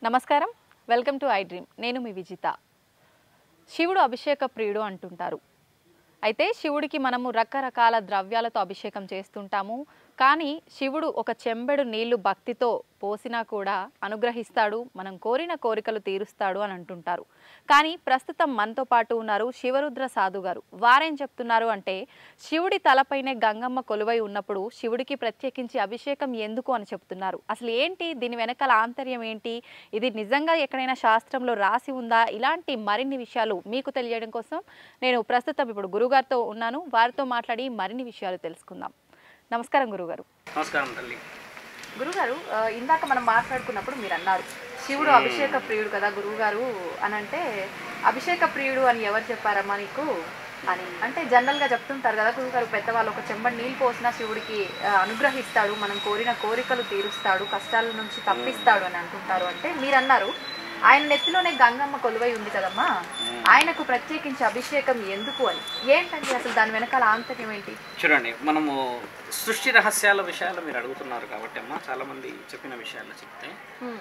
నమస్కారం welcome to I dream నేను మీ విజిత శివుడు అభిషేక ప్రియుడు అంటుంటారు అయితే శివుడికి మనము రకరకాల ద్రవ్యాలతో అభిషేకం చేస్తుంటాము కానీ శివుడు ఒక చెంబెడు నీళ్లు భక్తితో పోసినా కూడా అనుగ్రహిస్తాడు మనం కోరిన కోరికలు తీరుస్తాడు అని అంటుంటారు కానీ ప్రస్తుతం మనతో పాటు ఉన్నారు శివరుద్ర సాధు గారు వారేం చెప్తున్నారు అంటే శివుడి తలపైనే గంగమ్మ కొలువై ఉన్నప్పుడు శివుడికి ప్రత్యేకించి అభిషేకం ఎందుకు అని చెప్తున్నారు అసలు ఏంటి దీని వెనకాల ఆంతర్యం ఏంటి ఇది నిజంగా ఎక్కడైనా శాస్త్రంలో రాసి ఉందా ఇలాంటి మరిన్ని విషయాలు మీకు తెలియడం కోసం నేను ప్రస్తుతం ఇప్పుడు గురుగారితో ఉన్నాను వారితో మాట్లాడి మరిన్ని విషయాలు తెలుసుకుందాం నమస్కారం గురుగారు నమస్కారం తల్లి గురుగారు ఆ, ఇందాక మనం మాట్లాడుకున్నప్పుడు మీరు అన్నారు శివుడు అభిషేక ప్రియుడు కదా గురువుగారు అని అంటే అభిషేక ప్రియుడు అని ఎవరు చెప్పారమ్మా నీకు అని అంటే జనరల్ గా చెప్తుంటారు కదా గురుగారు పెద్దవాళ్ళు ఒక చెంబడి నీళ్ళు పోసినా శివుడికి ఆ, అనుగ్రహిస్తాడు మనం కోరిన కోరికలు తీరుస్తాడు కష్టాల నుంచి తప్పిస్తాడు అని అంటుంటారు అంటే మీరు అన్నారు ఆయన నెత్తిలోనే గంగమ్మ కొలువై ఉంది కదమ్మా ఆయనకు ప్రత్యేకించి అభిషేకం ఎందుకు అని ఏంటండి అసలు దాని వెనకాల ఆంతర్యం ఏంటి చూడండి మనము సృష్టి రహస్యాల విషయాలు మీరు అడుగుతున్నారు కాబట్టి అమ్మా చాలామంది చెప్పిన విషయాలు చెప్తే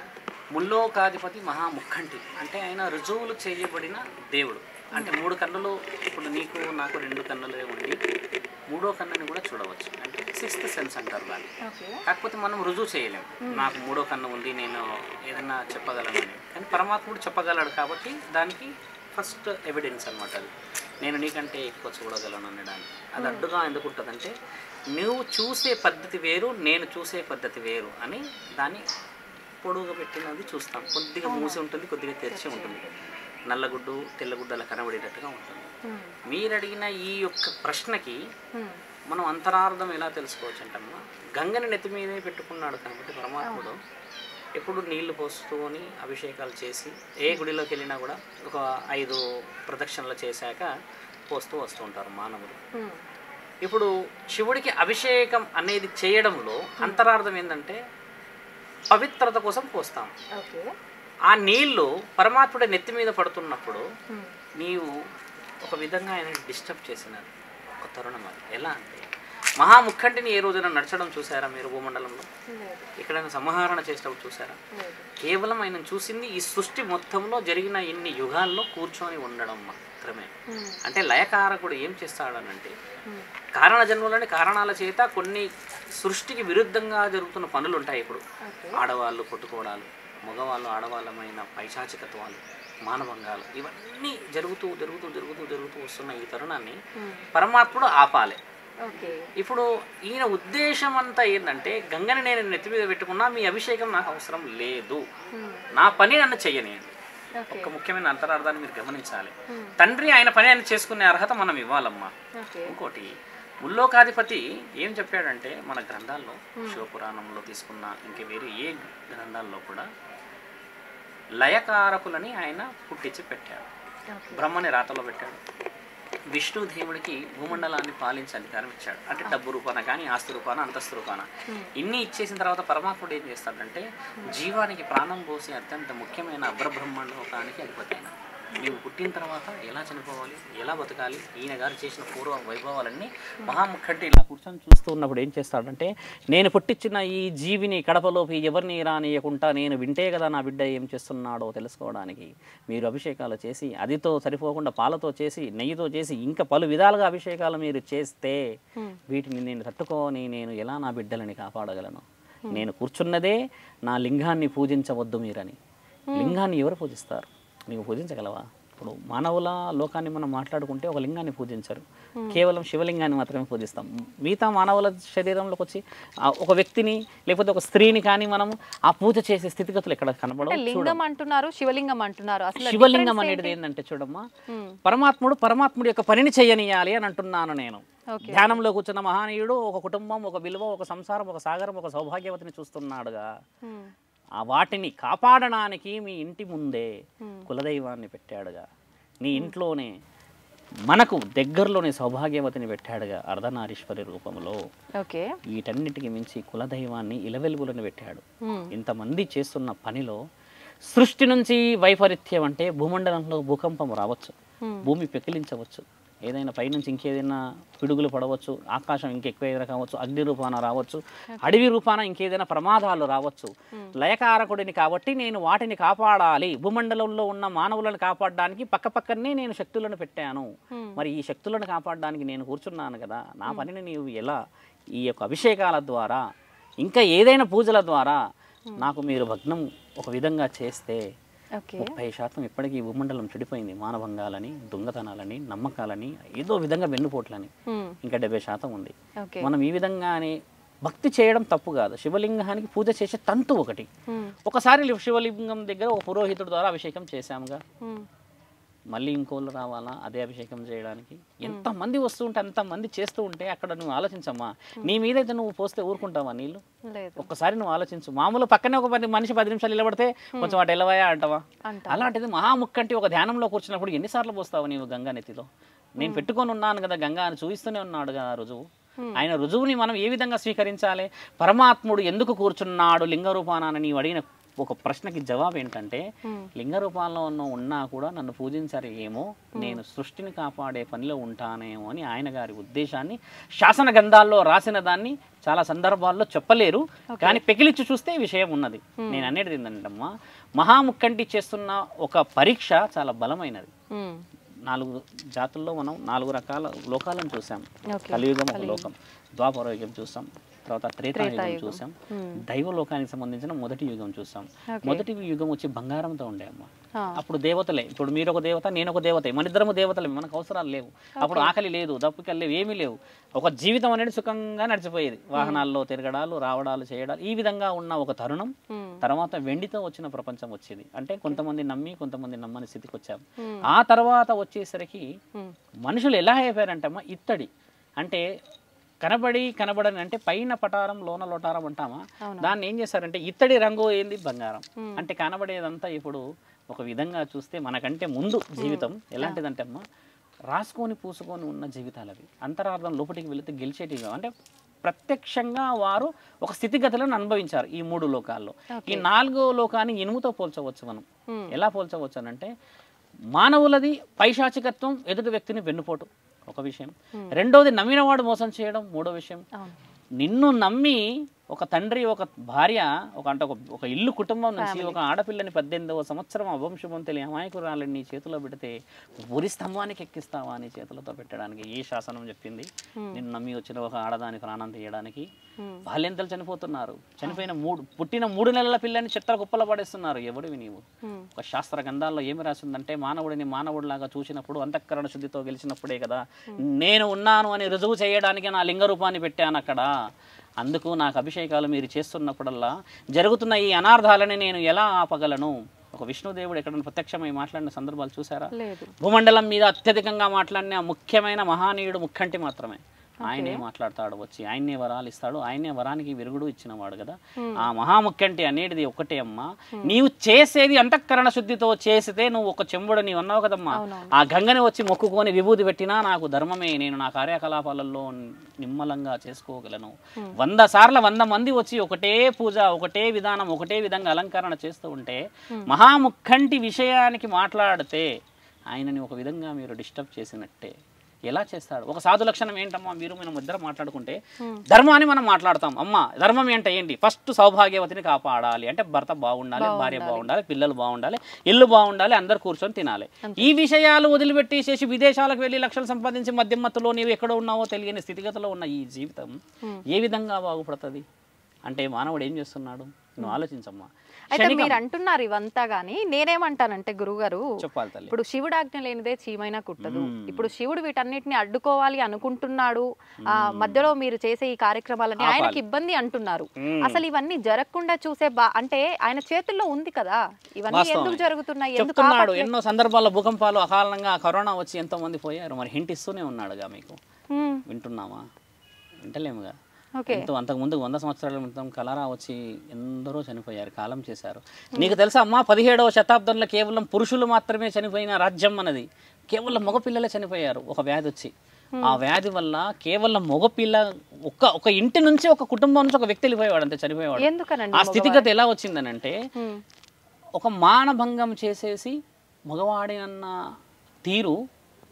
ముల్లోకాధిపతి మహాముఖంటి అంటే ఆయన రుజువులు చేయబడిన దేవుడు అంటే మూడు కన్నులు ఇప్పుడు నీకు నాకు రెండు కన్నులే ఉండి మూడో కన్నుని కూడా చూడవచ్చు అంటే సిక్స్త్ సెన్స్ అంటారు దాన్ని ఓకే కాకపోతే మనం రుజువు చేయలేం నాకు మూడో కన్ను ఉంది నేను ఏదన్నా చెప్పగలను అని కానీ పరమాత్ముడు చెప్పగలడు కాబట్టి దానికి ఫస్ట్ ఎవిడెన్స్ అనమాట అది నేను నీకంటే ఎక్కువ చూడగలను అనడానికి అది అడ్డుగా ఎందుకు ఉంటుందంటే నువ్వు చూసే పద్ధతి వేరు నేను చూసే పద్ధతి వేరు అని దాన్ని పొడుగుగా పెట్టినది చూస్తాం కొద్దిగా మూసి ఉంటుంది కొద్దిగా తెరిచి ఉంటుంది నల్లగుడ్డు తెల్లగుడ్డు అలా కనబడేటట్టుగా ఉంటుంది మీరు అడిగిన ఈ యొక్క ప్రశ్నకి మనం అంతరార్థం ఎలా తెలుసుకోవచ్చు అంటమ్మా గంగని నెత్తి మీదే పెట్టుకున్నాడు కాబట్టి పరమాత్ముడు ఎప్పుడు నీళ్లు పోసుకొని అభిషేకాలు చేసి ఏ గుడిలోకి వెళ్ళినా కూడా ఒక ఐదు ప్రదక్షిణలు చేశాక పోస్తూ వస్తూ ఉంటారు మానవులు ఇప్పుడు శివుడికి అభిషేకం అనేది చేయడంలో అంతరార్థం ఏంటంటే పవిత్రత కోసం పోస్తాం ఓకే ఆ నీళ్లు పరమాత్ముడి నెత్తి మీద పడుతున్నప్పుడు నీవు ఒక విధంగా ఆయన డిస్టర్బ్ చేసినారు ఒక తరుణం అది ఎలా అంటే మహాముఖంటిని ఏ రోజున నడచడం చూసారా మీరు భూమండలంలో ఎక్కడైనా సంహరణ చేసేటప్పుడు చూసారా కేవలం ఆయన చూసింది ఈ సృష్టి మొత్తంలో జరిగిన ఇన్ని యుగాల్లో కూర్చొని ఉండడం మాత్రమే అంటే లయకారకుడు ఏం చేస్తాడనంటే కారణ జన్మలోని కారణాల చేత కొన్ని సృష్టికి విరుద్ధంగా జరుగుతున్న పనులు ఉంటాయి ఇప్పుడు ఆడవాళ్ళు కొట్టుకోవడాలు మగవాళ్ళు ఆడవాళ్ళమైన పైశాచికత్వాలు మానవంగాలు ఇవన్నీ జరుగుతూ జరుగుతూ జరుగుతూ జరుగుతూ వస్తున్న ఈ తరుణాన్ని పరమాత్ముడు ఆపాలి ఓకే ఇప్పుడు ఈయన ఉద్దేశం అంతా ఏంటంటే గంగని నేను నెత్తి మీద పెట్టుకున్నా మీ అభిషేకం నాకు అవసరం లేదు నా పని నన్ను చెయ్యనియండి ఓకే ఒక ముఖ్యమైన అంతరార్థాన్ని మీరు గమనించాలి తండ్రి ఆయన పని ఆయన చేసుకునే అర్హత మనం ఇవ్వాలమ్మా ఓకే ఇంకోటి ముల్లోకాధిపతి ఏం చెప్పాడంటే మన గ్రంథాల్లో శివపురాణంలో తీసుకున్న ఇంక వేరే ఏ గ్రంథాల్లో కూడా లయకారకులని ఆయన పుట్టించి పెట్టాడు ఓకే బ్రహ్మని రాతలో పెట్టాడు విష్ణుదేవుడికి భూమండలాన్ని పాలించే అధికారం ఇచ్చాడు అంటే డబ్బు రూపాన కానీ ఆస్తి రూపాన అంతస్తు రూపాన ఇన్ని ఇచ్చేసిన తర్వాత పరమాత్ముడు ఏం చేస్తాడంటే జీవానికి ప్రాణం పోసే అత్యంత ముఖ్యమైన అగ్రబ్రహ్మాండోకానికి అధిపతి ఆయన నీవు పుట్టిన తర్వాత ఎలా చనిపోవాలి ఎలా బతకాలి ఈయన గారు చేసిన పూర్వ వైభవాలన్నీ మహాముఖంటి ఇలా కూర్చొని చూస్తూ ఉన్నప్పుడు ఏం చేస్తాడంటే నేను పుట్టించిన ఈ జీవిని కడపలోకి ఎవరిని రానియకుండా నేను వింటే కదా నా బిడ్డ ఏం చేస్తున్నాడో తెలుసుకోవడానికి మీరు అభిషేకాలు చేసి అదితో సరిపోకుండా పాలతో చేసి నెయ్యితో చేసి ఇంకా పలు విధాలుగా అభిషేకాలు మీరు చేస్తే వీటిని నేను తట్టుకొని నేను ఎలా నా బిడ్డలని కాపాడగలను నేను కూర్చున్నదే నా లింగాన్ని పూజించవద్దు మీరని లింగాన్ని ఎవరు పూజిస్తారు నీవు పూజించగలవా ఇప్పుడు మానవుల లోకాన్ని మనం మాట్లాడుకుంటే ఒక లింగాన్ని పూజించరు కేవలం శివలింగాన్ని మాత్రమే పూజిస్తాం మిగతా మానవుల శరీరంలోకి వచ్చి ఆ ఒక వ్యక్తిని లేకపోతే ఒక స్త్రీని కానీ మనం ఆ పూజ చేసే స్థితిగతులు ఎక్కడ కనబడవు లింగం అంటున్నారు శివలింగం అంటున్నారు అసలు శివలింగం అనేది ఏంటంటే చూడమ్మా పరమాత్ముడు పరమాత్ముడి యొక్క పనిని చేయనియాలి అని అంటున్నాను నేను ఓకే ధ్యానంలో కూర్చున్న మహానీయుడు ఒక కుటుంబం ఒక విలువ ఒక సంసారం ఒక సాగరం ఒక సౌభాగ్యవతిని చూస్తున్నాడుగా ఆ వాటిని కాపాడడానికి మీ ఇంటి ముందే కులదైవాన్ని పెట్టాడుగా నీ ఇంట్లోనే మనకు దగ్గరలోనే సౌభాగ్యవతిని పెట్టాడుగా అర్ధనారీశ్వరి రూపంలో ఓకే వీటన్నిటికి మించి కులదైవాన్ని ఇలవెలుగులను పెట్టాడు ఇంతమంది చేస్తున్న పనిలో సృష్టి నుంచి వైపరీత్యం అంటే భూమండలంలో భూకంపం రావచ్చు భూమి పెకిలించవచ్చు ఏదైనా పైనుంచి ఇంకేదైనా పిడుగులు పడవచ్చు ఆకాశం ఇంకెక్కువ ఏదైనా కావచ్చు అగ్ని రూపాన రావచ్చు అడవి రూపాన ఇంకేదైనా ప్రమాదాలు రావచ్చు లయకారకుడిని కాబట్టి నేను వాటిని కాపాడాలి భూమండలంలో ఉన్న మానవులను కాపాడడానికి పక్క పక్కనే నేను శక్తులను పెట్టాను మరి ఈ శక్తులను కాపాడడానికి నేను కూర్చున్నాను కదా నా పనిని నీవు ఎలా ఈ యొక్క అభిషేకాల ద్వారా ఇంకా ఏదైనా పూజల ద్వారా నాకు మీరు భగ్నం ఒక విధంగా చేస్తే ఓకే ముప్పై శాతం ఇప్పటికీ ఈ భూమండలం చెడిపోయింది మానభంగాలని దొంగతనాలని నమ్మకాలని ఏదో విధంగా వెన్నుపోట్లని మ్మ్. ఇంకా డెబ్బై శాతం ఉంది ఓకే మనం ఈ విధంగానే భక్తి చేయడం తప్పు కాదు శివలింగానికి పూజ చేసే తంతు ఒకటి మ్మ్. ఒకసారి లి- శివలింగం దగ్గర ఒక పురోహితుడి ద్వారా అభిషేకం చేశాముగా మ్మ్. మళ్ళీ ఇంకోళ్ళు రావాలా అదే అభిషేకం చేయడానికి ఎంతమంది వస్తూ ఉంటే అంతమంది చేస్తూ ఉంటే అక్కడ నువ్వు ఆలోచించమ్మా నీ మీదైతే నువ్వు పోస్తే ఊరుకుంటావా నీళ్ళు లేదు ఒక్కసారి నువ్వు ఆలోచించు మామూలు పక్కనే ఒక పది మనిషి పది నిమిషాలు నిలబడితే కొంచెం అటు ఎలవయా అంటావా అంట అలాంటిది మహాముక్కంటి ఒక ధ్యానంలో కూర్చున్నప్పుడు ఎన్నిసార్లు పోస్తావు నీవు గంగా నెత్తిలో నేను పెట్టుకొని ఉన్నాను కదా గంగా అని చూపిస్తూనే ఉన్నాడు కదా ఆ రుజువు ఆయన రుజువుని మనం ఏ విధంగా స్వీకరించాలి పరమాత్ముడు ఎందుకు కూర్చున్నాడు లింగ రూపాన నీవు అడిగిన ఒక ప్రశ్నకి జవాబు ఏంటంటే మ్మ్. లింగ రూపాల్లో ఉన్న ఉన్నా కూడా నన్ను పూజించరు ఏమో నేను సృష్టిని కాపాడే పనిలో ఉంటానేమో అని ఆయన గారి ఉద్దేశాన్ని శాసన గ్రంథాల్లో రాసిన దాన్ని చాలా సందర్భాల్లో చెప్పలేరు కానీ పెకిలిచ్చి చూస్తే ఈ విషయం ఉన్నది నేను అనేది ఏంటంటమ్మా మహాముక్కంటి చేస్తున్న ఒక పరీక్ష చాలా బలమైనది మ్మ్. నాలుగు జాతుల్లో మనం నాలుగు రకాల లోకాలను చూసాం ఓకే కలియుగం ఒక లోకం ద్వాపర యుగం చూసాం తర్వాత త్రేతాయుగం చూసాం మ్మ్. దైవ లోకానికి సంబంధించిన మొదటి యుగం చూసాం ఓకే. మొదటి యుగం వచ్చి బంగారంతో ఉండే అమ్మ ఆ. అప్పుడు దేవతలే ఇప్పుడు మీరు ఒక దేవత నేను ఒక దేవత మన ఇద్దరము దేవతలే మనకు అవసరాలు లేవు అప్పుడు ఆకలి లేదు దప్పుకలు లేవు ఏమీ లేవు ఒక జీవితం అనేది సుఖంగా నడిచిపోయేది వాహనాల్లో తిరగడాలు రావడాలు చేయడాలు ఈ విధంగా ఉన్న ఒక తరుణం మ్మ్. తర్వాత వెండితో వచ్చిన ప్రపంచం వచ్చేది అంటే కొంతమంది నమ్మి కొంతమంది నమ్మని స్థితికి వచ్చాం మ్మ్. ఆ తర్వాత వచ్చేసరికి మ్మ్. మనుషులు ఎలా అయిపోయారంటమ్మా ఇత్తడి అంటే కనబడి కనబడని అంటే పైన పటారం లోన లోటారం అంటామా అవును. దాన్ని ఏం చేశారంటే ఇత్తడి రంగు ఏంది బంగారం మ్మ్. అంటే కనబడేదంతా ఇప్పుడు ఒక విధంగా చూస్తే మనకంటే ముందు జీవితం ఎలాంటిదంటే అమ్మా రాసుకొని పూసుకొని ఉన్న జీవితాలు అవి అంతరార్థం లోపలికి వెళితే గెలిచేటివి కావు. అంటే ప్రత్యక్షంగా వారు ఒక స్థితిగతులను అనుభవించారు ఈ మూడు లోకాల్లో ఈ నాలుగో లోకాన్ని ఇనుముతో పోల్చవచ్చు మనం మ్మ్. ఎలా పోల్చవచ్చు అని అంటే మానవులది పైశాచికత్వం ఎదుటి వ్యక్తిని వెన్నుపోటు ఒక విషయం రెండోది నమ్మినవాడు మోసం చేయడం మూడో విషయం అవును నిన్ను నమ్మి ఒక తండ్రి ఒక భార్య ఒక అంటే ఒక ఒక ఇల్లు కుటుంబం నుంచి ఒక ఆడపిల్లని పద్దెనిమిదవ సంవత్సరం అవంశుభం తెలియ అమాయకురాలని నీ చేతిలో పెడితే ఉరి స్తంభానికి ఎక్కిస్తావా నీ చేతులతో పెట్టడానికి ఏ శాసనం చెప్పింది నిన్ను నమ్మి వచ్చిన ఒక ఆడదాని ప్రాణం తీయడానికి మ్మ్. బాల్యంతలు చనిపోతున్నారు చనిపోయిన మూడు పుట్టిన మూడు నెలల పిల్లని చిత్ర కుప్పల పడేస్తున్నారు ఎవడివి నీవు మ్మ్. ఒక శాస్త్ర గ్రంథాల్లో ఏమి రాసిందంటే మానవుడిని మానవుడిలాగా చూసినప్పుడు అంతఃకరణ శుద్ధితో గెలిచినప్పుడే కదా నేను ఉన్నాను అని రుజువు చేయడానికి నా లింగ రూపాన్ని పెట్టాను అక్కడ అందుకు నాకు అభిషేకాలు మీరు చేస్తున్నప్పుడల్లా జరుగుతున్న ఈ అనార్థాలని నేను ఎలా ఆపగలను ఒక విష్ణుదేవుడు ఎక్కడ ప్రత్యక్షమై మాట్లాడిన సందర్భాలు చూసారా లేదు భూమండలం మీద అత్యధికంగా మాట్లాడిన ముఖ్యమైన మహానీయుడు ముక్కంటి మాత్రమే ఆయనే మాట్లాడతాడు వచ్చి ఆయన్నే వరాలు ఇస్తాడు ఆయనే వరానికి విరుగుడు ఇచ్చినవాడు కదా ఆ మహాముఖ్యంటి అనేది ఒకటే అమ్మా నీవు చేసేది అంతఃకరణ శుద్ధితో చేసితే నువ్వు ఒక చెంబుడు నీవు అన్నావు కదమ్మా అవునవును. ఆ గంగని వచ్చి మొక్కుకొని విభూతి పెట్టినా నాకు ధర్మమే నేను నా కార్యకలాపాలలో నిమ్మలంగా చేసుకోగలను వంద సార్లు వంద మంది వచ్చి ఒకటే పూజ ఒకటే విధానం ఒకటే విధంగా అలంకరణ చేస్తూ ఉంటే మహాముఖంటి విషయానికి మాట్లాడితే ఆయనని ఒక విధంగా మీరు డిస్టర్బ్ చేసినట్టే ఎలా చేస్తాడు ఒక సాధు లక్షణం ఏంటమ్మా మీరు మనం ఇద్దరం మాట్లాడుకుంటే ధర్మాన్ని మనం మాట్లాడతాం అమ్మ ధర్మం ఏంట ఏంటి ఫస్ట్ సౌభాగ్యవతిని కాపాడాలి అంటే భర్త బాగుండాలి భార్య బాగుండాలి పిల్లలు బాగుండాలి ఇల్లు బాగుండాలి అందరు కూర్చొని తినాలి ఈ విషయాలు వదిలిపెట్టేసేసి విదేశాలకు వెళ్ళి లక్షలు సంపాదించి మధ్యమత్తులో నీవు ఎక్కడ ఉన్నావో తెలియని స్థితిగతిలో ఉన్న ఈ జీవితం ఏ విధంగా బాగుపడుతుంది అంటే మానవుడు ఏం చేస్తున్నాడు నువ్వు ఆలోచించమ్మా అయితే మీరు అంటున్నారు ఇవంతా గానీ నేనేమంటానంటే గురుగారు చెప్పాలి తల్లి ఇప్పుడు శివుడు ఆజ్ఞ లేనిదే చీమైనా కుట్టదు ఇప్పుడు శివుడు వీటన్నిటిని అడ్డుకోవాలి అనుకుంటున్నాడు ఆ మధ్యలో మీరు చేసే ఈ కార్యక్రమాలని ఆయనకి ఇబ్బంది అంటున్నారు మ్మ్. అసలు ఇవన్నీ జరగకుండా చూసే బా అంటే ఆయన చేతుల్లో ఉంది కదా ఇవన్నీ వాస్తవమే. ఎందుకు జరుగుతున్నాయి ఎందుకు చెప్తున్నాడు ఎన్నో సందర్భాల్లో భూకంపాలు అకాలంగా కరోనా వచ్చి ఎంతో మంది పోయారు మరి హింట్ ఇస్తూనే ఉన్నాడుగా మీకు మ్మ్. వింటున్నామా వింటలేముగా ఓకే ఎంతో అంతకు ముందు వంద సంవత్సరాల క్రితం కలరా వచ్చి ఎందరో చనిపోయారు కాలం చేశారు నీకు తెలుసా అమ్మా పదిహేడవ శతాబ్దంలో కేవలం పురుషులు మాత్రమే చనిపోయిన రాజ్యం అన్నది కేవలం మగపిల్లలే చనిపోయారు ఒక వ్యాధి వచ్చి ఆ వ్యాధి వల్ల కేవలం మగపిల్ల ఒక ఒక ఇంటి నుంచి ఒక కుటుంబం నుంచి ఒక వ్యక్తి వెళ్ళిపోయేవాడు అంతే చనిపోయేవాడు ఎందుకనండి ఆ స్థితిగతి ఎలా వచ్చిందనంటే మ్మ్. ఒక మానభంగం చేసేసి మగవాడినన్న తీరు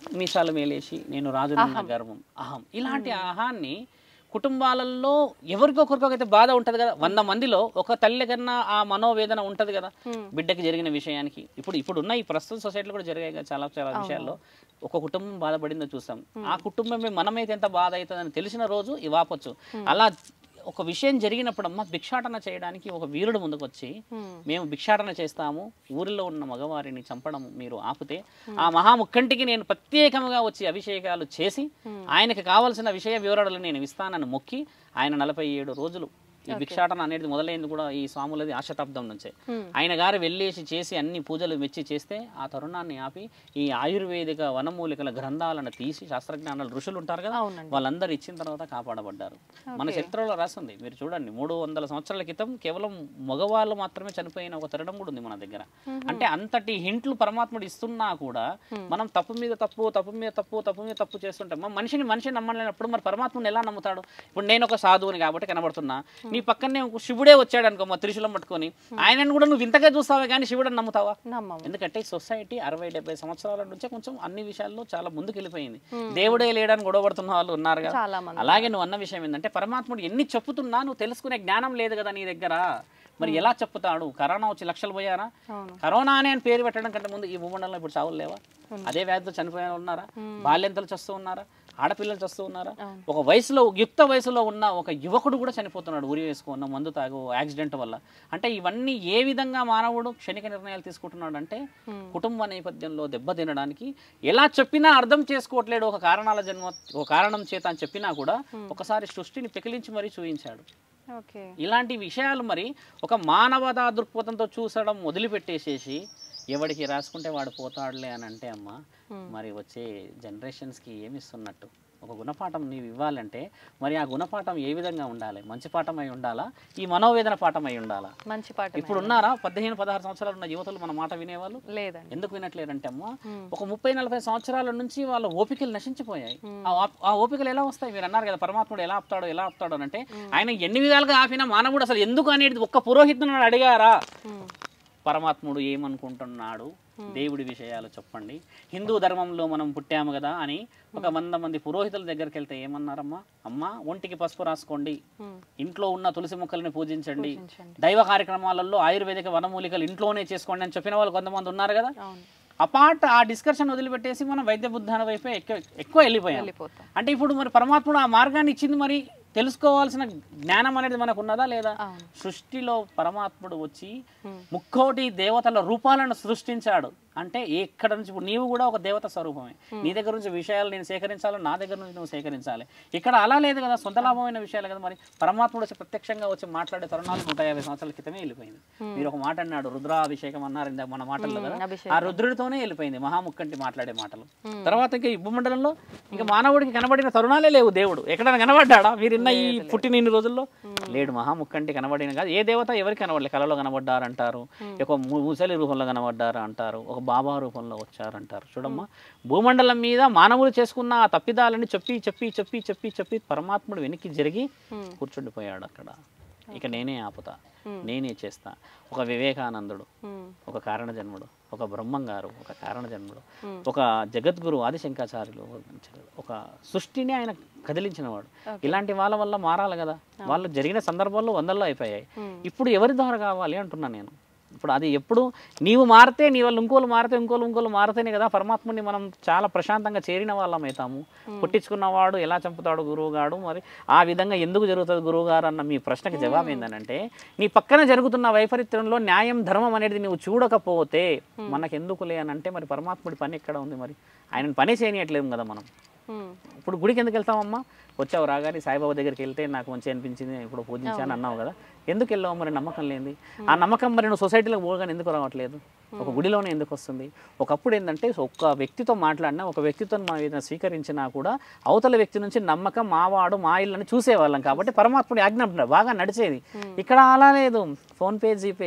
మీసాలు మేలేసి నేను రాజు గర్వం అహం ఇలాంటి అహాన్ని కుటుంబాలలో ఎవరికొకరికొకైతే బాధ ఉంటది కదా వంద మందిలో ఒక తల్లి కన్నా ఆ మనోవేదన ఉంటది కదా బిడ్డకి జరిగిన విషయానికి ఇప్పుడు ఇప్పుడు ఉన్న ఈ ప్రస్తుత సొసైటీలో కూడా జరిగాయి కదా చాలా చాలా విషయాల్లో ఒక కుటుంబం బాధపడిందో చూసాం ఆ కుటుంబమే మనమైతే ఎంత బాధ అవుతుందని తెలిసిన రోజు ఇవాపొచ్చు అలా ఒక విషయం జరిగినప్పుడమ్మా భిక్షాటన చేయడానికి ఒక వీరుడు ముందుకు వచ్చి మేము భిక్షాటన చేస్తాము ఊరిలో ఉన్న మగవారిని చంపడం మీరు ఆపితే ఆ మహాముఖంటికి నేను ప్రత్యేకంగా వచ్చి అభిషేకాలు చేసి ఆయనకి కావలసిన విషయ వివరాలు నేను ఇస్తానని మొక్కి ఆయన నలభై ఏడు రోజులు ఈ భిక్షాటన అనేది మొదలైంది కూడా ఈ స్వాములది ఆ శతాబ్దం నుంచే ఆయన గారు వెళ్ళేసి చేసి అన్ని పూజలు మెచ్చి చేస్తే ఆ తరుణాన్ని ఆపి ఈ ఆయుర్వేదిక వనమూలికల గ్రంథాలను తీసి శాస్త్రజ్ఞానాలు ఋషులు ఉంటారు కదా అవునండి. వాళ్ళందరూ ఇచ్చిన తర్వాత కాపాడబడ్డారు మన చరిత్రలో రాసింది మీరు చూడండి మూడు వందల సంవత్సరాల క్రితం కేవలం మగవాళ్ళు మాత్రమే చనిపోయిన ఒక తరుణం కూడా ఉంది మన దగ్గర అంటే అంతటి హింట్లు పరమాత్ముడు ఇస్తున్నా కూడా మనం తప్పు మీద తప్పు తప్పు మీద తప్పు తప్పు మీద తప్పు చేస్తుంటాం మన మనిషిని మనిషిని నమ్మలేనప్పుడు మరి పరమాత్ముని ఎలా నమ్ముతాడు ఇప్పుడు నేను ఒక సాధువుని కాబట్టి కనబడుతున్నా నీ పక్కనే ఒక శివుడే వచ్చాడు అనుకో మా త్రిశూలం పట్టుకొని ఆయనను కూడా నువ్వు ఇంతగా చూస్తావే కానీ శివుడని నమ్ముతావా నమ్మము ఎందుకంటే సొసైటీ అరవై డెబ్బై సంవత్సరాల నుంచే కొంచెం అన్ని విషయాల్లో చాలా ముందుకు వెళ్ళిపోయింది దేవుడే లేడని గొడవపడుతున్న వాళ్ళు ఉన్నారు కదా చాలా మంది అలాగే నువ్వు అన్న విషయం ఏంటంటే పరమాత్ముడు ఎన్ని చెప్పుతున్నా నువ్వు తెలుసుకునే జ్ఞానం లేదు కదా నీ దగ్గర మరి ఎలా చెప్పుతాడు కరోనా వచ్చి లక్షలు పోయారా అవును కరోనా అనే అని పేరు పెట్టడం కంటే ముందు ఈ భూమండలంలో ఇప్పుడు చావులు లేవా అదే వ్యాధితో చనిపోయిన వాళ్ళు ఉన్నారా బాల్యంతలు చస్తూ ఉన్నారా ఆడపిల్లలు చస్తూ ఉన్నారా అవును. ఒక వయసులో యుక్త వయసులో ఉన్న ఒక యువకుడు కూడా చనిపోతున్నాడు ఉరి వేసుకున్న మందు తాగు యాక్సిడెంట్ వల్ల అంటే ఇవన్నీ ఏ విధంగా మానవుడు క్షణిక నిర్ణయాలు తీసుకుంటున్నాడు అంటే కుటుంబ నేపథ్యంలో దెబ్బతినడానికి ఎలా చెప్పినా అర్థం చేసుకోవట్లేడు ఒక కారణాల జన్మ ఒక కారణం చేత అని చెప్పినా కూడా ఒకసారి సృష్టిని పెకిలించి మరీ చూపించాడు ఓకే ఇలాంటి విషయాలు మరి ఒక మానవతా దృక్పథంతో చూసడం వదిలిపెట్టేసేసి ఎవడికి రాసుకుంటే వాడు పోతాడులే అని అంటే అమ్మ మరి వచ్చే జనరేషన్స్కి ఏమి ఇస్తున్నట్టు ఒక గుణపాఠం నీవు ఇవ్వాలంటే మరి ఆ గుణపాఠం ఏ విధంగా ఉండాలి మంచి పాఠం అయి ఉండాలా ఈ మనోవేదన పాఠం అయి ఉండాలా మంచి పాట ఇప్పుడు ఉన్నారా పదిహేను పదహారు సంవత్సరాలు ఉన్న యువతలు మన మాట వినేవాళ్ళు లేదండి ఎందుకు వినట్లేరంటే అమ్మ ఒక ముప్పై నలభై సంవత్సరాల నుంచి వాళ్ళ ఓపికలు నశించిపోయాయి ఆ ఆప్- ఆ ఓపికలు ఎలా వస్తాయి మీరు అన్నారు కదా పరమాత్ముడు ఎలా ఆపుతాడో ఎలా ఆపుతాడో అని అంటే ఆయన ఎన్ని విధాలుగా ఆపినా మానవుడు అసలు ఎందుకు అనేది ఒక్క పురోహితుని అడిగారా ఉమ్. పరమాత్ముడు ఏమనుకుంటున్నాడు దేవుడి విషయాలు చెప్పండి హిందూ ధర్మంలో మనం పుట్టాము కదా అని ఒక వంద మంది పురోహితుల దగ్గరికి వెళ్తే ఏమన్నారమ్మా అమ్మా ఒంటికి పసుపు రాసుకోండి ఉమ్. ఇంట్లో ఉన్న తులసి మొక్కల్ని పూజించండి పూజించండి. దైవ కార్యక్రమాలలో ఆయుర్వేదిక వనమూలికలు ఇంట్లోనే చేసుకోండి అని చెప్పిన వాళ్ళు కొంతమంది ఉన్నారు కదా అవును అపార్ట్ ఆ డిస్కషన్ వదిలిపెట్టేసి మనం వైద్య బుద్ధాన వైపే ఎక్కువ ఎక్కువ వెళ్ళిపోయాం వెళ్ళిపోతాం అంటే ఇప్పుడు మరి పరమాత్ముడు ఆ మార్గాన్ని ఇచ్చింది మరి తెలుసుకోవాల్సిన జ్ఞానం అనేది మనకు ఉన్నదా లేదా అవును సృష్టిలో పరమాత్ముడు వచ్చి Hmm. ముక్కోటి దేవతల రూపాలను సృష్టించాడు అంటే ఎక్కడ నుంచి ఇప్పుడు నీవు కూడా ఒక దేవత స్వరూపమే నీ దగ్గర నుంచి విషయాలు నేను సేకరించాలి నా దగ్గర నుంచి నువ్వు సేకరించాలి ఇక్కడ అలా లేదు కదా సొంత లాభమైన విషయాలు కదా మరి పరమాత్ముడు వచ్చి ప్రత్యక్షంగా వచ్చి మాట్లాడే తరుణాలు నూట యాభై సంవత్సరాల క్రితమే వెళ్ళిపోయింది మీరు ఒక మాట అన్నాడు రుద్రాభిషేకం అన్నారు ఇందాక మన మాటల్లో కదా అభిషేకం ఆ రుద్రుడితోనే వెళ్ళిపోయింది మహాముక్కంటి మాట్లాడే మాటలు తర్వాత ఇంకా ఈ భూమండలంలో ఇంకా మానవుడికి కనబడిన తరుణాలే లేవు దేవుడు ఎక్కడైనా కనబడ్డాడా మీరు ఇన్న ఈ పుట్టిన ఇన్ని రోజుల్లో లేడు మహాముక్కంటి కనబడిన కాదు ఏ దేవత ఎవరికి కనబడలేదు కళలో కనబడ్డారు అంటారు ఒక ము- ముసలి రూపంలో కనబడ్డారు అంటారు ఒక బాబా రూపంలో వచ్చారంటారు చూడమ్మా భూమండలం మీద మానవులు చేసుకున్న ఆ తప్పిదాలని చెప్పి చెప్పి చెప్పి చెప్పి చెప్పి పరమాత్ముడు వెనక్కి జరిగి Hmm. కూర్చుండిపోయాడు అక్కడ ఇక నేనే ఆపుతా నేనే చేస్తా ఒక వివేకానందుడు ఉమ్. ఒక కారణ జన్ముడు ఒక బ్రహ్మం గారు ఒక కారణ జన్ముడు Hmm. ఒక జగద్గురు ఆదిశంకాచార్యులు ఒక సృష్టిని ఆయన కదిలించినవాడు ఇలాంటి వాళ్ళ వల్ల మారాలి కదా వాళ్ళు జరిగిన సందర్భాల్లో వందల్లో అయిపోయాయి Hmm. ఇప్పుడు ఎవరి ద్వారా కావాలి అంటున్నా నేను ఇప్పుడు అది ఎప్పుడు నీవు మారితే నీ వాళ్ళు ఇంకోలు మారితే ఇంకోలు ఇంకోలు మారితేనే కదా పరమాత్ముని మనం చాలా ప్రశాంతంగా చేరిన వాళ్ళం అవుతాము పుట్టించుకున్నవాడు ఎలా చంపుతాడు గురువుగాడు మరి ఆ విధంగా ఎందుకు జరుగుతుంది గురువుగారు అన్న మీ ప్రశ్నకి జవాబు ఏంటంటే నీ పక్కన జరుగుతున్న వైపరీత్యంలో న్యాయం ధర్మం అనేది నువ్వు చూడకపోతే మనకెందుకులే అని అంటే మరి పరమాత్ముడి పని ఎక్కడ ఉంది మరి ఆయన పని చేయనియట్లేము కదా మనం ఉమ్. ఇప్పుడు గుడికి ఎందుకు వెళ్తామమ్మా వచ్చావు రాగానే సాయిబాబా దగ్గరికి వెళ్తే నాకు మంచి అనిపించింది ఇప్పుడు పూజించాను అన్నావు కదా ఎందుకు వెళ్ళావు మరి నమ్మకం లేనిది ఆ నమ్మకం మరి నువ్వు సొసైటీలోకి పోగానే ఎందుకు రావట్లేదు ఒక గుడిలోనే ఎందుకు వస్తుంది ఒకప్పుడు ఏంటంటే ఒక్క వ్యక్తితో మాట్లాడినా ఒక వ్యక్తితో మా ఏదైనా స్వీకరించినా కూడా అవతల వ్యక్తి నుంచి నమ్మకం మావాడు మా ఇల్లు అని చూసేవాళ్ళం కాబట్టి పరమాత్ముడి ఆజ్ఞ బాగా నడిచేది ఇక్కడ అలా లేదు ఫోన్పే జీపే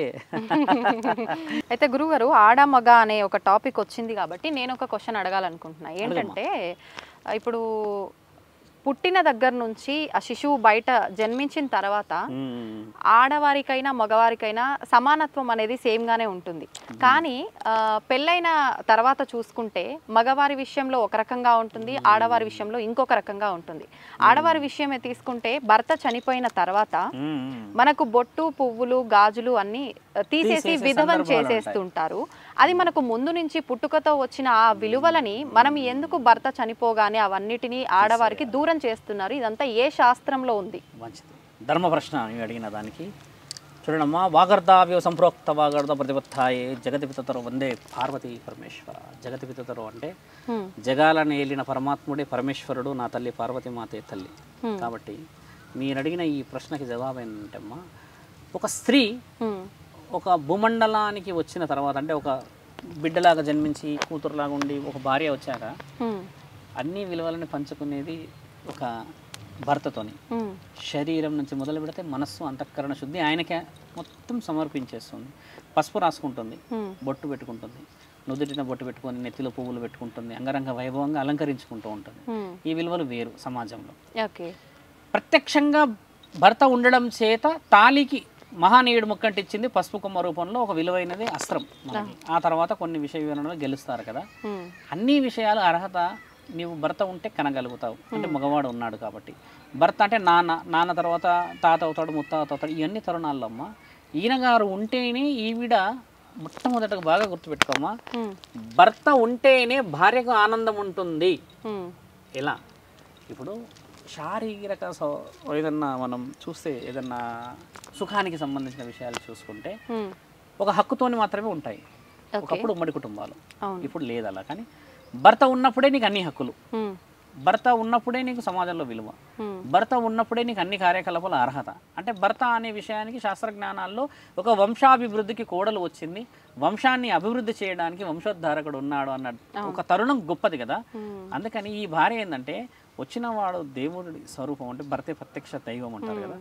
అయితే గురుగారు ఆడ మగ అనే ఒక టాపిక్ వచ్చింది కాబట్టి నేను ఒక క్వశ్చన్ అడగాలనుకుంటున్నా ఏంటంటే ఇప్పుడు పుట్టిన దగ్గర నుంచి ఆ శిశువు బయట జన్మించిన తర్వాత మ్మ్. ఆడవారికైనా మగవారికైనా సమానత్వం అనేది సేమ్ గానే ఉంటుంది కానీ ఆ, పెళ్ళైన తర్వాత చూసుకుంటే మగవారి విషయంలో ఒక రకంగా ఉంటుంది ఆడవారి విషయంలో ఇంకొక రకంగా ఉంటుంది ఆడవారి విషయమే తీసుకుంటే భర్త చనిపోయిన తర్వాత మ్మ్. మనకు బొట్టు పువ్వులు గాజులు అన్ని ఆ, తీసేసి తీసేసే విధవం సందర్భాలు చేసేస్తుంటారు అది మనకు ముందు నుంచి పుట్టుకతో వచ్చిన ఆ విలువలని మనం ఎందుకు భర్త చనిపోగానే అవన్నిటినీ ఆడవారికి దూరం చేస్తున్నారు ఇదంతా ఏ శాస్త్రంలో ఉంది మంచిది ధర్మ ప్రశ్న ನೀವು అడిగిన దానికి చూడమ్మా వాగర్ధావ్య సంప్రోక్త వాగర్ధ ప్రతిపత్తాయే జగతి పితతరు వందే పార్వతీ పరమేశ్వర జగతి పితతరు అంటే హ్మ్. జగాలను ఏలిన పరమాత్ముడే పరమేశ్వరుడు నా తల్లి పార్వతీ మాతే తల్లి కాబట్టి మీరు అడిగిన ఈ ప్రశ్నకి జవాబు ఏంటంటే అమ్మా ఒక స్త్రీ హ్మ్. ఒక భూమండలానికి వచ్చిన తర్వాత అంటే ఒక బిడ్డలాగా జన్మించి కూతురులాగా ఉండి ఒక భార్య వచ్చాక హ్మ్. అన్ని విలువలను పంచుకునేది ఒక భర్తతోని హ్మ్. శరీరం నుంచి మొదలు పెడితే మనస్సు అంతఃకరణ శుద్ధి ఆయనకే మొత్తం సమర్పించేస్తుంది పసుపు రాసుకుంటుంది హ్మ్. బొట్టు పెట్టుకుంటుంది నుదుటిన బొట్టు పెట్టుకొని నెత్తిలో పువ్వులు పెట్టుకుంటుంది అంగరంగ వైభవంగా అలంకరించుకుంటూ ఉంటుంది హ్మ్. ఈ విలువలు వేరు సమాజంలో ఓకే ప్రత్యక్షంగా భర్త ఉండడం చేత తాలికి మహానీయుడు ముక్కంటిచ్చింది పసుపు కొమ్మ రూపంలో ఒక విలువైనది అస్త్రం మనకి ఆ తర్వాత కొన్ని విషయ వివరణలు గెలుస్తారు కదా హ్మ్. అన్ని విషయాలు అర్హత నీవు భర్త ఉంటే కనగలుగుతావు అంటే మగవాడు ఉన్నాడు కాబట్టి భర్త అంటే నాన్న నాన్న తర్వాత తాత అవుతాడు ముత్తాత అవుతాడు ఇవన్నీ తరుణాల్లో అమ్మ ఈయన గారు ఉంటేనే ఈవిడ మొట్టమొదటగా బాగా గుర్తుపెట్టుకోమ్మా హ్మ్. భర్త ఉంటేనే భార్యకు ఆనందం ఉంటుంది హ్మ్. ఎలా ఇప్పుడు శారీరక సౌ ఏదన్నా మనం చూస్తే ఏదన్నా సుఖానికి సంబంధించిన విషయాలు చూసుకుంటే హ్మ్. ఒక హక్కుతోని మాత్రమే ఉంటాయి ఓకే ఒకప్పుడు ఉమ్మడి కుటుంబాలు అవును ఇప్పుడు లేదు అలా కానీ భర్త ఉన్నప్పుడే నీకు అన్ని హక్కులు హ్మ్. భర్త ఉన్నప్పుడే నీకు సమాజంలో విలువ హ్మ్. భర్త ఉన్నప్పుడే నీకు అన్ని కార్యకలాపాల అర్హత అంటే భర్త అనే విషయానికి శాస్త్రజ్ఞానాల్లో ఒక వంశాభివృద్ధికి కోడలు వచ్చింది వంశాన్ని అభివృద్ధి చేయడానికి వంశోద్ధారకుడు ఉన్నాడు అన్న ఒక తరుణం గొప్పది కదా హ్మ్. అందుకని ఈ భార్య ఏంటంటే వచ్చిన వాడు దేవుడి స్వరూపం అంటే భర్తే ప్రత్యక్ష దైవం అంటారు కదా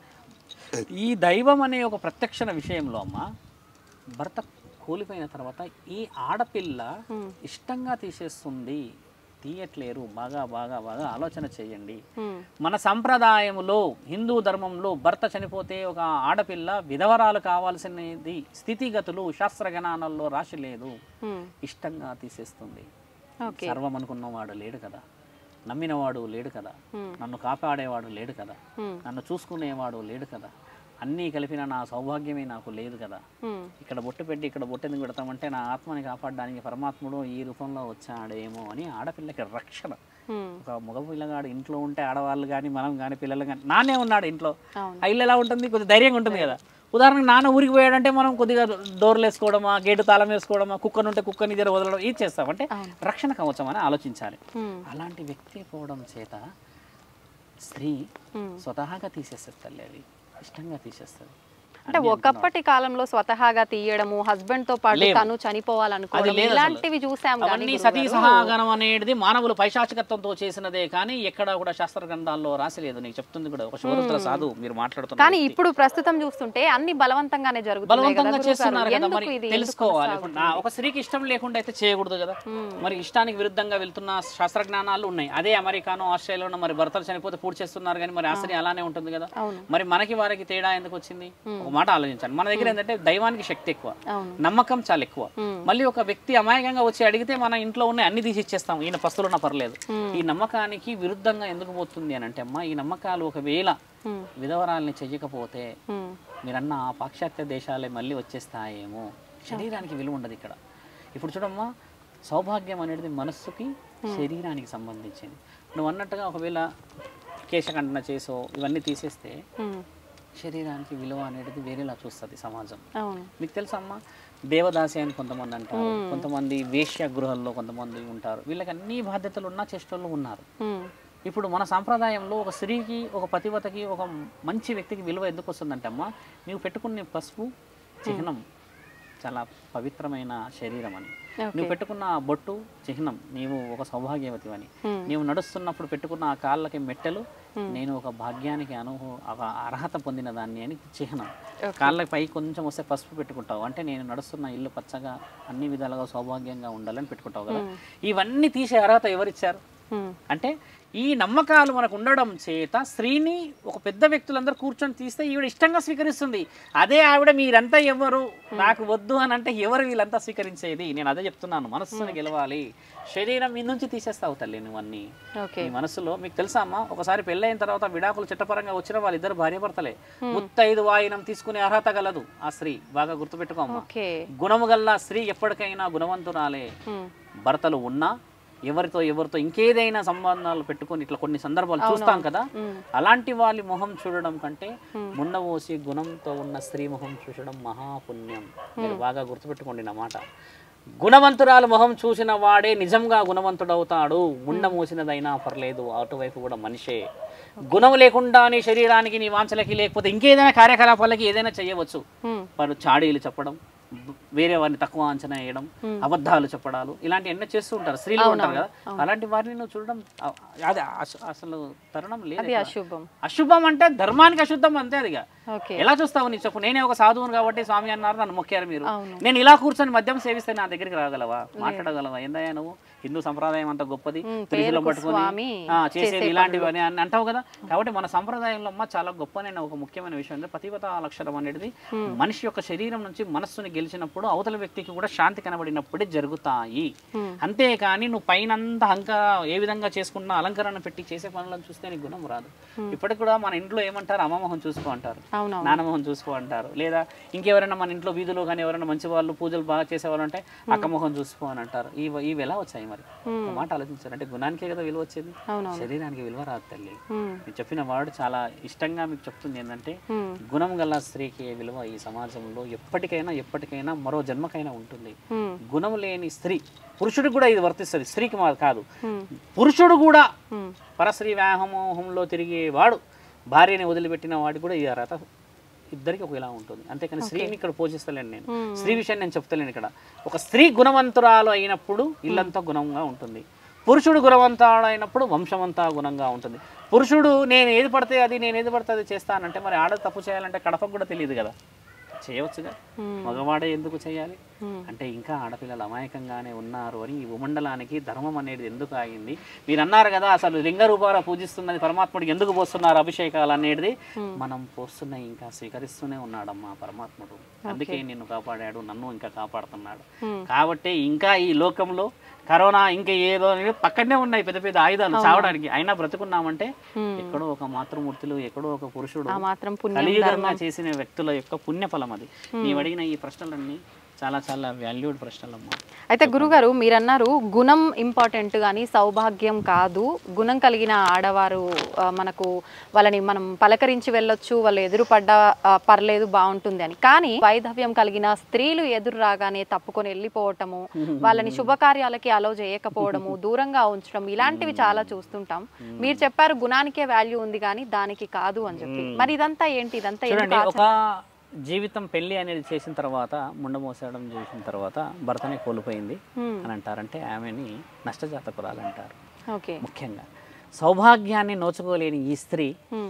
ఈ దైవం అనే ఒక ప్రత్యక్ష విషయంలో అమ్మ భర్త కూలిపోయిన తర్వాత ఈ ఆడపిల్ల హ్మ్. ఇష్టంగా తీసేస్తుంది తీయట్లేరు బాగా బాగా బాగా ఆలోచన చేయండి హ్మ్. మన సంప్రదాయంలో హిందూ ధర్మంలో భర్త చనిపోతే ఒక ఆడపిల్ల విధవరాలు కావాల్సినది స్థితిగతులు శాస్త్రగణాలలో రాసి లేదు హ్మ్. ఇష్టంగా తీసేస్తుంది ఓకే సర్వం అనుకున్నవాడు లేడు కదా నమ్మినవాడు లేడు కదా హ్మ్. నన్ను కాపాడేవాడు లేడు కదా హ్మ్. నన్ను చూసుకునేవాడు లేడు కదా అన్నీ కలిపిన నా సౌభాగ్యమే నాకు లేదు కదా హ్మ్. ఇక్కడ బొట్టు పెట్టి ఇక్కడ బొట్టు ఎందుకు పెడతామంటే నా ఆత్మని కాపాడడానికి పరమాత్ముడు ఈ రూపంలో వచ్చాడేమో అని ఆడపిల్లకి రక్షణ హ్మ్. ఒక మగ పిల్లగాడు ఇంట్లో ఉంటే ఆడవాళ్ళు కానీ మనం కానీ పిల్లలు కానీ నాన్నే ఉన్నాడు ఇంట్లో అవును ఆ ఇల్లు ఎలా ఉంటుంది కొద్దిగా ధైర్యంగా ఉంటుంది కదా ఉదాహరణకు నాన్న ఊరికి పోయాడంటే మనం కొద్దిగా డోర్లు వేసుకోవడమా గేటు తాళం వేసుకోవడమా కుక్కను ఉంటే కుక్కని దగ్గర వదలడం ఇది చేస్తాం అంటే అవును. రక్షణ కవచం అని ఆలోచించాలి హ్మ్. అలాంటి వ్యక్తి పోవడం చేత స్త్రీ హ్మ్. స్వతహాగా తీసేస్తుంది తల్లి అది ఇష్టంగా తీసేస్తుంది అంటే ఒకప్పటి కాలంలో స్వతహాగా తీయడము హస్బెండ్ తో పాటు లేవు. తను అది చనిపోవాలనుకోవడం లేదు అసలు. ఇలాంటివి చూసాం కానీ అవన్నీ సతీ సహాగనం అనేది మానవులు పైశాచికత్వంతో చేసినదే కానీ ఎక్కడ కూడా శాస్త్ర గ్రంథాల్లో రాసిలేదు నీకు చెప్తుంది కూడా ఒక శివరుద్ర సాధు మీరు మాట్లాడుతున్నారు కానీ ఇప్పుడు ప్రస్తుతం చూస్తుంటే అన్ని బలవంతంగానే జరుగుతున్నాయి కదా బలవంతంగా గురువు గారు. చేస్తున్నారు కదా ఎందుకు మరి ఇది తెలుసుకోవాలి ఇప్పుడు నా ఒక స్త్రీకి ఇష్టం లేకుండా అయితే చేయకూడదు కదా మరి ఇష్టానికి విరుద్ధంగా వెళ్తున్న శాస్త్రజ్ఞానాలు ఉన్నాయి అదే అమెరికానో ఆస్ట్రేలియాలో మరి భర్తలు చనిపోతే పూర్తి చేస్తున్నారు కానీ మరి ఆ స్త్రీ అలానే ఉంటుంది కదా అవును మరి మనకి వారికి తేడా ఎందుకు వచ్చింది ఒక మాట ఆలోచించండి మన దగ్గర ఏంటంటే దైవానికి శక్తి ఎక్కువ అవును నమ్మకం చాలా ఎక్కువ మ్మ్. మళ్ళీ ఒక వ్యక్తి అమాయకంగా వచ్చి అడిగితే మన ఇంట్లో ఉన్న అన్ని తీసి ఇచ్చేస్తాం ఈయన పస్తులున్నా పర్లేదు మ్మ్. ఈ నమ్మకానికి విరుద్ధంగా ఎందుకు పోతుంది అని అంటే అమ్మా ఈ నమ్మకాలు ఒకవేళ హ్మ్. విధవరాల్ని చెయ్యకపోతే హ్మ్. మీరన్న ఆ పాశ్చాత్య దేశాలే మళ్ళీ వచ్చేస్తాయేమో శరీరానికి విలువ ఉండదు ఇక్కడ ఇప్పుడు చూడమ్మా సౌభాగ్యం అనేది మనస్సుకి శరీరానికి సంబంధించింది నువ్వు అన్నట్టుగా ఒకవేళ కేశఖండన చేసో ఇవన్నీ తీసేస్తే హ్మ్. శరీరానికి విలువ అనేది వేరేలా చూస్తుంది సమాజం అవును మీకు తెలుసా అమ్మా దేవదాసి అని కొంతమంది అంటారు కొంతమంది వేశ్య గృహాల్లో కొంతమంది ఉంటారు వీళ్ళకి అన్ని బాధ్యతలు ఉన్న చేష్టోళ్ళు ఉన్నారు హ్మ్. ఇప్పుడు మన సాంప్రదాయంలో ఒక స్త్రీకి ఒక పతివతకి ఒక మంచి వ్యక్తికి విలువ ఎందుకు వస్తుందంటే అమ్మా నీవు పెట్టుకునే పసుపు చిహ్నం చాలా పవిత్రమైన శరీరం అని నువ్వు పెట్టుకున్న ఆ బొట్టు చిహ్నం నీవు ఒక సౌభాగ్యవతి అని Hmm. నీవు నడుస్తున్నప్పుడు పెట్టుకున్న ఆ కాళ్ళకి మెట్టెలు నేను ఒక భాగ్యానికి అను ఒక అర్హత పొందిన దాన్ని అని చిహ్నం కాళ్ళకి పై కొంచెం వస్తే పసుపు పెట్టుకుంటావు అంటే నేను నడుస్తున్న ఇల్లు పచ్చగా అన్ని విధాలుగా సౌభాగ్యంగా ఉండాలని పెట్టుకుంటావు కదా ఇవన్నీ తీసే అర్హత ఎవరిచ్చారు హ్మ్. అంటే ఈ నమ్మకాలు మనకు ఉండడం చేత స్త్రీని ఒక పెద్ద వ్యక్తులందరూ కూర్చొని తీస్తే ఈవిడ ఇష్టంగా స్వీకరిస్తుంది అదే ఆవిడ మీరంతా ఎవరు నాకు వద్దు అని అంటే ఎవరు వీళ్ళంతా స్వీకరించేది నేను అదే చెప్తున్నాను మనస్సుని గెలవాలి శరీరం మీ నుంచి తీసేస్తావు తల్లి నువ్వన్నీ ఓకే మీ మనసులో మీకు తెలుసా అమ్మా ఒకసారి పెళ్ళైన తర్వాత విడాకులు చట్టపరంగా వచ్చిన వాళ్ళిద్దరు భార్యాభర్తలే ముత్తైదు వాయినం తీసుకునే అర్హత గలదు ఆ స్త్రీ బాగా గుర్తుపెట్టుకో అమ్మా ఓకే గుణము గల్ల స్త్రీ ఎప్పటికైనా గుణవంతురాలే ఉమ్, భర్తలు ఉన్నా ఎవరితో ఎవరితో ఇంకేదైనా సంబంధాలు పెట్టుకొని ఇట్లా కొన్ని సందర్భాలు చూస్తాం కదా ఉమ్, అలాంటి వాళ్ళ మొహం చూడడం కంటే ముండవోసి గుణంతో ఉన్న స్త్రీ మొహం చూడడం మహాపుణ్యం మీరు బాగా గుర్తుపెట్టుకోండి నా మాట గుణవంతురాలు మొహం చూసిన వాడే నిజంగా గుణవంతుడవుతాడు ముండ మోసినదైనా పర్లేదు అటువైపు కూడా మనిషే గుణం లేకుండా నీ శరీరానికి నీ వాంఛలకి లేకపోతే ఇంకేదైనా కార్యకలాపాలకి ఏదైనా చేయవచ్చు ఉమ్, వారు చాడీలు చెప్పడం వేరే వారిని తక్కువ అంచనా వేయడం అబద్ధాలు చెప్పడాలు ఇలాంటి ఎన్నో చేస్తూ ఉంటారు స్త్రీలు ఉంటారు కదా అలాంటి వారిని నువ్వు చూడడం అ- అది అస- అసలు తరుణం లేదు అది ఇక్కడ. అశుభం అశుభం అంటే ధర్మానికి అశుద్ధం అంతే అదిగా ఓకే ఎలా చూస్తావు నీ చెప్పు నేనే ఒక సాధువును కాబట్టి స్వామి అన్నారు నన్ను మొక్కారు మీరు అవును. నేను ఇలా కూర్చొని మద్యం సేవిస్తే నా దగ్గరికి రాగలవా మాట్లాడగలవా ఏందయ్యా నువ్వు హిందూ సంప్రదాయం అంత గొప్పది ఉమ్, త్రిశూలం పేరుకు పట్టుకొని స్వామి ఆ, చేసేది ఇలాంటివి అని అని అంటావు కదా కాబట్టి మన సంప్రదాయంలో అమ్మ చాలా గొప్పనైన ఒక ముఖ్యమైన విషయం అంటే పతివత లక్షణం అనేది మనిషి యొక్క శరీరం నుంచి మనస్సుని గెలిచినప్పుడు అవతల వ్యక్తికి కూడా శాంతి కనబడినప్పుడే జరుగుతాయి ఉమ్, అంతేకాని నువ్వు పైనంత అహంకార ఏ విధంగా చేసుకున్నా అలంకరణ పెట్టి చేసే పనులను చూస్తే నీకు గుణం రాదు ఇప్పటికి కూడా మన ఇంట్లో ఏమంటారు అమ్మమోహం చూసుకో అంటారు అవునవును నానమోహం చూసుకో అంటారు లేదా ఇంకెవరైనా మన ఇంట్లో వీధిలో కానీ ఎవరైనా మంచి వాళ్ళు పూజలు బాగా చేసేవాళ్ళు అంటే అక్క మొహం చూసుకో అని అంటారు ఇవి ఇవి ఎలా వచ్చాయి మరి ఒక మాట ఆలోచించారు అంటే గుణానికే కదా విలువ వచ్చేది అవునవును శరీరానికి విలువ రాదు తల్లి ఉమ్, మీరు చెప్పిన వాడు చాలా ఇష్టంగా మీకు చెప్తుంది ఏంటంటే ఉమ్, గుణం గల స్త్రీకి విలువ ఈ సమాజంలో ఎప్పటికైనా ఎప్పటికైనా మరో జన్మకైనా ఉంటుంది ఉమ్, గుణం లేని స్త్రీ పురుషుడికి కూడా ఇది వర్తిస్తుంది స్త్రీకి మా కాదు ఉమ్, పురుషుడు కూడా ఉమ్, పరస్త్రీ వ్యామోహంలో తిరిగేవాడు భార్యని వదిలిపెట్టిన వాడికి కూడా ఈ అర్హత ఇద్దరికి ఒకలా ఉంటుంది అంతేకాని స్త్రీని ఇక్కడ పోషిస్తలేను నేను Hmm. స్త్రీ విషయాన్ని నేను చెప్తలేను ఇక్కడ ఒక స్త్రీ గుణవంతురాలు అయినప్పుడు ఇల్లంతా గుణంగా ఉంటుంది పురుషుడు గుణవంతుడు అయినప్పుడు వంశమంతా గుణంగా ఉంటుంది పురుషుడు నేను ఏది పడితే అది నేను ఏది పడితే అది చేస్తానంటే మరి ఆడ తప్పు చేయాలంటే కడపకు కూడా తెలియదు కదా చేయవచ్చుగా Hmm. మగవాడే ఎందుకు చేయాలి Hmm. అంటే ఇంకా ఆడపిల్లలు అమాయకంగానే ఉన్నారు అని ఈ భూమండలానికి ధర్మం అనేది ఎందుకు ఆగింది మీరు అన్నారు కదా అసలు లింగ రూపాల పూజిస్తున్నది పరమాత్ముడికి ఎందుకు పోస్తున్నారు అభిషేకాలు అనేది మనం పోస్తున్న ఇంకా స్వీకరిస్తూనే ఉన్నాడమ్మా పరమాత్ముడు అందుకే నిన్ను కాపాడాడు నన్ను ఇంకా కాపాడుతున్నాడు Hmm. కాబట్టి ఇంకా ఈ లోకంలో కరోనా ఇంకా ఏదో అనేది పక్కనే ఉన్నాయి పెద్ద పెద్ద ఆయుధాలు చావడానికి అయినా బ్రతుకున్నామంటే Hmm. ఎక్కడో ఒక మాతృమూర్తులు ఎక్కడో ఒక పురుషుడు ఆ మాత్రం పుణ్యం కలియుగంగా చేసిన వ్యక్తుల యొక్క పుణ్యఫలం అది నీవు అడిగిన ఈ ప్రశ్నలన్నీ చాలా చాలా వాల్యూడ్ ప్రశ్నలు అమ్మా అయితే గురుగారు మీరన్నారు గుణం ఇంపార్టెంట్ కానీ సౌభాగ్యం కాదు గుణం కలిగిన ఆడవారు ఆ, మనకు వాళ్ళని మనం పలకరించి వెళ్ళొచ్చు వాళ్ళు ఎదురు పడ్డా ఆ, పర్లేదు బాగుంటుంది అని కానీ వైధవ్యం కలిగిన స్త్రీలు ఎదురు రాగానే తప్పుకొని వెళ్ళిపోవటము వాళ్ళని శుభకార్యాలకి అలో చేయకపోవడము దూరంగా ఉంచడం ఇలాంటివి చాలా చూస్తుంటాం మీరు చెప్పారు గుణానికే వాల్యూ ఉంది కానీ దానికి కాదు అని చెప్పి మరి ఇదంతా ఏంటి ఇదంతా ఎందుకు చూడండి ఆచరణ- ఒక జీవితం పెళ్లి అనేది చేసిన తర్వాత ముండ మోసడం చేసిన తర్వాత భర్తనే కోల్పోయింది Hmm. అని అంటారంటే ఆమెని నష్టజాతకురాలు అంటారు ఓకే ముఖ్యంగా సౌభాగ్యాన్ని నోచుకోలేని ఈ స్త్రీ హ్మ్.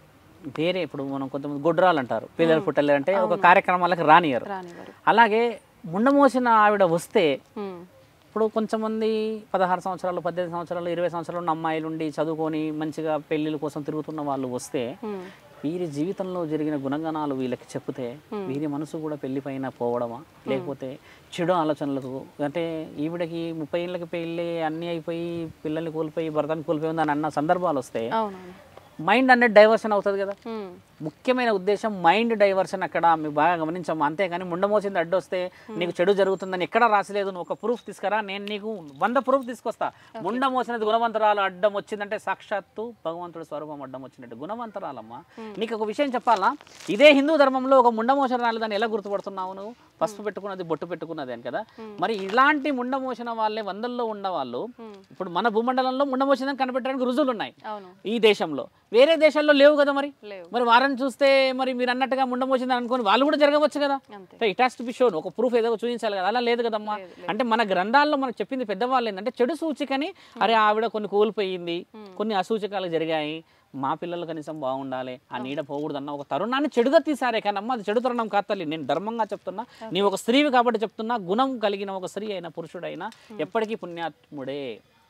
వేరే ఇప్పుడు మనం కొంతమంది గొడ్రాలు అంటారు పిల్లలు పుట్టలేరంటే ఒక కార్యక్రమాలకు రానియరు రానివ్వరు అలాగే ముండమోసిన ఆవిడ వస్తే హ్మ్. ఇప్పుడు కొంతమంది పదహారు సంవత్సరాలు పద్దెనిమిది సంవత్సరాలు ఇరవై సంవత్సరాలు ఉన్న అమ్మాయిలు ఉండి చదువుకొని మంచిగా పెళ్ళిళ్ళ కోసం తిరుగుతున్న వాళ్ళు వస్తే హ్మ్. వీరి జీవితంలో జరిగిన గుణగణాలు వీళ్ళకి చెప్తే వీరి మనసు కూడా పెళ్లిపైన పోవడమా లేకపోతే చెడు ఆలోచనలకు అంటే ఈవిడకి ముప్పై ఏళ్ళకి పెళ్ళి అన్నీ అయిపోయి పిల్లల్ని కోల్పోయి భర్తని కోల్పోయి ఉందని అన్న సందర్భాలు వస్తే అవునవును మైండ్ అనేది డైవర్షన్ అవుతుంది కదా హ్మ్. ముఖ్యమైన ఉద్దేశం మైండ్ డైవర్షన్ అక్కడ మీకు బాగా గమనించాము అంతేగాని ముండమోసింది అడ్డు వస్తే నీకు చెడు జరుగుతుందని ఎక్కడా రాసలేదు నువ్వు ఒక ప్రూఫ్ తీసుకురా నేను నీకు వంద ప్రూఫ్ తీసుకొస్తా ముండమోసినది గుణవంతరాలు అడ్డం వచ్చిందంటే సాక్షాత్తు భగవంతుడి స్వరూపం అడ్డం వచ్చినట్టు గుణవంతరాలమ్మా నీకు ఒక విషయం చెప్పాలా ఇదే హిందూ ధర్మంలో ఒక ముండమోసిన రాళ్ళు దాన్ని ఎలా గుర్తుపడుతున్నావు నువ్వు పసుపు పెట్టుకున్నది బొట్టు పెట్టుకున్నది అని కదా మరి ఇలాంటి ముండమోసిన వాళ్ళే వందల్లో ఉన్న వాళ్ళు ఇప్పుడు మన భూమండలంలో ముండమోసిందని కనిపెట్టడానికి రుజువులు ఉన్నాయి అవును ఈ దేశంలో వేరే దేశాల్లో లేవు కదా మరి లేవు మరి వారిని చూస్తే మరి మీరు అన్నట్టుగా ముండమోచిందని అనుకోని వాళ్ళు కూడా జరగవచ్చు కదా అంతే it has to be shown ఒక ప్రూఫ్ ఏదో చూపించాలి కదా అలా లేదు కదమ్మా అంటే మన గ్రంథాల్లో మనకు చెప్పింది పెద్దవాళ్ళు ఏంటంటే చెడు సూచికని అరే ఆవిడ కొన్ని కోల్పోయింది కొన్ని అసూచకాలు జరిగాయి మా పిల్లలు కనీసం బాగుండాలి ఆ నీడ పోకూడదన్న ఒక తరుణాన్ని చెడుగా తీసారే కానీ అమ్మ అది చెడు తరుణం కాదు తల్లి నేను ధర్మంగా చెప్తున్నా నీవు ఒక స్త్రీవి కాబట్టి చెప్తున్నా గుణం కలిగిన ఒక స్త్రీ అయినా పురుషుడైనా ఎప్పటికీ పుణ్యాత్ముడే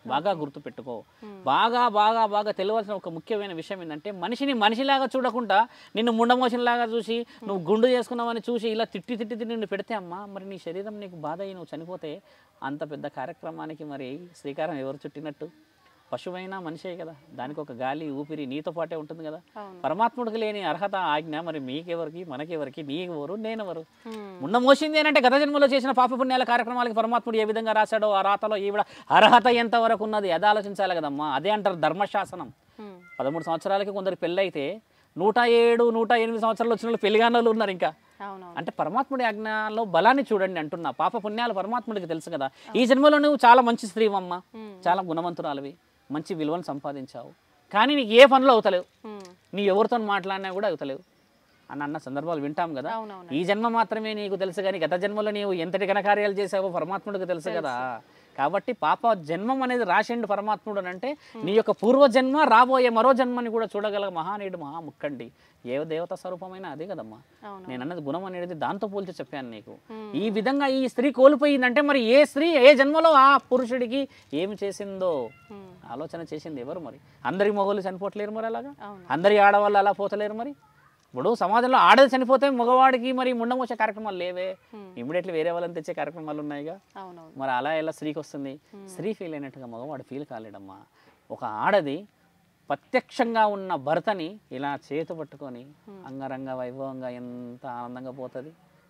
బాగా గుర్తుపెట్టుకో బాగా బాగా బాగా తెలియాల్సిన ఒక ముఖ్యమైన విషయం ఏంటంటే మనిషిని మనిషిలాగా చూడకుండా నిన్ను ముండమోషన్లాగా చూసి నువ్వు గుండు చేసుకున్నావని చూసి ఇలా తిట్టి తిట్టి తిట్టి నిన్ను పెడితే అమ్మా మరి నీ శరీరం నీకు బాధ అయ్యి నువ్వు చనిపోతే అంత పెద్ద కార్యక్రమానికి మరి శ్రీకారం ఎవరు చుట్టినట్టు పశువైనా మనిషే కదా దానికి ఒక గాలి ఊపిరి నీతో పాటే ఉంటుంది కదా అవును. పరమాత్ముడికి లేని అర్హత ఆజ్ఞ మరి మీకెవరికి మనకెవరికి నీకెవరు నేనెవరు Hmm. ఉన్న మోసింది ఏంటంటే గత జన్మలో చేసిన పాపపుణ్యాల కార్యక్రమాలకి పరమాత్ముడు ఏ విధంగా రాశాడో ఆ రాతలో ఈవిడ అర్హత ఎంత వరకు ఉన్నది అది ఆలోచించాలి కదమ్మా అదే అంటారు ధర్మశాసనం Hmm. పదమూడు సంవత్సరాలకి కొందరు పెళ్ళైతే నూట ఏడు నూట ఎనిమిది సంవత్సరాలు వచ్చిన వాళ్ళు పెళ్లిగానే వాళ్ళు ఉన్నారు ఇంకా అవునవును అంటే పరమాత్ముడి ఆజ్ఞలో బలాన్ని చూడండి అంటున్నా పాప పుణ్యాలు పరమాత్ముడికి తెలుసు కదా ఈ జన్మలో నువ్వు చాలా మంచి స్త్రీవమ్మ చాలా గుణవంతురాలివి మంచి విలువను సంపాదించావు కానీ నీకు ఏ పనులు అవుతలేవు Hmm. నీ ఎవరితో మాట్లాడినా కూడా అవుతలేవు అని అన్న సందర్భాలు వింటాం కదా అవునవును ఈ జన్మ మాత్రమే నీకు తెలుసు కానీ గత జన్మలో నీవు ఎంతటి ఘనకార్యాలు చేసావో పరమాత్ముడికి తెలుసు కదా కాబట్టి పాప జన్మం అనేది రాసిండు పరమాత్ముడు అని అంటే నీ యొక్క పూర్వ జన్మ రాబోయే మరో జన్మని కూడా చూడగల మహానీయుడు మహాముక్కండి ఏ దేవత స్వరూపమైన అదే కదమ్మా అవును నేను అన్నది గుణం అనేది దాంతో పోల్చి చెప్పాను నీకు ఈ విధంగా ఈ స్త్రీ కోల్పోయిందంటే మరి ఏ స్త్రీ ఏ జన్మలో ఆ పురుషుడికి ఏమి చేసిందో Hmm. ఆలోచన చేసింది ఎవరు మరి అందరి మొగలు చనిపోవట్లేరు మరి అలాగా అవును అందరి ఆడవాళ్ళు అలా పోతలేరు మరి ఇప్పుడు సమాజంలో ఆడది చనిపోతే మగవాడికి మరి ముండమోసే కార్యక్రమాలు లేవే Hmm. ఇమీడియట్లీ వేరే వాళ్ళని తెచ్చే కార్యక్రమాలు ఉన్నాయిగా అవునవును మరి అలా ఎలా స్త్రీకి వస్తుంది స్త్రీ ఫీల్ అయినట్టుగా మగవాడు ఫీల్ కాలేడమ్మా ఒక ఆడది ప్రత్యక్షంగా ఉన్న భర్తని ఇలా చేతు పట్టుకొని అంగరంగ వైభవంగా ఎంత ఆనందంగా పోతుంది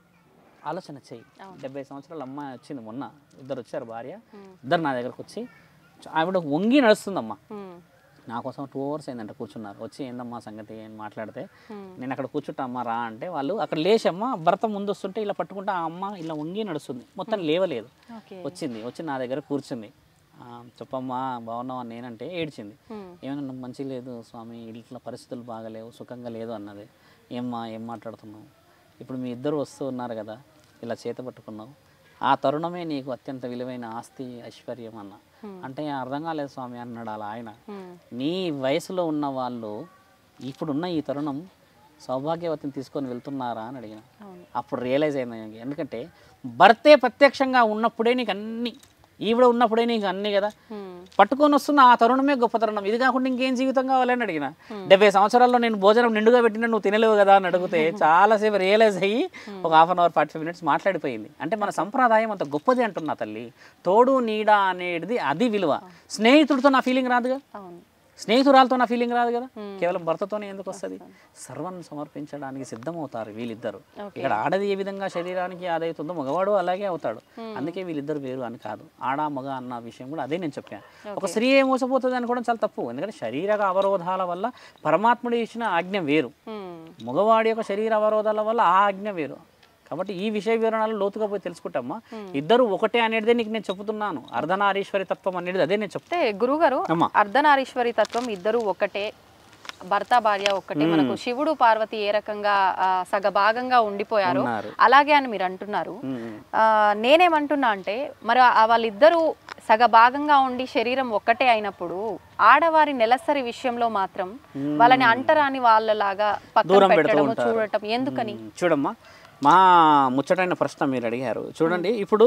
ఆలోచన చెయ్యి డెబ్బై సంవత్సరాల అమ్మాయి వచ్చింది మొన్న ఇద్దరు వచ్చారు భార్య ఇద్దరు నా దగ్గరకు వచ్చి ఆవిడ వంగి నడుస్తుందమ్మా Hmm. నా కోసం టూ అవర్స్ అయిందంట కూర్చున్నారు వచ్చి ఏందమ్మా సంగతి అని మాట్లాడితే Hmm. నేను అక్కడ కూర్చుంటా అమ్మ రా అంటే వాళ్ళు అక్కడ లేచి అమ్మ భర్త ముందు వస్తుంటే ఇలా పట్టుకుంటే ఆ అమ్మ ఇలా వంగి నడుస్తుంది మొత్తం లేవలేదు ఓకే వచ్చింది వచ్చి నా దగ్గర కూర్చుంది "ఆ, చెప్పమ్మా బాగున్నావా నేనంటే ఏడ్చింది Hmm. ఏమన్నా మంచి లేదు స్వామి ఇట్లా పరిస్థితులు బాగలేవు సుఖంగా లేదు అన్నది ఏమ్మా ఏం మాట్లాడుతున్నావు ఇప్పుడు మీ ఇద్దరు వస్తూ ఉన్నారు కదా ఇలా చేత పట్టుకున్నావు ఆ తరుణమే నీకు అత్యంత విలువైన ఆస్తి ఐశ్వర్యం అన్న అంటే అర్థం కాలేదు స్వామి అన్నాడు అలా ఆయన Hmm. నీ వయసులో ఉన్న వాళ్ళు ఇప్పుడున్న ఈ తరుణం సౌభాగ్యవతిని తీసుకొని వెళ్తున్నారా అని అడిగిన అవును అప్పుడు రియలైజ్ అయింది నాకు. ఎందుకంటే భర్తే ప్రత్యక్షంగా ఉన్నప్పుడే నీకు అన్ని ఈవిడ ఉన్నప్పుడే నీకు అన్ని కదా Hmm. పట్టుకొని వస్తున్న ఆ తరుణమే గొప్ప తరుణం ఇది కాకుండా ఇంకేం జీవితం కావాలని అడిగిన డెబ్బై సంవత్సరాల్లో నేను భోజనం నిండుగా పెట్టినా నువ్వు తినలేవు కదా అని అడిగితే చాలాసేపు రియలైజ్ అయ్యి ఒక half an hour forty five minutes మాట్లాడిపోయింది అంటే మన సంప్రదాయం అంత గొప్పది అంటున్నా తల్లి తోడు నీడ అనేది అది విలువ స్నేహితుడితో నా ఫీలింగ్ రాదుగా అవును స్నేహితురాలతో నా ఫీలింగ్ రాదు కదా కేవలం భర్తతోనే ఎందుకు వస్తుంది సర్వాన్ని సమర్పించడానికి సిద్ధమవుతారు వీళ్ళిద్దరు ఇక్కడ ఆడది ఏ విధంగా శరీరానికి ఆదవుతుందో మగవాడు అలాగే అవుతాడు అందుకే వీళ్ళిద్దరు వేరు అని కాదు ఆడ మగ అన్న విషయం కూడా అదే నేను చెప్పాను ఒక స్త్రీ ఏ మోసపోతుంది అనుకోవడం చాలా తప్పు ఎందుకంటే శరీర అవరోధాల వల్ల పరమాత్ముడు ఇచ్చిన ఆజ్ఞ వేరు Hmm. మగవాడి యొక్క శరీర అవరోధాల వల్ల ఆ ఆజ్ఞ వేరు కాబట్టి ఈ విషయ వివరణలు లోతుగా పోయి తెలుసుకుంటామా ఇద్దరు ఒకటే అనేది నీకు నేను చెప్తున్నాను అర్ధనారీశ్వరి తత్వం అనేది అదే నేను చెప్తాను అంటే గురుగారు అమ్మా. అర్ధనారీశ్వరి తత్వం ఇద్దరు ఒకటే భర్త భార్య ఒక్కటే మనకు శివుడు పార్వతి ఏ రకంగా ఆ, సగభాగంగా ఉండిపోయారో ఉన్నారు. అలాగే అని మీరు అంటున్నారు ఉమ్. ఆ, నేనేమంటున్నా అంటే మరి ఆ వాళ్ళిద్దరూ సగభాగంగా ఉండి శరీరం ఒక్కటే అయినప్పుడు ఆడవారి నెలసరి విషయంలో మాత్రం వాళ్ళని అంటరాని వాళ్ళలాగా పక్కన దూరం పెడుతూ పెట్టడం ఉంటారు. చూడటం ఎందుకని మ్మ్. చూడమ్మా మా ముచ్చటైన ప్రశ్న మీరు అడిగారు చూడండి ఇప్పుడు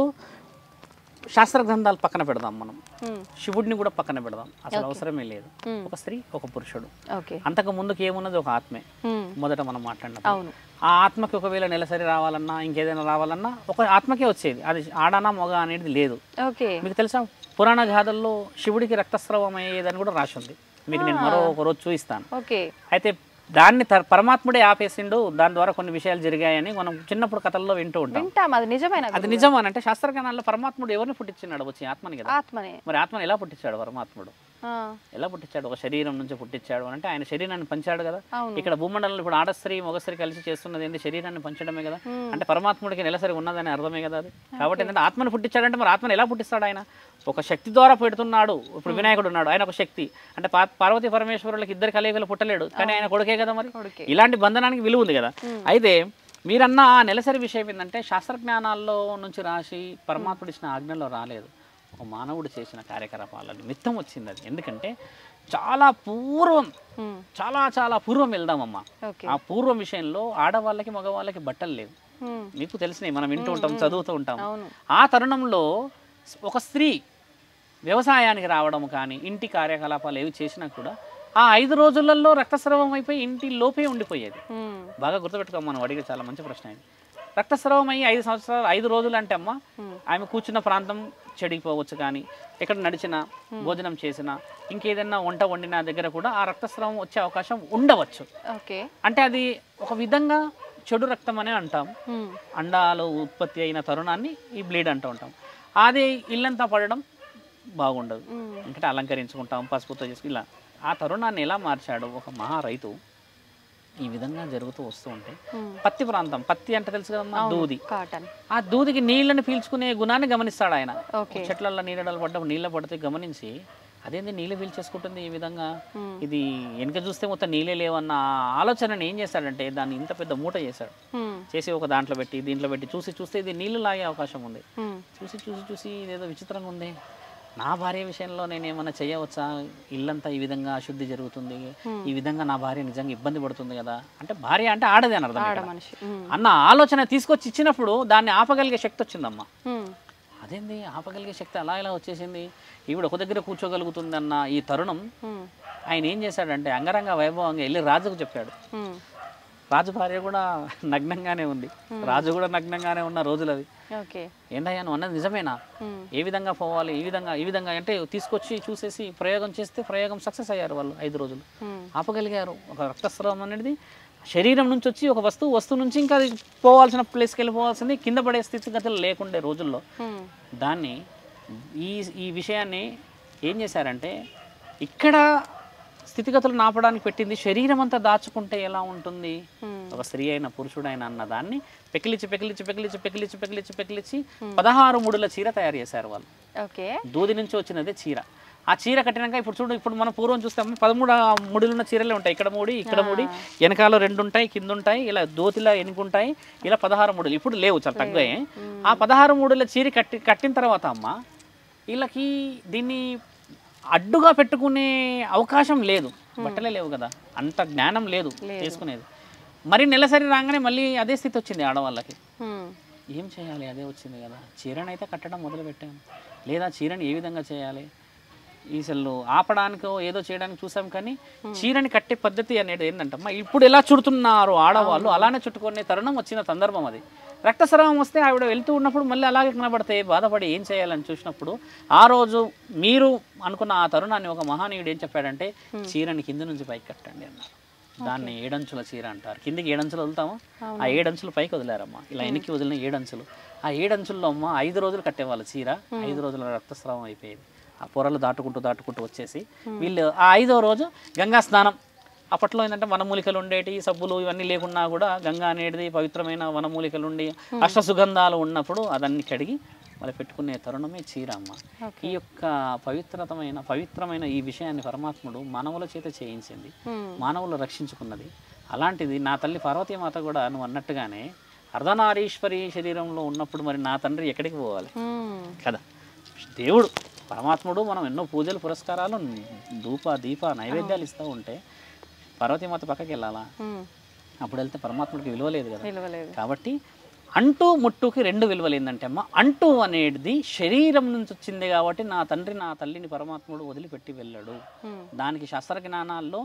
శాస్త్ర గ్రంథాలు పక్కన పెడదాం మనం Hmm. శివుడిని కూడా పక్కన పెడదాం అసలు అవసరమే లేదు ఒక స్త్రీ ఒక పురుషుడు ఓకే అంతకు ముందుకు ఏమున్నది ఒక ఆత్మే Hmm. మొదట మనం మాట్లాడినప్పుడు అవును ఆ ఆత్మకి ఒకవేళ నెలసరి రావాలన్నా ఇంకేదైనా రావాలన్నా ఒక ఆత్మకే వచ్చేది అది ఆడనా మొగ అనేది లేదు ఓకే మీకు తెలుసా పురాణ గాథల్లో శివుడికి రక్తస్రావం అయ్యేదని కూడా రాసి ఉంది మీకు నేను మరో ఒక రోజు చూపిస్తాను ఓకే అయితే దాన్ని త- పరమాత్ముడే ఆపేసిండు దాని ద్వారా కొన్ని విషయాలు జరిగాయని మనం చిన్నప్పుడు కథల్లో వింటూ ఉంటాం వింటాం అది నిజమైన అది నిజం అని అంటే శాస్త్రజ్ఞానాల్లో పరమాత్ముడు ఎవరిని పుట్టించినాడు వచ్చి ఆత్మని కదా ఆత్మనే మరి ఆత్మని ఎలా పుట్టించాడు పరమాత్ముడు ఆ, ఎలా పుట్టించాడు ఒక శరీరం నుంచి పుట్టించాడు అని అంటే ఆయన శరీరాన్ని పంచాడు కదా అవును ఇక్కడ భూమండలంలో ఇప్పుడు ఆడస్త్రీ మొగస్త్రీ కలిసి చేస్తున్నది ఏంటి శరీరాన్ని పంచడమే కదా అంటే పరమాత్ముడికి నెలసరి ఉన్నదని అర్థమే కదా అది కాబట్టి ఏంటంటే ఆత్మని పుట్టించాడంటే మరి ఆత్మని ఎలా పుట్టిస్తాడు ఆయన ఒక శక్తి ద్వారా పెడుతున్నాడు ఇప్పుడు వినాయకుడు ఉన్నాడు ఆయన ఒక శక్తి అంటే పా- పార్వతీ పరమేశ్వరులకు ఇద్దరు కలయికలు పుట్టలేడు కానీ ఆయన కొడుకే కదా మరి కొడుకే. ఇలాంటి బంధనానికి విలువ ఉంది కదా అయితే మీరన్న ఆ నెలసరి విషయం ఏంటంటే శాస్త్రజ్ఞానాల్లో నుంచి రాసి పరమాత్ముడు ఇచ్చిన ఆజ్ఞలో రాలేదు ఒక మానవుడు చేసిన కార్యకలాపాల నిమిత్తం వచ్చింది అది ఎందుకంటే చాలా పూర్వం Hmm. చాలా చాలా పూర్వం వెళ్దామమ్మా ఓకే ఆ పూర్వం విషయంలో ఆడవాళ్ళకి మగవాళ్ళకి బట్టలు లేవు Hmm. మీకు తెలిసినాయి మనం వింటూ ఉంటాం చదువుతూ ఉంటాం అవును ఆ తరుణంలో ఒక స్త్రీ వ్యవసాయానికి రావడం కానీ ఇంటి కార్యకలాపాలు ఏవి చేసినా కూడా ఆ ఐదు రోజులలో రక్తస్రావం అయిపోయి ఇంటి లోపే ఉండిపోయేది ఉమ్, బాగా గుర్తుపెట్టుకో మనం అడిగే చాలా మంచి ప్రశ్న ఇది రక్తస్రావం అయ్యి ఐదు సంవత్సరాలు ఐదు రోజులు అంటే అమ్మ ఆమె కూర్చున్న ప్రాంతం చెడిపోవచ్చు కానీ ఎక్కడ నడిచినా భోజనం చేసినా ఇంకేదైనా వంట వండిన దగ్గర కూడా ఆ రక్తస్రావం వచ్చే అవకాశం ఉండవచ్చు ఓకే అంటే అది ఒక విధంగా చెడు రక్తం అనే అంటాం ఉమ్, అండాలు ఉత్పత్తి అయిన తరుణాన్ని ఈ బ్లీడ్ అంటూ ఉంటాం అది ఇల్లంతా పడడం బాగుండదు ఉమ్, ఎందుకంటే అలంకరించుకుంటాం పసుపుతో చేసుకు ఇలా ఆ తరుణాన్ని ఎలా మార్చాడు ఒక మహా రైతు ఈ విధంగా జరుగుతూ వస్తూ ఉంటే ఉమ్. పత్తి ప్రాంతం పత్తి అంటే తెలుసు కదమ్మా దూది కాటన్ ఆ దూదికి నీళ్ళని పీల్చుకునే గుణాన్ని గమనిస్తాడు ఆయన ఓకే చెట్లలో నీడలు పడ్డప్పుడు నీళ్ళ పడితే గమనించి అదేంది నీళ్ళు పీల్చేసుకుంటుంది ఈ విధంగా ఇది వెనుక చూస్తే మొత్తం నీళ్ళే లేవన్న ఆలోచనని ఏం చేశాడంటే దాన్ని ఇంత పెద్ద మూట చేశాడు ఉమ్, చేసి ఒక దాంట్లో పెట్టి దీంట్లో పెట్టి చూసి చూస్తే ఇది నీళ్లు లాగే అవకాశం ఉంది ఉమ్, చూసి చూసి చూసి ఇదేదో విచిత్రంగా ఉంది నా భార్య విషయంలో నేను ఏమైనా చేయవచ్చా ఇల్లంతా ఈ విధంగా అశుద్ధి జరుగుతుంది ఈ విధంగా నా భార్య నిజంగా ఇబ్బంది పడుతుంది కదా అంటే భార్య అంటే ఆడది అని అర్థం ఆడ ఇక్కడ. మనిషి ఉమ్, అన్న ఆలోచన తీసుకొచ్చి ఇచ్చినప్పుడు దాన్ని ఆపగలిగే శక్తి వచ్చిందమ్మా ఉమ్, అదేంది ఆపగలిగే శక్తి అలా ఇలా వచ్చేసింది ఈవిడ ఒక దగ్గర కూర్చోగలుగుతుంది అన్న ఈ తరుణం ఉమ్, ఆయన ఏం చేశాడంటే అంగరంగ వైభవంగా వెళ్ళి రాజుకు చెప్పాడు ఉమ్, రాజు భార్య కూడా నగ్నంగానే ఉంది రాజు కూడా నగ్నంగానే ఉన్న రోజులు అవి ఓకే ఏంటయ్యా నువ్వు అన్నది నిజమేనా ఉమ్, ఏ విధంగా పోవాలి ఈ విధంగా ఈ విధంగా అంటే తీసుకొచ్చి చూసేసి ప్రయోగం చేస్తే ప్రయోగం సక్సెస్ అయ్యారు వాళ్ళు ఐదు రోజులు ఉమ్, ఆపగలిగారు ఒక రక్తస్రావం అనేది శరీరం నుంచి వచ్చి ఒక వస్తువు వస్తువు నుంచి ఇంకా అది పోవాల్సిన ప్లేస్కి వెళ్ళిపోవాల్సింది కింద పడే స్థితిగతులు లేకుండే రోజుల్లో ఉమ్, దాన్ని ఈ ఈ విషయాన్ని ఏం చేశారంటే ఇక్కడ స్థితిగతులు నాపడానికి పెట్టింది శరీరం అంతా దాచుకుంటే ఎలా ఉంటుంది ఉమ్, ఒక స్త్రీ అయిన పురుషుడైన అన్న దాన్ని పెకిలిచి పెకిలిచి పెకిలిచి పెకిలిచి పెకిలిచి పెకిలిచి పదహారు ముడుల చీర తయారు చేశారు వాళ్ళు ఓకే దూది నుంచి వచ్చినదే చీర ఆ చీర కట్టినాక ఇప్పుడు చూడు ఇప్పుడు మనం పూర్వం చూస్తాం పదమూడు ముడులున్న చీరలే ఉంటాయి ఇక్కడ ముడి ఇక్కడ ముడి వెనకాల రెండు ఉంటాయి కింద ఉంటాయి ఇలా దోతిలా ఎనుకుంటాయి ఇలా పదహారు ముడులు ఇప్పుడు లేవు చాలా తగ్గాయి ఆ పదహారు ముడుల చీర కట్టి కట్టిన తర్వాత అమ్మ వీళ్ళకి దీన్ని అడ్డుగా పెట్టుకునే అవకాశం లేదు బట్టలే లేవు కదా అంత జ్ఞానం లేదు చేసుకునేది మరి నెలసరి రాగానే మళ్ళీ అదే స్థితి వచ్చింది ఆడవాళ్ళకి ఉమ్, ఏం చేయాలి అదే వచ్చింది కదా చీరని అయితే కట్టడం మొదలు పెట్టాము లేదా చీరని ఏ విధంగా చేయాలి ఈసలు ఆపడానికో ఏదో చేయడానికి చూసాం కానీ చీరని కట్టే పద్ధతి అనేది ఏంటంటమ్మా ఇప్పుడు ఎలా చుడుతున్నారు ఆడవాళ్ళు అలానే చుట్టుకునే తరుణం వచ్చిన సందర్భం అది రక్తస్రావం వస్తే ఆవిడ వెళ్తూ ఉన్నప్పుడు మళ్ళీ అలాగే కనబడితే బాధపడి ఏం చేయాలని చూసినప్పుడు ఆ రోజు మీరు అనుకున్న ఆ తరుణాన్ని ఒక మహానీయుడు ఏం చెప్పాడంటే చీరని కింద నుంచి పైకి కట్టండి అన్నారు దాన్ని ఏడంచుల చీర అంటారు కిందికి ఏడంచులు వదులుతామా ఆ ఏడంచులు పైకి వదిలారమ్మా ఇలా వెనక్కి వదిలిన ఏడంచులు ఆ ఏడంచుల్లో అమ్మ ఐదు రోజులు కట్టేవాళ్ళు చీర ఐదు రోజుల రక్తస్రావం అయిపోయేది ఆ పొరలు దాటుకుంటూ దాటుకుంటూ వచ్చేసి వీళ్ళు ఆ ఐదో రోజు గంగా స్నానం అప్పట్లో ఏంటంటే వనమూలికలు ఉండేటి సబ్బులు ఇవన్నీ లేకున్నా కూడా గంగా అనేది పవిత్రమైన వనమూలికలు ఉండి అష్ట సుగంధాలు ఉన్నప్పుడు అదన్నీ కడిగి మళ్ళీ పెట్టుకునే తరుణమే చీర అమ్మ ఈ యొక్క పవిత్రతమైన పవిత్రమైన ఈ విషయాన్ని పరమాత్ముడు మానవుల చేత చేయించింది ఉమ్, మానవులు రక్షించుకున్నది అలాంటిది నా తల్లి పార్వతీమాత కూడా నువ్వు అన్నట్టుగానే అర్ధనారీశ్వరి శరీరంలో ఉన్నప్పుడు మరి నా తండ్రి ఎక్కడికి పోవాలి ఉమ్, కదా దేవుడు పరమాత్ముడు మనం ఎన్నో పూజలు పురస్కారాలు ధూప దీప నైవేద్యాలు ఇస్తూ ఉంటే పార్వతీమాత పక్కకి వెళ్ళాలా ఉమ్, అప్పుడు వెళ్తే పరమాత్ముడికి విలువ లేదు కదా నిలవలేదు కాబట్టి అంటూ ముట్టుకి రెండు విలువలు ఏంటంటే అమ్మ అంటూ అనేది శరీరం నుంచి వచ్చింది కాబట్టి నా తండ్రి నా తల్లిని పరమాత్ముడు వదిలిపెట్టి వెళ్ళాడు ఉమ్, దానికి శాస్త్ర జ్ఞానాల్లో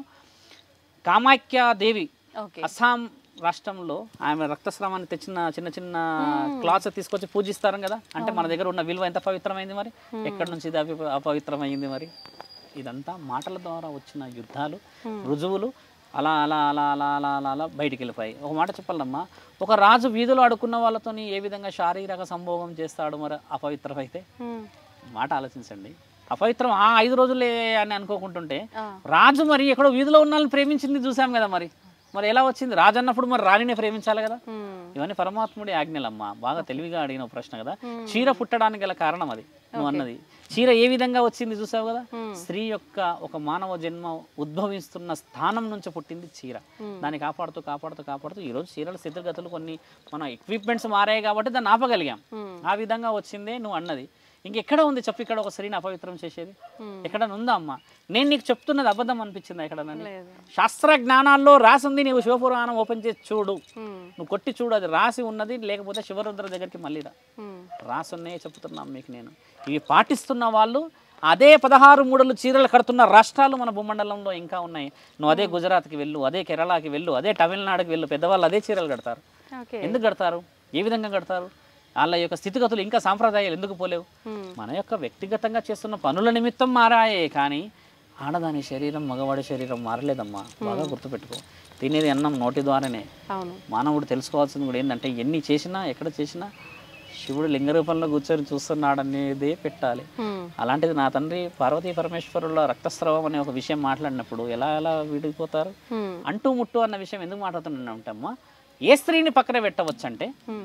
కామాఖ్యాదేవి ఓకే అస్సాం రాష్ట్రంలో ఆమె రక్తస్రావాన్ని తెచ్చిన చిన్న చిన్న క్లాత్స్ తీసుకొచ్చి పూజిస్తారు కదా అంటే మన దగ్గర ఉన్న విలువ ఎంత పవిత్రమైంది మరి ఎక్కడి నుంచి ఇది అపవి అపవిత్రమైంది మరి ఇదంతా మాటల ద్వారా వచ్చిన యుద్ధాలు రుజువులు అలా అలా అలా అలా అలా అలా అలా బయటికి వెళ్ళిపోయాయి ఒక మాట చెప్పాలమ్మా ఒక రాజు వీధిలో అడుక్కున్న వాళ్ళతోని ఏ విధంగా శారీరక సంభోగం చేస్తాడు మరి అపవిత్రమైతే ఉమ్, మాట ఆలోచించండి అపవిత్రం ఆ ఐదు రోజులే అని అనుకోకుంటుంటే ఆ, రాజు మరి ఎక్కడో వీధిలో ఉన్న వాళ్ళని ప్రేమించింది చూసాం కదా మరి మరి ఎలా వచ్చింది రాజు అన్నప్పుడు మరి రాణిని ప్రేమించాలి కదా ఉమ్, ఇవన్నీ పరమాత్ముడి ఆజ్ఞలమ్మా బాగా తెలివిగా అడిగిన ప్రశ్న కదా చీర పుట్టడానికి గల కారణం అది నువ్వు అన్నది చీర ఏ విధంగా వచ్చింది చూసావు కదా స్త్రీ యొక్క ఒక మానవ జన్మ ఉద్భవిస్తున్న స్థానం నుంచి పుట్టింది చీర దాన్ని కాపాడుతూ కాపాడుతూ కాపాడుతూ ఈ రోజు చీరల స్థితిగతులు కొన్ని మన ఎక్విప్మెంట్స్ మారాయి కాబట్టి దాన్ని ఆపగలిగాం ఉమ్, ఆ విధంగా వచ్చిందే నువ్వు అన్నది ఇంకెక్కడ ఉంది చెప్పు ఇక్కడ ఒక స్త్రీని అపవిత్రం చేసేది ఉమ్, ఎక్కడ ఉందా అమ్మా నేను నీకు చెప్తున్నది అబద్ధం అనిపించిందా ఎక్కడ లేదు శాస్త్ర జ్ఞానాల్లో రాసింది నీవు శివపురాణం ఓపెన్ చేసి చూడు ఉమ్, నువ్వు కొట్టి చూడు అది రాసి ఉన్నది లేకపోతే శివరుద్ర దగ్గరికి మళ్ళీ రా ఉమ్, రాసున్నాయే చెప్తున్నాం మీకు నేను ఇవి పాటిస్తున్న వాళ్ళు అదే పదహారు మూడలు చీరలు కడుతున్న రాష్ట్రాలు మన భూమండలంలో ఇంకా ఉన్నాయి నువ్వు అదే గుజరాత్కి వెళ్ళు అదే కేరళకి వెళ్ళు అదే తమిళనాడుకి వెళ్ళు పెద్దవాళ్ళు అదే చీరలు కడతారు ఓకే ఎందుకు కడతారు ఏ విధంగా కడతారు వాళ్ళ యొక్క స్థితిగతులు ఇంకా సాంప్రదాయాలు ఎందుకు పోలేవు Hmm. మన యొక్క వ్యక్తిగతంగా చేస్తున్న పనుల నిమిత్తం మారాయే కానీ ఆడదాని శరీరం మగవాడి శరీరం మారలేదమ్మా బాగా గుర్తుపెట్టుకో తినేది అన్నం నోటి ద్వారానే అవును మానవుడు తెలుసుకోవాల్సింది కూడా ఏంటంటే ఎన్ని చేసినా ఎక్కడ చేసినా శివుడు లింగ రూపంలో కూర్చొని చూస్తున్నాడనేదే పెట్టాలి Hmm. అలాంటిది నా తండ్రి పార్వతీ పరమేశ్వరుల రక్తస్రావం అనే ఒక విషయం మాట్లాడినప్పుడు ఎలా ఎలా విడిపోతారు Hmm. అంటూ ముట్టు అన్న విషయం ఎందుకు మాట్లాడుతున్నామంటమ్మా ఏ స్త్రీని పక్కన పెట్టవచ్చు అంటే Hmm.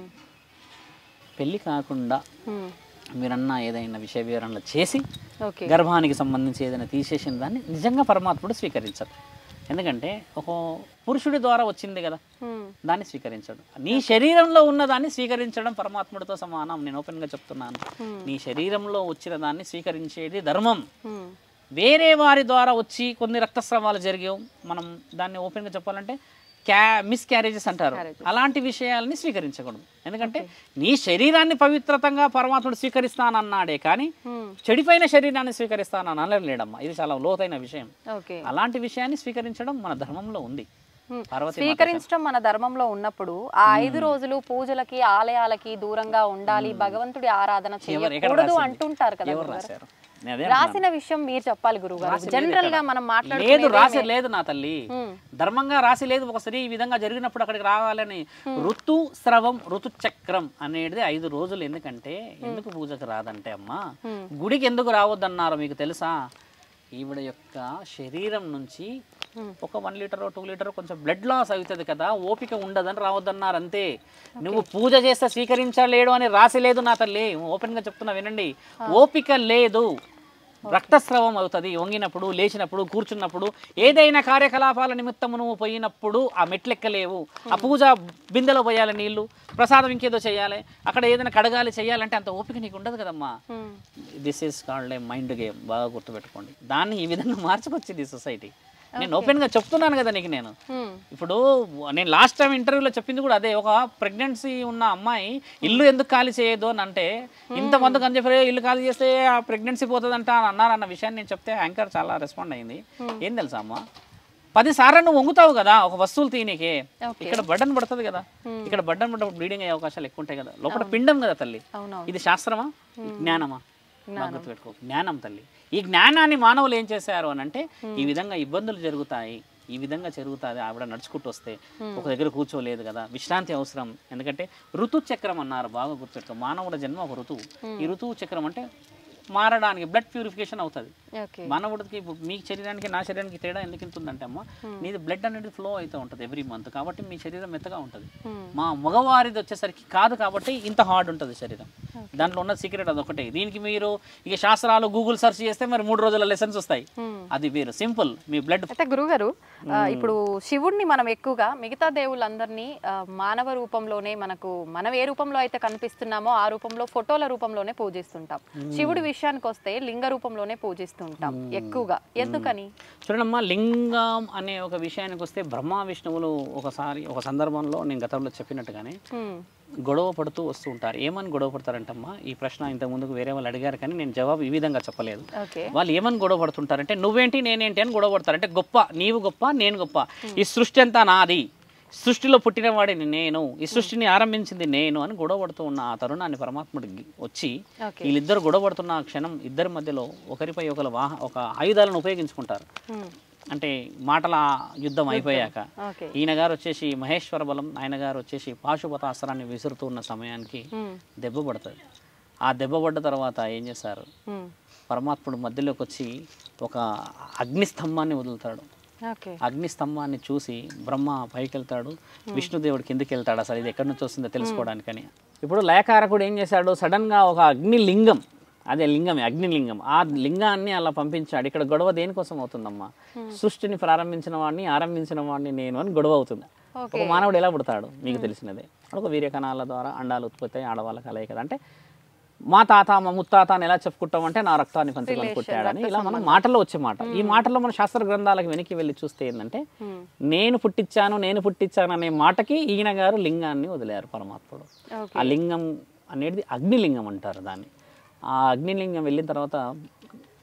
పెళ్లి కాకుండా Hmm. మీరన్నా ఏదైనా విషయ వివరణలు చేసి ఓకే గర్భానికి సంబంధించి ఏదైనా తీసేసిన దాన్ని నిజంగా పరమాత్ముడు స్వీకరించడు ఎందుకంటే ఒక పురుషుడి ద్వారా వచ్చింది కదా Hmm. దాన్ని స్వీకరించడు నీ శరీరంలో ఉన్నదాన్ని స్వీకరించడం పరమాత్ముడితో సమానం నేను ఓపెన్గా చెప్తున్నాను Hmm. నీ శరీరంలో వచ్చిన దాన్ని స్వీకరించేది ధర్మం Hmm. వేరే వారి ద్వారా వచ్చి కొన్ని రక్తస్రావాలు జరిగావు మనం దాన్ని ఓపెన్గా చెప్పాలంటే క్యా మిస్ క్యారేజెస్ అంటారు అలాంటి విషయాలని స్వీకరించకూడదు ఎందుకంటే నీ శరీరాన్ని పవిత్రతంగా పరమాత్ముడు స్వీకరిస్తానన్నాడే కానీ Hmm. చెడిపోయిన శరీరాన్ని స్వీకరిస్తానని అనలేడమ్మా ఇది చాలా లోతైన విషయం ఓకే అలాంటి విషయాన్ని స్వీకరించడం మన ధర్మంలో ఉంది Hmm. పార్వతీ స్వీకరించడం మన ధర్మంలో ఉన్నప్పుడు ఆ ఐదు రోజులు పూజలకి ఆలయాలకి దూరంగా ఉండాలి భగవంతుడి ఆరాధన ఎవరు ఎక్కడ చేయకూడదు రాసింది? అంటుంటారు కదా ఎవరు గురుగారు. రాశారు నేను అదే రాసిన విషయం మీరు చెప్పాలి గురువు గారు రాసి జనరల్ గా మనం లేదు మాట్లాడుకునేది రాసి లేదు నా తల్లి Hmm. ధర్మంగా రాసి లేదు ఒక స్త్రీ ఈ విధంగా జరిగినప్పుడు అక్కడికి రావాలని ఋతు స్రవం ఋతు చక్రం అనేది ఐదు రోజులు ఎందుకంటే ఎందుకు పూజకు రాదంటే అమ్మా Hmm. గుడికి ఎందుకు రావద్దన్నారు మీకు తెలుసా ఈవిడ యొక్క శరీరం నుంచి Hmm. ఒక వన్ లీటర్ టూ లీటర్ కొంచెం బ్లడ్ లాస్ అవుతుంది కదా ఓపిక ఉండదని రావద్దన్నారు అంతే నువ్వు పూజ చేస్తే స్వీకరించలేడు అని రాసి లేదు నా తల్లి ఓపెన్గా చెప్తున్నా వినండి ఓపిక లేదు రక్తస్రావం అవుతుంది వంగినప్పుడు లేచినప్పుడు కూర్చున్నప్పుడు ఏదైనా కార్యకలాపాల నిమిత్తము నువ్వు పోయినప్పుడు ఆ మెట్లెక్కలేవు ఆ పూజ బిందెలో పోయాలి నీళ్లు ప్రసాదం ఇంకేదో చేయాలి అక్కడ ఏదైనా కడగాలి చేయాలంటే అంత ఓపిక నీకు ఉండదు కదమ్మా Hmm. This is called a mind game బాగా గుర్తుపెట్టుకోండి దాన్ని ఈ విధంగా మార్చుకొచ్చింది ఈ సొసైటీ నేను ఓపెన్గా చెప్తున్నాను కదా నీకు నేను Hmm. ఇప్పుడు నేను లాస్ట్ టైం ఇంటర్వ్యూలో చెప్పింది కూడా అదే ఒక ప్రెగ్నెన్సీ ఉన్న అమ్మాయి ఇల్లు ఎందుకు ఖాళీ చేయదు అని అంటే ఇంతమంది అని చెప్పి ఇల్లు ఖాళీ చేస్తే ఆ ప్రెగ్నెన్సీ పోతుందంట అని అన్నారు అన్న విషయాన్ని నేను చెప్తే యాంకర్ చాలా రెస్పాండ్ అయింది ఏం తెలుసా అమ్మ పది సార్లు నువ్వు వంగుతావు కదా ఒక వస్తువులు తీయనీకే Okay. ఇక్కడ బడ్డన్ పడుతుంది కదా ఇక్కడ బడ్డన్ పడ్డప్పుడు బ్లీడింగ్ అయ్యే అవకాశాలు ఎక్కువ ఉంటాయి కదా లోపల పిండం కదా తల్లి అవునవును ఇది శాస్త్రమా జ్ఞానమా బాగా గుర్తుపెట్టుకో జ్ఞానం తల్లి ఈ జ్ఞానాన్ని మానవులు ఏం చేశారు అని అంటే ఈ విధంగా ఇబ్బందులు జరుగుతాయి ఈ విధంగా జరుగుతుంది ఆవిడ నడుచుకుంటూ వస్తే ఒక దగ్గర కూర్చోలేదు కదా విశ్రాంతి అవసరం ఎందుకంటే ఋతు చక్రం అన్నారు బాగా గుర్తుపెట్టుకో మానవుడి జన్మ ఒక ఋతువు ఈ ఋతువు చక్రం అంటే మారడానికి బ్లడ్ ప్యూరిఫికేషన్ అవుతుంది ఓకే మానవుడికి ఇప్పుడు మీ శరీరానికి నా శరీరానికి తేడా ఎందుకు ఉంటుందంటే అమ్మ నీది బ్లడ్ అనేది ఫ్లో అవుతూ ఉంటుంది ఎవ్రీ మంత్ కాబట్టి మీ శరీరం మెత్తగా ఉంటుంది Hmm. మా మగవారిది వచ్చేసరికి కాదు కాబట్టి ఇంత హార్డ్ ఉంటుంది శరీరం దాంట్లో ఉన్న సీక్రెట్ అదొకటే దీనికి మీరు ఇక శాస్త్రాలు గూగుల్ సెర్చ్ చేస్తే మరి మూడు రోజుల లెసన్స్ వస్తాయి Hmm. అది వేరు సింపుల్ మీ బ్లడ్ అయితే గురుగారు ఆ, ఇప్పుడు శివుడిని మనం ఎక్కువగా మిగతా దేవుళ్ళందరినీ ఆ, మానవ రూపంలోనే మనకు మనం ఏ రూపంలో అయితే కనిపిస్తున్నామో ఆ రూపంలో ఫోటోల రూపంలోనే పూజిస్తుంటాం శివుడి విషయానికి వస్తే లింగ రూపంలోనే పూజిస్తుంటాం ఎక్కువగా ఎందుకని చూడమ్మా లింగం అనే ఒక విషయానికి వస్తే బ్రహ్మ విష్ణువులు ఒకసారి ఒక సందర్భంలో నేను గతంలో చెప్పినట్టుగానే హ్మ్. గొడవ పడుతూ వస్తూ ఉంటారు ఏమని గొడవ పడతారంటమ్మా ఈ ప్రశ్న ఇంత ముందుకు వేరే వాళ్ళు అడిగారు కానీ నేను జవాబు ఈ విధంగా చెప్పలేదు ఓకే వాళ్ళు ఏమని గొడవ పడుతుంటారంటే నువ్వేంటి నేనేంటి అని గొడవ పడతారు అంటే గొప్ప నీవు గొప్ప నేను గొప్ప ఈ సృష్టి అంతా నాది సృష్టిలో పుట్టినవాడిని నేను ఈ సృష్టిని ఆరంభించింది నేను అని గొడవ పడుతూ ఉన్న ఆ తరుణాన్ని పరమాత్ముడు గి- వచ్చి ఓకే వీళ్ళిద్దరు గొడవ పడుతున్న ఆ క్షణం ఇద్దరి మధ్యలో ఒకరిపై ఒకరు వాహ ఒక ఆయుధాలను ఉపయోగించుకుంటారు హ్మ్. అంటే మాటల యుద్ధం అయిపోయాక ఓకే ఈయన గారు వచ్చేసి మహేశ్వర బలం ఆయన గారు వచ్చేసి పాశుపతాస్త్రాన్ని విసురుతూ ఉన్న సమయానికి హ్మ్. దెబ్బ పడుతుంది ఆ దెబ్బ పడ్డ తర్వాత ఏం చేస్తారు హ్మ్. పరమాత్ముడు మధ్యలోకి వచ్చి ఒక అగ్నిస్తంభాన్ని వదులుతాడు ఓకే అగ్నిస్తంభాన్ని చూసి బ్రహ్మ పైకి వెళ్తాడు విష్ణుదేవుడు కిందికి వెళ్తాడు అసలు ఇది ఎక్కడి నుంచి వస్తుందో తెలుసుకోవడానికని ఇప్పుడు లయకారకుడు ఏం చేశాడు సడన్గా ఒక అగ్నిలింగం అదే లింగమే అగ్నిలింగం ఆ లింగాన్ని అలా పంపించాడు ఇక్కడ గొడవ దేనికోసం అవుతుందమ్మా సృష్టిని ప్రారంభించిన వాడిని ఆరంభించిన వాడిని నేను అని గొడవ అవుతుంది ఒక మానవుడు ఎలా పుడతాడు మీకు తెలిసినదే ఒక వీర్యకణాల ద్వారా అండాలు ఉత్పత్తి అయ్యి ఆడవాళ్ళ కలయిక కదా అంటే మా తాత మా ముత్తాత అని ఎలా చెప్పుకుంటామంటే నా రక్తాన్ని పంచుకొని పుట్టాడని ఇలా మనం మాటల్లో వచ్చే మాట ఈ మాటల్లో మన శాస్త్ర గ్రంథాలకు వెనక్కి వెళ్ళి చూస్తే ఏంటంటే హ్మ్. నేను పుట్టించాను నేను పుట్టించాను అనే మాటకి ఈయన గారు లింగాన్ని వదిలేరు పరమాత్ముడు ఓకే ఆ లింగం అనేది అగ్నిలింగం అంటారు దాన్ని ఆ అగ్నిలింగం వెళ్ళిన తర్వాత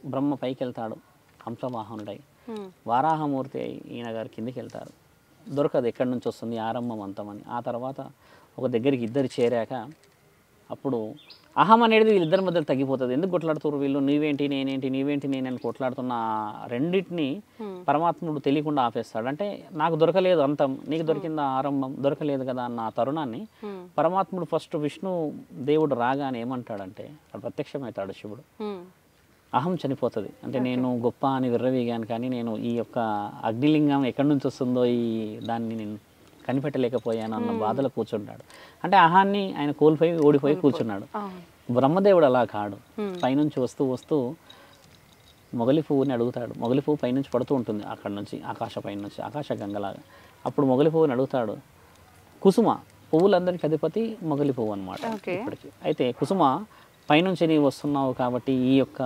బ్రహ్మ పైకి వెళ్తాడు హంసవాహనుడై ఉమ్, వారాహమూర్తి అయి ఈయన గారు కిందికి వెళ్తారు దొరకదు ఎక్కడి నుంచి వస్తుంది ఆరంభం అంతమని ఆ తర్వాత ఒక దగ్గరికి ఇద్దరు చేరాక అప్పుడు అహం అనేది వీళ్ళిద్దరి మధ్యలో తగ్గిపోతుంది ఎందుకు కొట్లాడుతున్నారు వీళ్ళు నీవేంటి నేనేంటి నీవేంటి నేనని కొట్లాడుతున్న ఆ రెండింటిని పరమాత్ముడు తెలియకుండా ఆపేస్తాడు అంటే నాకు దొరకలేదు అంతం నీకు దొరికిందా ఆరంభం దొరకలేదు కదా అన్న ఆ తరుణాన్ని ఉమ్, పరమాత్ముడు ఫస్ట్ విష్ణు దేవుడు రాగానే ఏమంటాడంటే అక్కడ ప్రత్యక్షమవుతాడు శివుడు ఉమ్, అహం చనిపోతుంది అంటే నేను గొప్ప అని విర్రవీగాను కానీ నేను ఈ యొక్క అగ్నిలింగం ఎక్కడి నుంచి వస్తుందో ఈ దాన్ని నేను కనిపెట్టలేకపోయాను అన్న బాధలో కూర్చుంటాడు అంటే అహాన్ని ఆయన కోల్పోయి ఓడిపోయి కూర్చున్నాడు అవును బ్రహ్మదేవుడు అలా కాడు Hmm. పైనుంచి వస్తూ వస్తూ మొగలి పువ్వుని అడుగుతాడు మొగలి పువ్వు పైనుంచి పడుతూ ఉంటుంది అక్కడ నుంచి ఆకాశ పైన నుంచి ఆకాశ గంగలాగా అప్పుడు మొగలి పువ్వుని అడుగుతాడు కుసుమ పువ్వులందరికీ అధిపతి మొగలి పువ్వు అనమాట Okay. ఇప్పటికి అయితే కుసుమ పైనుంచి నీవు వస్తున్నావు కాబట్టి ఈ యొక్క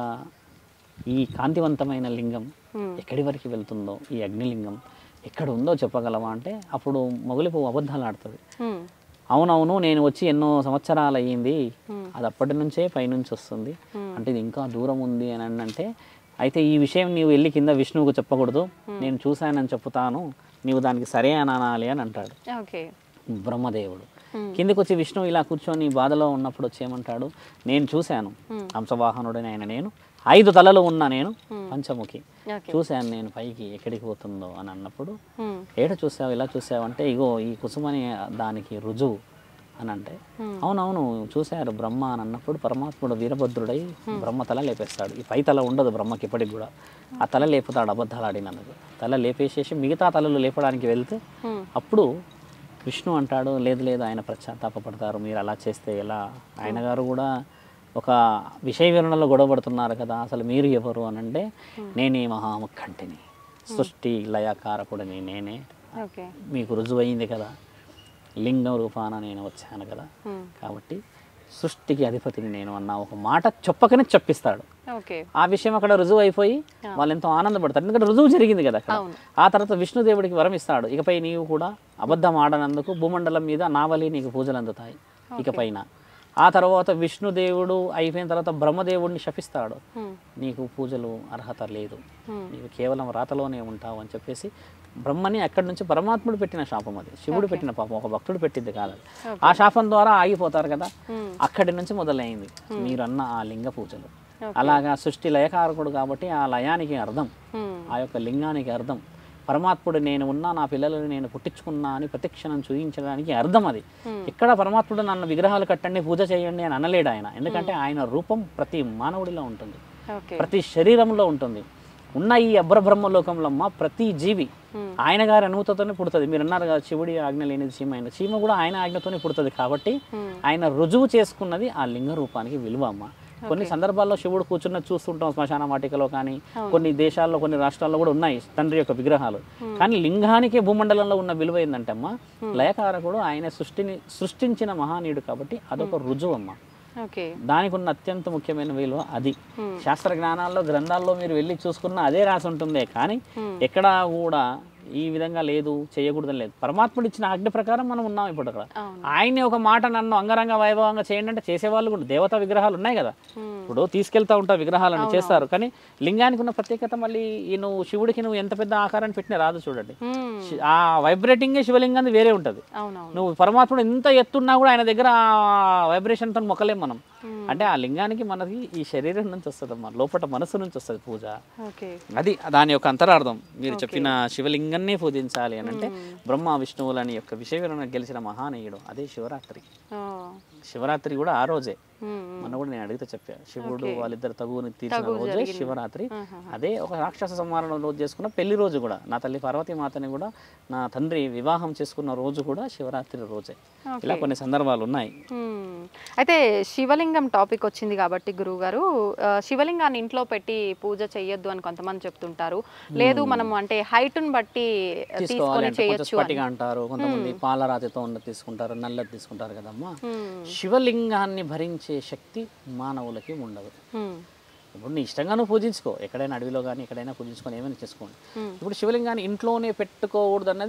ఈ కాంతివంతమైన లింగం Hmm. ఎక్కడి వరకు వెళ్తుందో ఈ అగ్నిలింగం ఎక్కడ ఉందో చెప్పగలవా అంటే అప్పుడు మొగలి పువ్వు అబద్ధాలు ఆడుతుంది ఉమ్, అవునవును నేను వచ్చి ఎన్నో సంవత్సరాలు అయ్యింది అది అప్పటి నుంచే పైనుంచి వస్తుంది అంటే ఇది ఇంకా దూరం ఉంది అని అని అంటే అయితే ఈ విషయం నీవు వెళ్ళి కింద విష్ణువుకు చెప్పకూడదు నేను చూశానని చెప్తాను నీవు దానికి సరే అని అనాలి అని అంటాడు ఓకే బ్రహ్మదేవుడు Hmm. కిందకి వచ్చి విష్ణువు ఇలా కూర్చొని బాధలో ఉన్నప్పుడు వచ్చి ఏమంటాడు నేను చూశాను హంసవాహనుడని ఆయన నేను ఐదు తలలు ఉన్న నేను పంచముఖి ఓకే చూశాను నేను పైకి ఎక్కడికి పోతుందో అని అన్నప్పుడు ఉమ్, ఏడ చూసావు ఇలా చూసావు అంటే ఇగో ఈ కుసుమని దానికి రుజువు అని అంటే అవునవును చూశారు బ్రహ్మ అని అన్నప్పుడు పరమాత్ముడు వీరభద్రుడై బ్రహ్మ తల లేపేస్తాడు ఈ పై తల ఉండదు బ్రహ్మకి ఇప్పటికి కూడా ఆ తల లేపుతాడు అబద్ధాలు ఆడినందుకు తల లేపేసేసి మిగతా తలలు లేపడానికి వెళ్తే ఉమ్, అప్పుడు విష్ణు అంటాడు లేదు లేదు ఆయన పశ్చాత్తాపడతారు మీరు అలా చేస్తే ఎలా ఆయన గారు కూడా ఒక విషయ వివరణలో గొడవపడుతున్నారు కదా అసలు మీరు ఎవరు అని అంటే నేనే మహాముఖంటిని సృష్టి లయకారకుడిని నేనే ఓకే మీకు రుజువైంది కదా లింగం రూపాన నేను వచ్చాను కదా ఉమ్, కాబట్టి సృష్టికి అధిపతిని నేను అన్న ఒక మాట చెప్పకనే చెప్పిస్తాడు ఓకే ఆ విషయం అక్కడ రుజువు అయిపోయి వాళ్ళు ఎంతో ఆనందపడతారు ఎందుకంటే రుజువు జరిగింది కదా అక్కడ అవును. ఆ తర్వాత విష్ణుదేవుడికి వరం ఇస్తాడు ఇకపై నీవు కూడా అబద్ధం ఆడనందుకు భూమండలం మీద నావలి నీకు పూజలు అందుతాయి ఇకపైన ఆ తర్వాత విష్ణుదేవుడు అయిపోయిన తర్వాత బ్రహ్మదేవుడిని శపిస్తాడు ఉమ్, నీకు పూజలు అర్హత లేదు Hmm. నీవు కేవలం రాతలోనే ఉంటావు అని చెప్పేసి బ్రహ్మని అక్కడి నుంచి పరమాత్ముడు పెట్టిన శాపం అది శివుడు పెట్టిన పాపం ఒక భక్తుడు పెట్టింది కాదు అది. ఆ శాపం ద్వారా ఆగిపోతారు కదా Hmm. అక్కడి నుంచి మొదలైంది మీరు అన్న ఆ లింగ పూజలు అలాగా సృష్టి లయకారకుడు కాబట్టి ఆ లయానికి అర్థం ఉమ్, ఆ యొక్క లింగానికి అర్థం పరమాత్ముడు నేను ఉన్నా నా పిల్లలను నేను పుట్టించుకున్నా అని ప్రతిక్షణం చూపించడానికి అర్థం అది ఇక్కడ పరమాత్ముడు నన్ను విగ్రహాలు కట్టండి పూజ చేయండి అని అనలేడు ఆయన ఎందుకంటే ఆయన రూపం ప్రతి మానవుడిలో ఉంటుంది ఓకే ప్రతి శరీరంలో ఉంటుంది ఉన్న ఈ అబ్రబ్రహ్మ లోకంలో అమ్మ ప్రతి జీవి ఆయన గారి అనుమతితోనే పుడుతుంది మీరు అన్నారు కదా శివుడి ఆజ్ఞ లేనిది చీమ అయిన చీమ కూడా ఆయన ఆజ్ఞతోనే పుడుతుంది కాబట్టి ఆయన రుజువు చేసుకున్నది ఆ లింగ రూపానికి విలువ అమ్మ కొన్ని సందర్భాల్లో శివుడు కూర్చున్న చూస్తుంటాం శ్మశాన వాటికలో కానీ కొన్ని దేశాల్లో కొన్ని రాష్ట్రాల్లో కూడా ఉన్నాయి తండ్రి యొక్క విగ్రహాలు కానీ లింగానికి భూమండలంలో ఉన్న విలువ ఏంటంటే అమ్మ లయకారకుడు ఆయన సృష్టిని సృష్టించిన మహానీయుడు కాబట్టి అదొక రుజువు అమ్మ ఓకే దానికి ఉన్న అత్యంత ముఖ్యమైన విలువ అది శాస్త్ర జ్ఞానాల్లో గ్రంథాల్లో మీరు వెళ్ళి చూసుకున్న అదే రాసి ఉంటుందే కానీ ఎక్కడా కూడా ఈ విధంగా లేదు చేయకూడదని లేదు పరమాత్ముడు ఇచ్చిన ఆజ్ఞ ప్రకారం మనం ఉన్నాం ఇప్పుడు అక్కడ అవును. ఆయన్ని ఒక మాట నన్ను అంగరంగ వైభవంగా చేయండి అంటే చేసేవాళ్ళు కూడా దేవతా విగ్రహాలు ఉన్నాయి కదా ఇప్పుడు తీసుకెళ్తా ఉంటారు విగ్రహాలను చేస్తారు కానీ లింగానికి ఉన్న ప్రత్యేకత మళ్ళీ ఈ నువ్వు శివుడికి నువ్వు ఎంత పెద్ద ఆకారాన్ని పెట్టినా రాదు చూడండి ఉమ్, శి- ఆ వైబ్రేటింగ్ శివలింగాన్ని వేరే ఉంటుంది అవునవును నువ్వు పరమాత్ముడు ఎంత ఎత్తున్నా కూడా ఆయన దగ్గర వైబ్రేషన్తో మొక్కలేం మనం అంటే ఆ లింగానికి మనకి ఈ శరీరం నుంచి వస్తుంది అమ్మా లోపల మనసు నుంచి వస్తుంది పూజ ఓకే అది దాని యొక్క అంతరార్థం మీరు చెప్పిన శివలింగాన్నే పూజించాలి అని అంటే బ్రహ్మ విష్ణువులని యొక్క విషయ వివరణ గెలిచిన మహానీయుడు అదే శివరాత్రి ఓ, శివరాత్రి కూడా ఆ రోజే ఉమ్, మొన్న కూడా నేను అడిగితే చెప్పా శివుడు వాళ్ళిద్దరు తగుని తీర్చిన రోజే శివరాత్రి అదే ఒక రాక్షస సంహారం రోజు చేసుకున్న పెళ్లి రోజు కూడా నా తల్లి పార్వతీ మాతని కూడా నా తండ్రి వివాహం చేసుకున్న రోజు కూడా శివరాత్రి రోజే ఇలా కొన్ని సందర్భాలు ఉన్నాయి ఉమ్. అయితే శివలింగం టాపిక్ వచ్చింది కాబట్టి గురువు గారు శివలింగాన్ని ఇంట్లో పెట్టి పూజ చెయ్యొద్దు అని కొంతమంది చెప్తుంటారు లేదు మనం అంటే హైట్ను బట్టి తీసుకోవాలి తీసుకొని అంటే కొంచెం చేయొచ్చు స్ఫటిక అంటారు కొంతమంది పాలరాతితో ఉన్నది తీసుకుంటారు నల్లది తీసుకుంటారు కదమ్మా ఉమ్, శివలింగాన్ని భరించే శక్తి మానవులకి ఉండదు ఉమ్, ఇప్పుడు నీ ఇష్టంగా నువ్వు పూజించుకో ఎక్కడైనా అడవిలో కానీ ఎక్కడైనా పూజించుకొని ఏమైనా చేసుకోండి ఇప్పుడు శివలింగాన్ని ఇంట్లోనే పెట్టుకోకూడదు అన్నది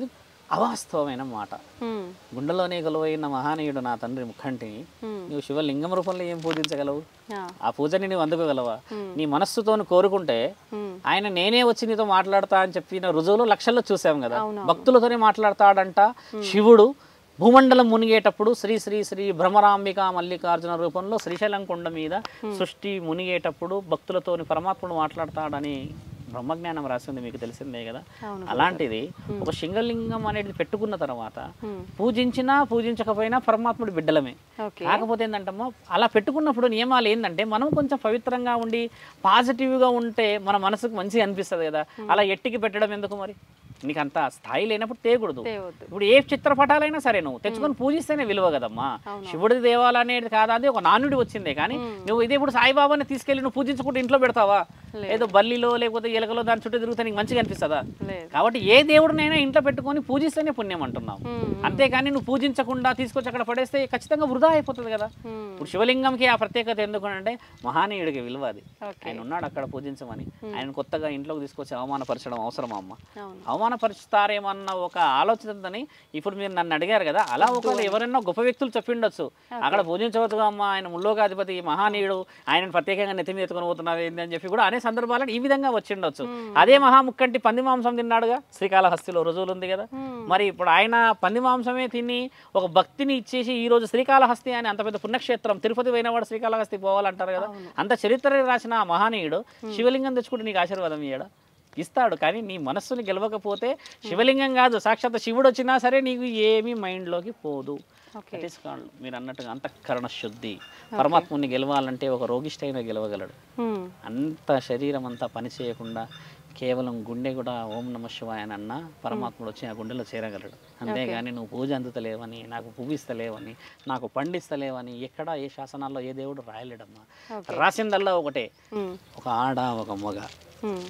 అవాస్తవమైన మాట ఉమ్, గుండెలోనే కొలువైన మహానీయుడు నా తండ్రి ముఖంటిని ఉమ్, నువ్వు శివలింగం రూపంలో ఏం పూజించగలవు ఆ, ఆ పూజని నువ్వు అందుకోగలవా నీ మనస్సుతో కోరుకుంటే ఉమ్, ఆయన నేనే వచ్చి నీతో మాట్లాడతా అని చెప్పిన రుజువులు లక్షల్లో చూసాం కదా అవునవును. భక్తులతోనే మాట్లాడతాడంట శివుడు భూమండలం మునిగేటప్పుడు శ్రీ శ్రీ శ్రీ భ్రమరాంబిక మల్లికార్జున రూపంలో శ్రీశైలం కొండ మీద సృష్టి మునిగేటప్పుడు భక్తులతోని పరమాత్ముడు మాట్లాడతాడని బ్రహ్మజ్ఞానం రాసింది మీకు తెలిసిందే కదా అవును అలాంటిది ఒక శింగలింగం అనేది పెట్టుకున్న తర్వాత ఉమ్, పూజించినా పూజించకపోయినా పరమాత్ముడి బిడ్డలమే ఓకే కాకపోతే ఏంటంటమ్మా అలా పెట్టుకున్నప్పుడు నియమాలు ఏంటంటే మనం కొంచెం పవిత్రంగా ఉండి పాజిటివ్గా ఉంటే మన మనసుకు మంచిగా అనిపిస్తుంది కదా అలా ఎట్టికి పెట్టడం ఎందుకు మరి నీకు అంత స్థాయి లేనప్పుడు తేయకూడదు తేవద్దు ఇప్పుడు ఏ చిత్రపటాలైనా సరే నువ్వు తెచ్చుకొని పూజిస్తేనే విలువ కదమ్మా శివుడి దేవాలయం అనేది కాదా అది ఒక నానుడి వచ్చిందే కానీ నువ్వు ఇదే ఇప్పుడు సాయిబాబాని తీసుకెళ్ళి నువ్వు పూజించుకుంటూ ఇంట్లో పెడతావా ఏదో బల్లిలో లేకపోతే ఎలకలో దాని చుట్టూ తిరుగుతా నీకు మంచిగా అనిపిస్తుందా లేదు కాబట్టి ఏ దేవుడినైనా ఇంట్లో పెట్టుకొని పూజిస్తేనే పుణ్యం అంటున్నావు ఉమ్, అంతేగాని నువ్వు పూజించకుండా తీసుకొచ్చి అక్కడ పడేస్తే ఖచ్చితంగా వృధా అయిపోతుంది కదా ఉమ్, ఇప్పుడు శివలింగంకి ఆ ప్రత్యేకత ఎందుకు అంటే మహానీయుడికి విలువ అది ఓకే ఆయన ఉన్నాడు అక్కడ పూజించమని ఆయన కొత్తగా ఇంట్లోకి తీసుకొచ్చి అవమానపరచడం అవసరమా అమ్మ అవును అవమానపరుస్తారేమన్న ఒక ఆలోచనతోని ఇప్పుడు మీరు నన్ను అడిగారు కదా అలా ఒకవేళ ఎవరైనా గొప్ప వ్యక్తులు చెప్పిండొచ్చు అక్కడ పూజించవచ్చుగా అమ్మ ఆయన ముల్లోకాధిపతి మహానీయుడు ఆయన ప్రత్యేకంగా నెత్తి మీద ఎత్తుకొని పోతున్నారు ఏంది అని చెప్పి కూడా అనే సందర్భాలను ఈ విధంగా వచ్చిండొచ్చు అదే మహాముక్కంటి పంది మాంసం తిన్నాడుగా శ్రీకాళహస్తిలో రుజువులు ఉంది కదా మరి ఇప్పుడు ఆయన పంది మాంసమే తిని ఒక భక్తిని ఇచ్చేసి ఈ రోజు శ్రీకాళహస్తి అని అంత పెద్ద పుణ్యక్షేత్రం తిరుపతి పోయినవాడు శ్రీకాళహస్తి పోవాలంటారు కదా అంత చరిత్ర రాసిన ఆ మహానీయుడు శివలింగం తెచ్చుకుంటే నీకు ఆశీర్వాదం ఇయ్యడా ఇస్తాడు కానీ నీ మనస్సుని గెలవకపోతే శివలింగం కాదు సాక్షాత్ శివుడు వచ్చినా సరే నీకు ఏమీ మైండ్లోకి పోదు ఓకే That is called మీరు అన్నట్టుగా అంతఃకరణ శుద్ధి పరమాత్ముని గెలవాలంటే ఒక రోగిష్టైన గెలవగలడు ఉమ్, అంత శరీరం అంతా పని చేయకుండా కేవలం గుండె కూడా ఓం నమ శివాయ అని అన్నా పరమాత్ముడు వచ్చి ఆ గుండెలో చేరగలడు అంతేగాని నువ్వు పూజ అందుతలేవని నాకు పువ్విస్తలేవని నాకు పండిస్తలేవని ఎక్కడ ఏ శాసనాల్లో ఏ దేవుడు రాయలేడమ్మా ఓకే. రాసిందల్లా ఒకటే ఉమ్, ఒక ఆడ ఒక మగ ఉమ్,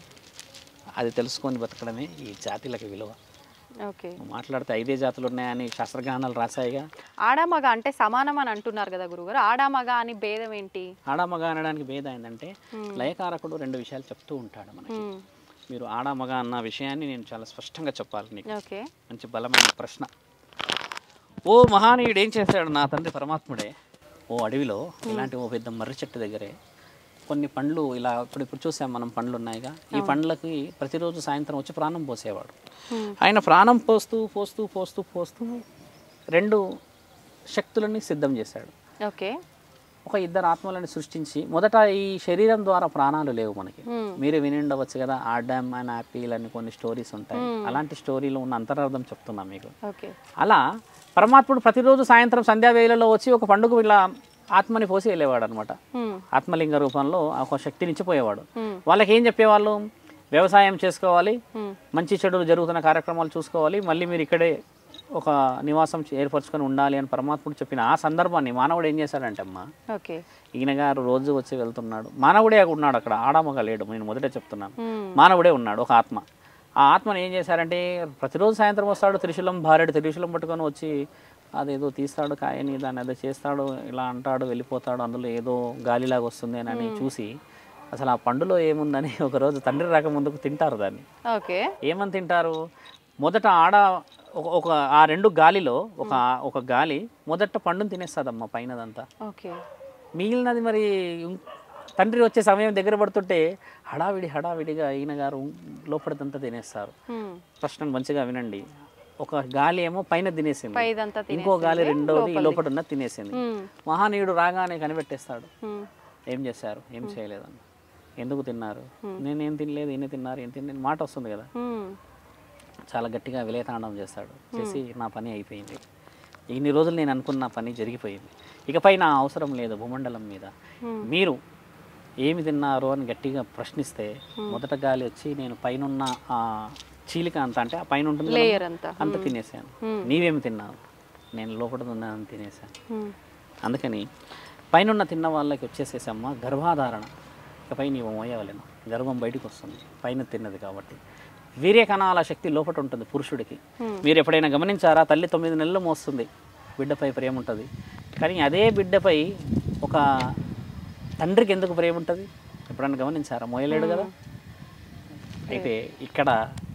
అది తెలుసుకొని బతకడమే ఈ జాతిలకు విలువ ఓకే నువ్వు మాట్లాడితే ఐదే జాతులు ఉన్నాయని శాస్త్రజ్ఞానాలు రాశాయిగా ఆడామగ అంటే సమానం అని అంటున్నారు కదా గురుగారు ఆడామగ అని భేదం ఏంటి ఆడ మగ అనడానికి భేదం ఏంటంటే లయకారకుడు రెండు విషయాలు చెప్తూ ఉంటాడు మనకి ఉమ్, మీరు ఆడ మగ అన్న విషయాన్ని నేను చాలా స్పష్టంగా చెప్పాలి నీకు ఓకే మంచి బలమైన ప్రశ్న ఓ మహానీయుడు ఏం చేశాడు నా తండ్రి పరమాత్ముడే ఓ అడవిలో ఇలాంటి ఓ పెద్ద మర్రి చెట్టు దగ్గరే కొన్ని పండ్లు ఇలా ఇప్పుడు ఇప్పుడు చూసాం మనం పండ్లు ఉన్నాయిగా ఈ పండ్లకి ప్రతిరోజు సాయంత్రం వచ్చి ప్రాణం పోసేవాడు Hmm. ఆయన ప్రాణం పోస్తూ పోస్తూ పోస్తూ పోస్తూ రెండు శక్తులని సిద్ధం చేశాడు ఓకే ఒక ఇద్దరు ఆత్మలను సృష్టించి మొదట ఈ శరీరం ద్వారా ప్రాణాలు లేవు మనకి Hmm. మీరు విని ఉండవచ్చు కదా ఆడమ్ అండ్ యాపిల్ అని కొన్ని స్టోరీస్ ఉంటాయి అలాంటి స్టోరీలో ఉన్న అంతరార్థం చెప్తున్నా మీకు ఓకే అలా పరమాత్ముడు ప్రతిరోజు సాయంత్రం సంధ్యా వేళలో వచ్చి ఒక పండుగ ఇలా ఆత్మని పోసి వెళ్ళేవాడు అనమాట ఉమ్, ఆత్మలింగ రూపంలో ఒక శక్తిని ఇచ్చిపోయేవాడు Hmm. వాళ్ళకి ఏం చెప్పేవాళ్ళు వ్యవసాయం చేసుకోవాలి ఉమ్, మంచి చెడులు జరుగుతున్న కార్యక్రమాలు చూసుకోవాలి మళ్ళీ మీరు ఇక్కడే ఒక నివాసం ఏర్పరచుకొని ఉండాలి అని పరమాత్ముడు చెప్పిన ఆ సందర్భాన్ని మానవుడు ఏం చేశాడంటే అమ్మా ఓకే ఈయన గారు రోజు వచ్చి వెళ్తున్నాడు మానవుడే ఉన్నాడు అక్కడ ఆడమగ లేడు నేను మొదటే చెప్తున్నాను ఉమ్, మానవుడే ఉన్నాడు ఒక ఆత్మ ఆ ఆత్మను ఏం చేశారంటే ప్రతిరోజు సాయంత్రం వస్తాడు త్రిశూలం భార్యడు త్రిశూలం పట్టుకొని వచ్చి అదేదో తీస్తాడు కాయని దాన్ని ఏదో చేస్తాడు ఇలా అంటాడు వెళ్ళిపోతాడు అందులో ఏదో గాలిలాగా వస్తుంది అని చూసి అసలు ఆ పండులో ఏముందని ఒకరోజు తండ్రి రాక ముందుకు తింటారు దాన్ని ఓకే ఏమని తింటారు మొదట ఆడ ఒక- ఒక ఆ రెండు గాలిలో ఒక ఒక గాలి మొదట పండుని తినేస్తుందమ్మా పైనదంతా ఓకే మిగిలినది మరి ఇం- తండ్రి వచ్చే సమయం దగ్గర పడుతుంటే హడావిడి హడావిడిగా ఈయన గారు లోపలిదంతా తినేస్తారు ఉమ్, ప్రశ్న మంచిగా వినండి ఒక గాలి ఏమో పైన తినేసింది పైదంతా ఇంకో గాలి రెండోది ఈ లోపల ఉన్న తినేసింది ఉమ్, మహానీయుడు రాగానే కనిపెట్టేస్తాడు ఉమ్, ఏం చేశారు ఏం చేయలేదని ఎందుకు తిన్నారు నేనేం తినలేదు ఈయన తిన్నారు ఏం తినలేదు మాట వస్తుంది కదా ఉమ్, చాలా గట్టిగా విలేతాండం చేస్తాడు చేసి నా పని అయిపోయింది ఇన్ని రోజులు నేను అనుకున్న పని జరిగిపోయింది ఇకపై నా అవసరం లేదు భూమండలం మీద మీరు ఏమి తిన్నారు అని గట్టిగా ప్రశ్నిస్తే మొదట గాలి వచ్చి నేను పైనున్న ఆ చీలిక అంత అంటే ఆ పైన ఉంటుంది కదా, లేయర్ అంతా అంత తినేసాను నీవేమి తిన్నావు నేను లోపల ఉన్నానని తినేసాను ఉమ్, అందుకని పైనున్న తిన్న వాళ్ళకి వచ్చేసేసమ్మ గర్భాధారణ ఇకపై నీవు మోయవలేను గర్భం బయటికి వస్తుంది పైన తిన్నది కాబట్టి వీర్య కణాల శక్తి లోపల ఉంటుంది పురుషుడికి మీరు ఎప్పుడైనా గమనించారా తల్లి తొమ్మిది నెలలు మోస్తుంది బిడ్డపై ప్రేమ ఉంటుంది కానీ అదే బిడ్డపై ఒక తండ్రికి ఎందుకు ప్రేమ ఉంటుంది ఎప్పుడైనా గమనించారా మోయలేడు కదా అయితే ఇక్కడ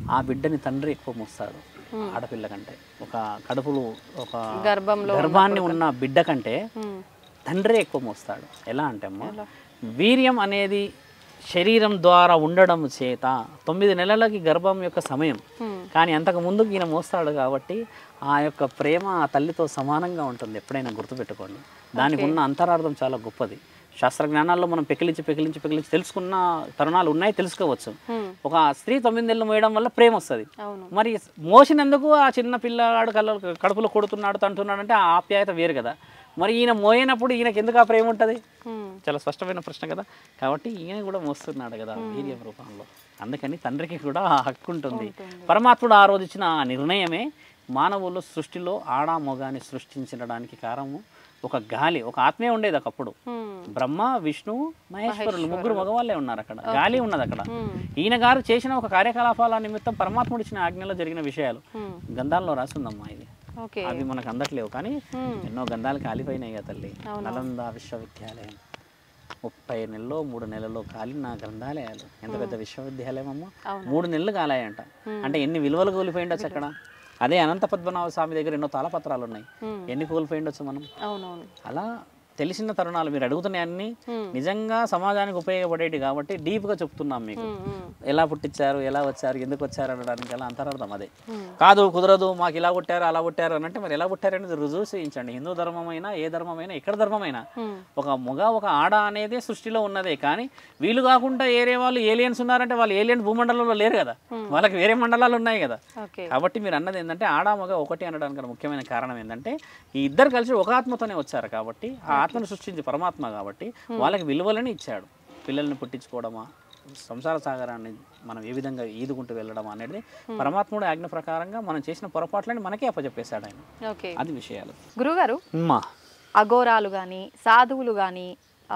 ఆ బిడ్డని తండ్రి ఎక్కువ మోస్తాడు ఆడపిల్ల కంటే ఒక కడుపులో ఒక గర్భంలో గర్భాన్ని ఉన్న బిడ్డ కంటే ఉమ్, తండ్రే ఎక్కువ మోస్తాడు ఎలా అంటే అమ్మ వీర్యం అనేది శరీరం ద్వారా ఉండడం చేత తొమ్మిది నెలలకి గర్భం యొక్క సమయం ఉమ్, కానీ అంతకు ముందు ఈయన మోస్తాడు కాబట్టి ఆ యొక్క ప్రేమ ఆ తల్లితో సమానంగా ఉంటుంది ఎప్పుడైనా గుర్తుపెట్టుకోండి దానికి ఉన్న అంతరార్థం చాలా గొప్పది శాస్త్రజ్ఞానాల్లో మనం పెకిలించి పెకిలించి పెకిలించి తెలుసుకున్న తరుణాలు ఉన్నాయి తెలుసుకోవచ్చు ఉమ్, ఒక స్త్రీ తొమ్మిది నెలలు మోయడం వల్ల ప్రేమ వస్తుంది అవును మరి మోసినందుకు ఆ చిన్న పిల్లగాడు కళ్ళ కడుపులో కొడుతున్నాడు తంటున్నాడు అంటే ఆ ఆప్యాయత వేరు కదా మరి ఈయన మోయినప్పుడు ఈయనకి ఎందుకు ఆ ప్రేమ ఉంటుంది ఉమ్, చాలా స్పష్టమైన ప్రశ్న కదా కాబట్టి ఈయన కూడా మోస్తున్నాడు కదా వీర్యం రూపంలో అందుకని తండ్రికి కూడా ఆ హక్కు ఉంటుంది పరమాత్ముడు ఆ రోజు ఇచ్చిన ఆ నిర్ణయమే మానవులు సృష్టిలో ఆడా మొగాని సృష్టించడానికి కారణము ఒక గాలి ఒక ఆత్మే ఉండేది ఒకప్పుడు ఉమ్, బ్రహ్మ విష్ణువు మహేశ్వరులు ముగ్గురు మగవాళ్ళే ఉన్నారు అక్కడ గాలి ఉన్నది అక్కడ ఉమ్, ఈయన గారు చేసిన ఒక కార్యకలాపాల నిమిత్తం పరమాత్ముడు ఇచ్చిన ఆజ్ఞలో జరిగిన విషయాలు ఉమ్, గంధాల్లో రాసిందమ్మా ఇది ఓకే అవి మనకు అందట్లేవు కానీ ఉమ్, ఎన్నో గంధాలు కాలిపోయినాయి కదా తల్లి నలంద విశ్వవిద్యాలయం ముప్పై నెలలో మూడు నెలల్లో కాలిన గ్రంథాలయాలు ఎంత పెద్ద విశ్వవిద్యాలయం అమ్మో అవును. మూడు నెలలు కాలాయంట అంటే ఎన్ని విలువలు కూలిపోయిండొచ్చు అక్కడ అదే అనంత పద్మనాభ స్వామి దగ్గర ఎన్నో తాళపత్రాలు ఉన్నాయి ఉమ్, ఎన్ని కూలిపోయిండొచ్చు మనం అవునవును అలా తెలిసిన తరుణాలు మీరు అడుగుతున్న అన్ని Hmm. నిజంగా సమాజానికి ఉపయోగపడేటి కాబట్టి డీప్గా చెప్తున్నాం మీకు ఉమ్, ఉమ్, ఎలా పుట్టించారు ఎలా వచ్చారు ఎందుకు వచ్చారు అనడానికి అలా అంతరార్థం అదే ఉమ్, కాదు కుదరదు మాకు ఇలా పుట్టారు అలా పుట్టారు అని అంటే మరి ఎలా పుట్టారు అనేది రుజువు చేయించండి హిందూ ధర్మమైనా ఏ ధర్మమైనా ఎక్కడ ధర్మమైనా ఉమ్, ఒక మొగ ఒక ఆడ అనేది సృష్టిలో ఉన్నదే కానీ వీళ్ళు కాకుండా ఏరే వాళ్ళు ఏలియన్స్ ఉన్నారంటే వాళ్ళు ఏలియన్స్ భూమండలంలో లేరు కదా వాళ్ళకి వేరే మండలాలు ఉన్నాయి కదా ఓకే కాబట్టి మీరు అన్నది ఏంటంటే ఆడ మగ ఒకటి అనడానికి గల ముఖ్యమైన కారణం ఏంటంటే ఈ ఇద్దరు కలిసి ఒక ఆత్మతోనే వచ్చారు కాబట్టి ఆ ఆత్మను సృష్టించి పరమాత్మ కాబట్టి వాళ్ళకి విలువలని ఇచ్చాడు పిల్లల్ని పుట్టించుకోవడమా సంసార సాగరాన్ని మనం ఏ విధంగా ఈదుకుంటూ వెళ్ళడం అనేది పరమాత్ముడు ఆజ్ఞ ప్రకారంగా మనం చేసిన పొరపాట్లని మనకే అప్పచెప్పేశాడు ఆయన ఓకే అది విషయాలు గురుగారు అమ్మా అఘోరాలు కానీ సాధువులు కానీ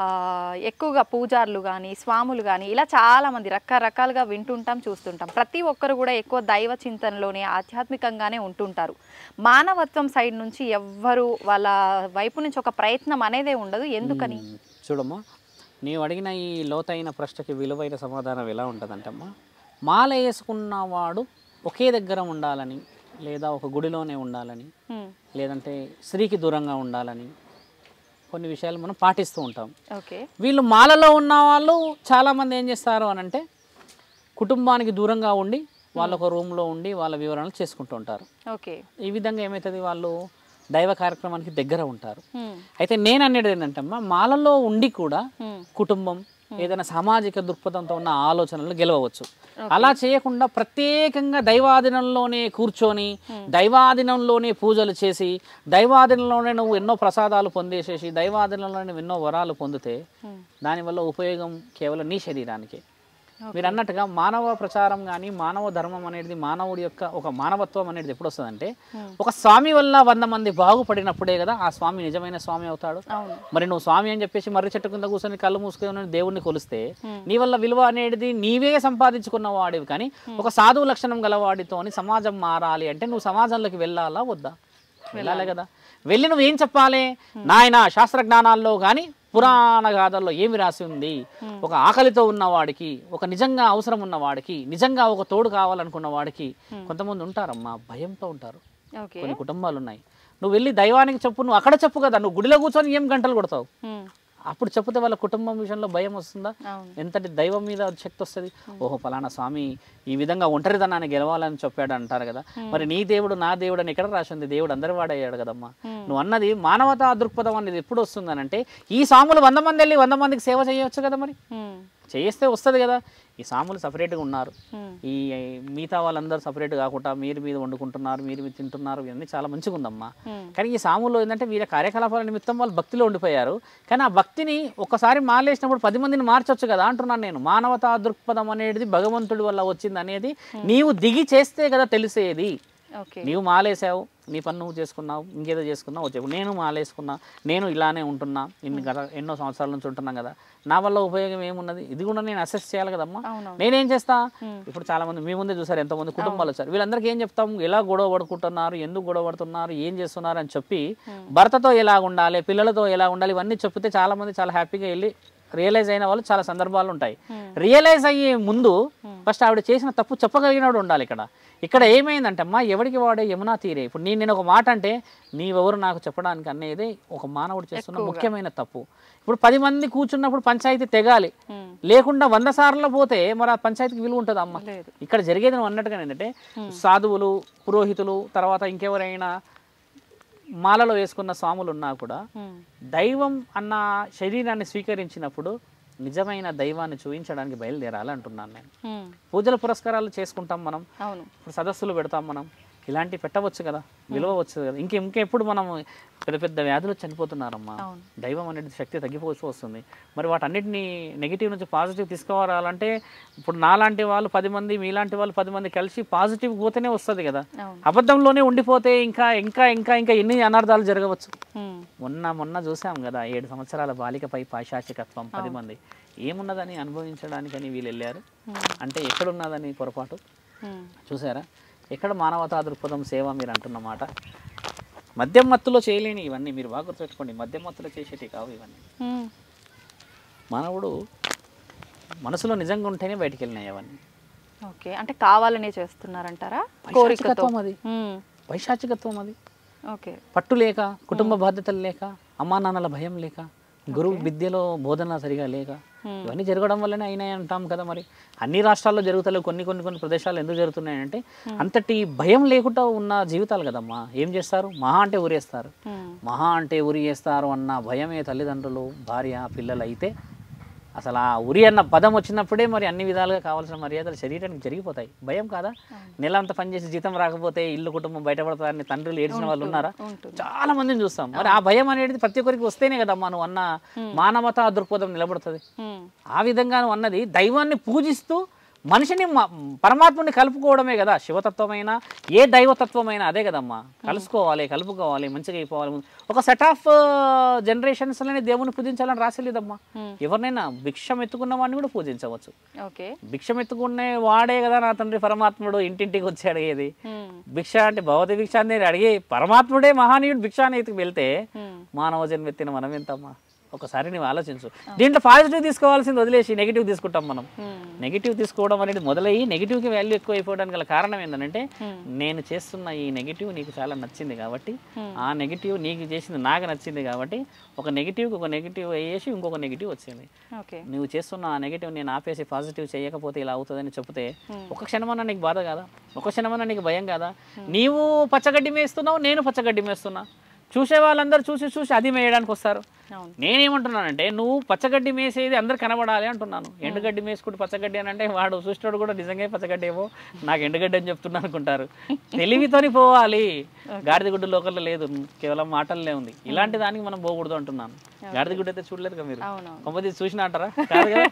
ఎక్కువగా పూజారులు కానీ స్వాములు కానీ ఇలా చాలా మంది రకరకాలుగా వింటుంటాం చూస్తుంటాం ప్రతి ఒక్కరు కూడా ఎక్కువ దైవ చింతనలోనే ఆధ్యాత్మికంగానే ఉంటుంటారు మానవత్వం సైడ్ నుంచి ఎవ్వరు వాళ్ళ వైపు నుంచి ఒక ప్రయత్నం అనేదే ఉండదు ఎందుకని మ్మ్. చూడమ్మా నీవు అడిగిన ఈ లోతైన ప్రశ్నకి విలువైన సమాధానం ఎలా ఉంటుందంటమ్మా మాల వేసుకున్నవాడు ఒకే దగ్గర ఉండాలని లేదా ఒక గుడిలోనే ఉండాలని హ్మ్, లేదంటే స్త్రీకి దూరంగా ఉండాలని కొన్ని విషయాలు మనం పాటిస్తూ ఉంటాం ఓకే వీళ్ళు మాలలో ఉన్న వాళ్ళు చాలామంది ఏం చేస్తారు అని అంటే కుటుంబానికి దూరంగా ఉండి వాళ్ళ ఒక రూమ్లో ఉండి వాళ్ళ వివరణలు చేసుకుంటూ ఉంటారు ఓకే ఈ విధంగా ఏమవుతుంది వాళ్ళు దైవ కార్యక్రమానికి దగ్గర ఉంటారు హ్మ్, అయితే నేను అనేది ఏంటంటే అమ్మా మాలలో ఉండి కూడా హ్మ్, కుటుంబం ఏదైనా సామాజిక దృక్పథంతో ఉన్న ఆలోచనలు గెలవచ్చు అలా చేయకుండా ప్రత్యేకంగా దైవాధీనంలోనే కూర్చొని దైవాధీనంలోనే పూజలు చేసి దైవాధీనంలోనే నువ్వు ఎన్నో ప్రసాదాలు పొందేసేసి దైవాధీనంలోనే నువ్వు ఎన్నో వరాలు పొందితే హ్మ్. దానివల్ల ఉపయోగం కేవలం నీ శరీరానికే మీరు అన్నట్టుగా మానవ ప్రచారం కానీ మానవ ధర్మం అనేది మానవుడి యొక్క ఒక మానవత్వం అనేది ఎప్పుడు వస్తుందంటే ఒక స్వామి వల్ల వంద మంది బాగుపడినప్పుడే కదా ఆ స్వామి నిజమైన స్వామి అవుతాడు అవును మరి నువ్వు స్వామి అని చెప్పేసి మర్రి చెట్టు కింద కూర్చొని కళ్ళు మూసుకొని దేవుణ్ణి కొలిస్తే నీ వల్ల విలువ అనేది నీవే సంపాదించుకున్న వాడివి కానీ ఒక సాధువు లక్షణం గలవాడితోని సమాజం మారాలి అంటే నువ్వు సమాజంలోకి వెళ్ళాలా వద్దా వెళ్ళాలి కదా వెళ్ళి నువ్వు ఏం చెప్పాలి నాయన శాస్త్ర జ్ఞానాల్లో కానీ పురాణ గాథల్లో ఏమి రాసి ఉంది ఒక ఆకలితో ఉన్న వాడికి ఒక నిజంగా అవసరం ఉన్న వాడికి నిజంగా ఒక తోడు కావాలనుకున్న వాడికి కొంతమంది ఉంటారమ్మా భయంతో ఉంటారు ఓకే కొన్ని కుటుంబాలు ఉన్నాయి నువ్వు వెళ్ళి దైవానికి చెప్పు నువ్వు అక్కడ చెప్పు కదా నువ్వు గుడిలో కూర్చొని ఏం గంటలు కొడతావు హ్మ్, అప్పుడు చెప్తే వాళ్ళ కుటుంబం విషయంలో భయం వస్తుందా అవును ఎంతటి దైవం మీద శక్తి వస్తుంది ఓహో ఫలానా స్వామి ఈ విధంగా ఒంటరితనాన్ని గెలవాలని చెప్పాడు అంటారు కదా మరి నీ దేవుడు నా దేవుడు అని ఎక్కడ రాసింది దేవుడు అందరి వాడయ్యాడు కదమ్మా నువ్వు అన్నది మానవతా దృక్పథం అనేది ఎప్పుడు వస్తుందనంటే ఈ సాములు వంద మంది వెళ్ళి వంద మందికి సేవ చేయవచ్చు కదా మరి హ్మ్, చేస్తే వస్తుంది కదా ఈ సాములు సపరేట్గా ఉన్నారు హ్మ్, ఈ మిగతా వాళ్ళందరూ సపరేట్ కాకుండా మీరు మీద వండుకుంటున్నారు మీరు మీద తింటున్నారు ఇవన్నీ చాలా మంచిగా ఉందమ్మా హ్మ్. కానీ ఈ సాములో ఏంటంటే వీళ్ళ కార్యకలాపాల నిమిత్తం వాళ్ళు భక్తిలో ఉండిపోయారు కానీ ఆ భక్తిని ఒక్కసారి మాలేసినప్పుడు పది మందిని మార్చొచ్చు కదా అంటున్నాను నేను మానవతా దృక్పథం అనేది భగవంతుడి వల్ల వచ్చింది అనేది నీవు దిగి చేస్తే కదా తెలిసేది ఓకే నీవు మాలేసావు నీ పని నువ్వు చేసుకున్నావు ఇంకేదో చేసుకున్నావు వచ్చావు నేను మాలేసుకున్నా నేను ఇలానే ఉంటున్నా ఇన్ని గత ఎన్నో సంవత్సరాల నుంచి ఉంటున్నాం కదా నా వల్ల ఉపయోగం ఏమున్నది ఇది కూడా నేను అసెస్ చేయాలి కదమ్మా అవునవును నేనేం చేస్తా ఇప్పుడు చాలా మంది మీ ముందే చూసారు ఎంతమంది కుటుంబాలు వచ్చారు వీళ్ళందరికీ ఏం చెప్తాం ఎలా గొడవ పడుకుంటున్నారు ఎందుకు గొడవ పడుతున్నారు ఏం చేస్తున్నారు అని చెప్పి భర్తతో ఎలా ఉండాలి పిల్లలతో ఎలా ఉండాలి ఇవన్నీ చెప్తే చాలా మంది చాలా హ్యాపీగా వెళ్ళి రియలైజ్ అయిన వాళ్ళు చాలా సందర్భాలు ఉంటాయి రియలైజ్ అయ్యే ముందు ఫస్ట్ ఆవిడ చేసిన తప్పు చెప్పగలిగినాడు ఉండాలి ఇక్కడ ఇక్కడ ఏమైందంటే అమ్మా ఎవడికి వాడే యమునా తీరే ఇప్పుడు నేను నేను ఒక మాట అంటే నీవెవరు నాకు చెప్పడానికి అనేది ఒక మానవుడు చేస్తున్న ముఖ్యమైన తప్పు ఇప్పుడు పది మంది కూర్చున్నప్పుడు పంచాయతీ తెగాలి ఉమ్. లేకుండా వంద సార్లు పోతే మరి ఆ పంచాయతీకి విలువ ఉంటుంది అమ్మ లేదు ఇక్కడ జరిగేది నువ్వు అన్నట్టుగా ఏంటంటే సాధువులు పురోహితులు తర్వాత ఇంకెవరైనా మాలలో వేసుకున్న స్వాములు ఉన్నా కూడా ఉమ్. దైవం అన్న శరీరాన్ని స్వీకరించినప్పుడు నిజమైన దైవాన్ని చూపించడానికి బయలుదేరాలి అంటున్నాను నేను ఉమ్. పూజల పురస్కారాలు చేసుకుంటాం మనం అవును ఇప్పుడు సదస్సులు పెడతాం మనం ఇలాంటివి పెట్టవచ్చు కదా విలువ వచ్చు కదా ఇంక ఇంకెప్పుడు మనం పెద్ద పెద్ద వ్యాధులు చనిపోతున్నారమ్మా అవును. దైవం అనేది శక్తి తగ్గిపోతూ వస్తుంది మరి వాటన్నిటిని నెగిటివ్ నుంచి పాజిటివ్ తీసుకురావాలంటే ఇప్పుడు నాలాంటి వాళ్ళు పది మంది మీలాంటి వాళ్ళు పది మంది కలిసి పాజిటివ్ పోతేనే వస్తుంది కదా అవును అబద్ధంలోనే ఉండిపోతే ఇంకా ఇంకా ఇంకా ఇంకా ఎన్ని అనర్థాలు జరగవచ్చు ఉమ్. మొన్న మొన్న చూసాం కదా ఏడు సంవత్సరాల బాలికపై పైశాచికత్వం పది మంది ఏమున్నదని అనుభవించడానికని వీళ్ళు వెళ్ళారు అంటే ఎక్కడున్నదని పొరపాటు ఉమ్. చూసారా ఎక్కడ మానవతా దృక్పథం సేవ మీరు అంటున్న మాట మద్యం మత్తులో చేయలేని ఇవన్నీ మీరు బాగా గుర్తుపెట్టుకోండి మద్యం మత్తులో చేసేటివి కావు ఇవన్నీ ఉమ్. మానవుడు మనసులో నిజంగా ఉంటేనే బయటికి వెళ్ళినాయి అవన్నీ ఓకే అంటే కావాలనే చేస్తున్నారంటారా కోరికతో పైశాచికత్వం అది ఉమ్. పైశాచికత్వం అది ఓకే పట్టు లేక కుటుంబ బాధ్యతలు లేక అమ్మా నాన్నల భయం లేక గురువు విద్యలో బోధన సరిగా లేక ఇవన్నీ జరగడం వల్లనే అయినాయి అంటాం కదా మరి అన్ని రాష్ట్రాల్లో జరుగుతలేవు కొన్ని కొన్ని కొన్ని ప్రదేశాలు ఎందుకు జరుగుతున్నాయంటే అంతటి భయం లేకుండా ఉన్న జీవితాలు కదమ్మా ఏం చేస్తారు మహా అంటే ఊరేస్తారు ఉమ్. మహా అంటే ఉరి చేస్తారు అన్న భయమే తల్లిదండ్రులు భార్య పిల్లలు అయితే అసలు ఆ ఉరి అన్న పదం వచ్చినప్పుడే మరి అన్ని విధాలుగా కావాల్సిన మర్యాదలు శరీరానికి జరిగిపోతాయి భయం కాదా నెల అంతా పనిచేసి జీతం రాకపోతే ఇల్లు కుటుంబం బయటపడతారని తండ్రులు ఏడ్చిన వాళ్ళు ఉన్నారా ఉంటుంది చాలా మందిని చూస్తాం మరి ఆ భయం అనేది ప్రతి ఒక్కరికి వస్తేనే కదమ్మా నువ్వు అన్న మానవతా దృక్పథం నిలబడుతుంది ఉమ్. ఆ విధంగా నువ్వు అన్నది దైవాన్ని పూజిస్తూ మనిషిని మ- పరమాత్ముని కలుపుకోవడమే కదా శివతత్వమైనా ఏ దైవతత్వమైనా అదే కదమ్మా కలుసుకోవాలి కలుపుకోవాలి మంచిగా అయిపోవాలి ఒక సెట్ ఆఫ్ జనరేషన్స్లోనే దేవుని పూజించాలని రాసలేదమ్మా Hmm. ఎవరినైనా భిక్షం ఎత్తుకున్న వాడిని కూడా పూజించవచ్చు ఓకే భిక్షం ఎత్తుకునే వాడే కదా నా తండ్రి పరమాత్ముడు ఇంటింటికి వచ్చి అడిగేది ఉమ్. భిక్ష అంటే భగవతి భిక్ష అనేది అడిగి పరమాత్ముడే మహానీయుడు భిక్ష అని ఎత్తుకు వెళ్తే ఉమ్. మానవ జన్మ ఎత్తిన మనం ఎంతమ్మా ఒకసారి నువ్వు ఆలోచించు దీంట్లో పాజిటివ్ తీసుకోవాల్సింది వదిలేసి నెగిటివ్ తీసుకుంటాం మనం ఉమ్. నెగిటివ్ తీసుకోవడం అనేది మొదలయ్యి నెగిటివ్కి వాల్యూ ఎక్కువ అయిపోవడానికి గల కారణం ఏంటంటే Hmm. నేను చేస్తున్న ఈ నెగిటివ్ నీకు చాలా నచ్చింది కాబట్టి Hmm. ఆ నెగిటివ్ నీకు చేసింది నాకు నచ్చింది కాబట్టి ఒక నెగిటివ్కి ఒక నెగిటివ్ వేసి ఇంకొక నెగిటివ్ వచ్చింది ఓకే నువ్వు చేస్తున్న ఆ నెగిటివ్ నేను ఆపేసి పాజిటివ్ చేయకపోతే ఇలా అవుతుందని చెప్తే ఒక క్షణమన్నా నీకు బాధ కాదా ఒక క్షణమన్నా నీకు భయం కాదా నీవు పచ్చగడ్డి మేస్తున్నావు నేను పచ్చగడ్డి మేస్తున్నా చూసే వాళ్ళందరూ చూసి చూసి అది మేయడానికి వస్తారు అవును నేనేమంటున్నానంటే నువ్వు పచ్చగడ్డి మేసేది అందరు కనబడాలి అంటున్నాను ఎండుగడ్డి మేసుకుంటూ పచ్చగడ్డి అని అంటే వాడు చూసినాడు కూడా నిజంగా పచ్చగడ్డి ఏమో నాకు ఎండుగడ్డి అని చెప్తున్నా అనుకుంటారు తెలివితోని పోవాలి గాడిద గుడ్డు లోకల్లో లేదు కేవలం మాటల్లే ఉంది ఇలాంటి దానికి మనం పోకూడదు అంటున్నాను గాడిద గుడ్డు అయితే చూడలేదు కదా మీరు అవును కొంపది చూసిన అంటారా కాదు కదా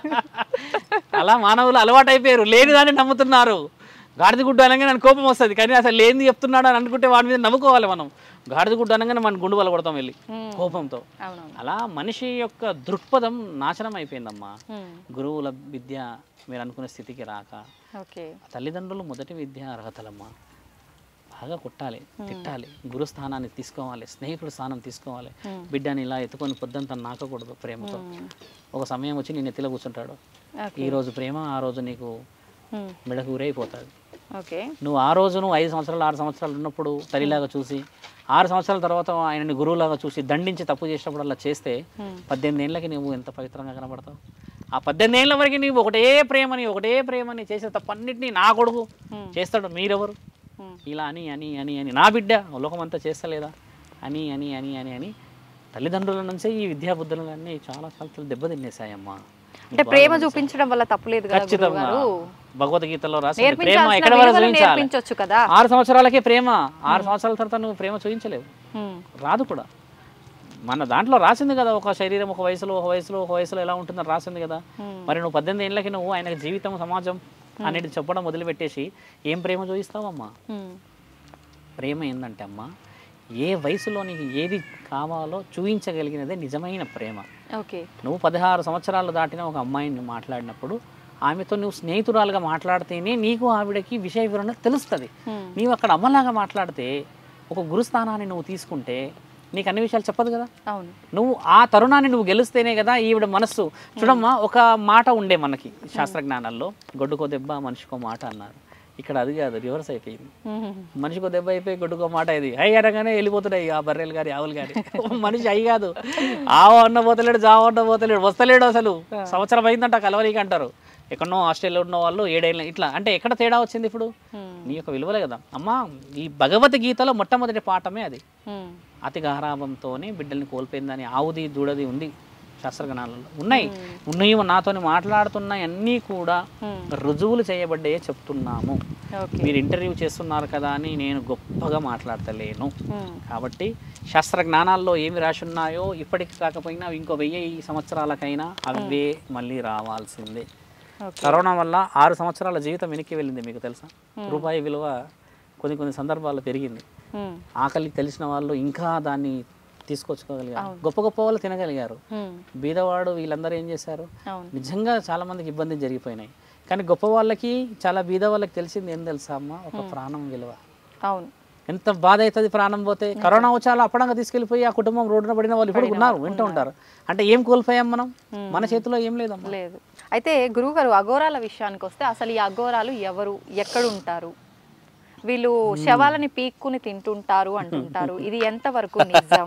అలా మానవులు అలవాటు అయిపోయారు లేని దాన్ని నమ్ముతున్నారు గాడిద గుడ్డు అనగానే నాకు కోపం వస్తుంది కానీ అసలు లేనిది చెప్తున్నాడు అని అనుకుంటే వాడి మీద నవ్వుకోవాలి మనం గాడిద గుడ్డు అనగానే మనం గుండు వల్ల కొడతాం వెళ్ళి Hmm. కోపంతో అవునవును అలా మనిషి యొక్క దృక్పథం నాశనం అయిపోయిందమ్మా ఉమ్. గురువుల విద్య మీరు అనుకునే స్థితికి రాక ఓకే తల్లిదండ్రులు మొదటి విద్య అర్హతలమ్మా బాగా కొట్టాలి తిట్టాలి గురుస్థానాన్ని తీసుకోవాలి స్నేహితుడు స్థానం తీసుకోవాలి బిడ్డని ఇలా ఎత్తుకొని పొద్దంతా నాకకూడదు ప్రేమతో ఒక సమయం వచ్చి నేను ఎత్తిలో కూర్చుంటాడు ఓకే ఈ రోజు ప్రేమ ఆ రోజు నీకు ఉమ్. మెడకు ఊరైపోతుంది ఓకే నువ్వు ఆ రోజు నువ్వు ఐదు సంవత్సరాలు ఆరు సంవత్సరాలు ఉన్నప్పుడు తల్లిలాగా చూసి ఆరు సంవత్సరాల తర్వాత ఆయనని గురువులాగా చూసి దండించి తప్పు చేసినప్పుడు అలా చేస్తే Hmm. పద్దెనిమిది ఏళ్ళకి నువ్వు ఎంత పవిత్రంగా కనబడతావు ఆ పద్దెనిమిది ఏళ్ళ వరకు నీవు ఒకటే ప్రేమని ఒకటే ప్రేమని చేసే తప్పన్నిటినీ నా కొడుకు Hmm. చేస్తాడు మీరెవరు ఉమ్. ఇలా అని అని అని అని నా బిడ్డ లోకమంతా చేస్తలేదా అని అని అని అని అని తల్లిదండ్రుల నుంచే ఈ విద్యా బుద్ధులు అన్నీ చాలా చాలా దెబ్బతిన్నేసాయమ్మా అంటే ప్రేమ చూపించడం వల్ల తప్పులేదు కదా గురువు ఖచ్చితంగా గారు భగవద్గీతలో రాసి ప్రేమ నేర్పించాల్సిన ఎక్కడ వరకు విలువలు చూపించాలి నేర్పించొచ్చు కదా ఆరు సంవత్సరాలకే ప్రేమ ఆరు సంవత్సరాల తర్వాత నువ్వు ప్రేమ చూపించలేవు ఉమ్. రాదు కూడా మన దాంట్లో రాసింది కదా ఒక శరీరం ఒక వయసులో ఒక వయసులో ఒక వయసులో ఎలా ఉంటుందని రాసింది కదా Hmm. మరి నువ్వు పద్దెనిమిది ఏళ్ళకి నువ్వు ఆయనకి జీవితం సమాజం అనేది చెప్పడం మొదలుపెట్టేసి ఏం ప్రేమ చూపిస్తావమ్మా ఉమ్. ప్రేమ ఏంటంటే అమ్మా ఏ వయసులో నీకు ఏది కావాలో చూపించగలిగినదే నిజమైన ప్రేమ ఓకే నువ్వు పదహారు సంవత్సరాలు దాటిన ఒక అమ్మాయిని మాట్లాడినప్పుడు ఆమెతో నువ్వు స్నేహితురాలుగా మాట్లాడితేనే నీకు ఆవిడకి విషయ వివరణ తెలుస్తుంది ఉమ్. నీవు అక్కడ అమ్మలాగా మాట్లాడితే ఒక గురుస్థానాన్ని నువ్వు తీసుకుంటే నీకు అన్ని విషయాలు చెప్పదు కదా అవును నువ్వు ఆ తరుణాన్ని నువ్వు గెలిస్తేనే కదా ఈవిడ మనస్సు చూడమ్మా ఒక మాట ఉండే మనకి శాస్త్రజ్ఞానాల్లో గొడ్డుకో దెబ్బ మనిషికో మాట అన్నారు ఇక్కడ అది కాదు రివర్స్ అయిపోయింది మ్మ్. మనిషికో దెబ్బ అయిపోయి గొడ్డుకో మాట ఇది అయ్యి అనగానే వెళ్ళిపోతున్నాయి ఆ బర్రెలు గారి ఆవులు గారి మనిషి అయ్యి కాదు ఆవు అన్న పోతలేడు జావ అన్న పోతలేడు వస్తలేడు అసలు సంవత్సరం అయిందంట కలవరికి అంటారు ఎక్కడనో ఆస్ట్రేలియా ఉన్న వాళ్ళు ఏడేళ్ళ ఇట్లా అంటే ఎక్కడ తేడా వచ్చింది ఇప్పుడు మ్మ్. నీ యొక్క విలువలే కదా అమ్మా ఈ భగవద్గీతలో మొట్టమొదటి పాఠమే అది మ్మ్. అతి గారాభంతోనే బిడ్డల్ని కోల్పోయిందని ఆవుది దూడది ఉంది శాస్త్రజ్ఞానాలలో ఉన్నాయి ఉన్నాయి నాతోని మాట్లాడుతున్నాయి అన్నీ కూడా మ్మ్. రుజువులు చేయబడ్డాయే చెప్తున్నాము ఓకే మీరు ఇంటర్వ్యూ చేస్తున్నారు కదా అని నేను గొప్పగా మాట్లాడతలేను మ్మ్. కాబట్టి శాస్త్రజ్ఞానాల్లో ఏమి రాసి ఉన్నాయో ఇప్పటికి కాకపోయినా ఇంకో వెయ్యి సంవత్సరాలకైనా అవే మళ్ళీ రావాల్సిందే ఓకే కరోనా వల్ల ఆరు సంవత్సరాల జీవితం వెనక్కి వెళ్ళింది మీకు తెలుసా రూపాయి విలువ కొన్ని కొన్ని సందర్భాల్లో పెరిగింది మ్మ్. ఆకలి తెలిసిన వాళ్ళు ఇంకా దాన్ని తీసుకొచ్చుకోగలిగారు గొప్ప గొప్ప వాళ్ళు తినగలిగారు మ్మ్. బీదవాడు వీళ్ళందరూ ఏం చేశారు అవును నిజంగా చాలా మందికి ఇబ్బంది జరిగిపోయినాయి కానీ గొప్ప వాళ్ళకి చాలా బీద వాళ్ళకి తెలిసింది ఏం తెలుసా అమ్మ ఒక ప్రాణం విలువ అవును ఎంత బాధ అవుతుంది ప్రాణం పోతే కరోనా వచ్చి అలా అప్పడంగా తీసుకెళ్ళిపోయి ఆ కుటుంబం రోడ్డున పడిన వాళ్ళు ఇప్పుడు ఉన్నారు వింటూ ఉంటారు అంటే ఏం కోల్పోయాం మనం మన చేతిలో ఏం లేదమ్మా లేదు అయితే గురువుగారు అఘోరాల విషయానికి వస్తే అసలు ఈ అఘోరాలు ఎవరు ఎక్కడ ఉంటారు వీళ్ళు శవాలని పీక్కుని తింటుంటారు అంటుంటారు ఇది ఎంతవరకు నిజం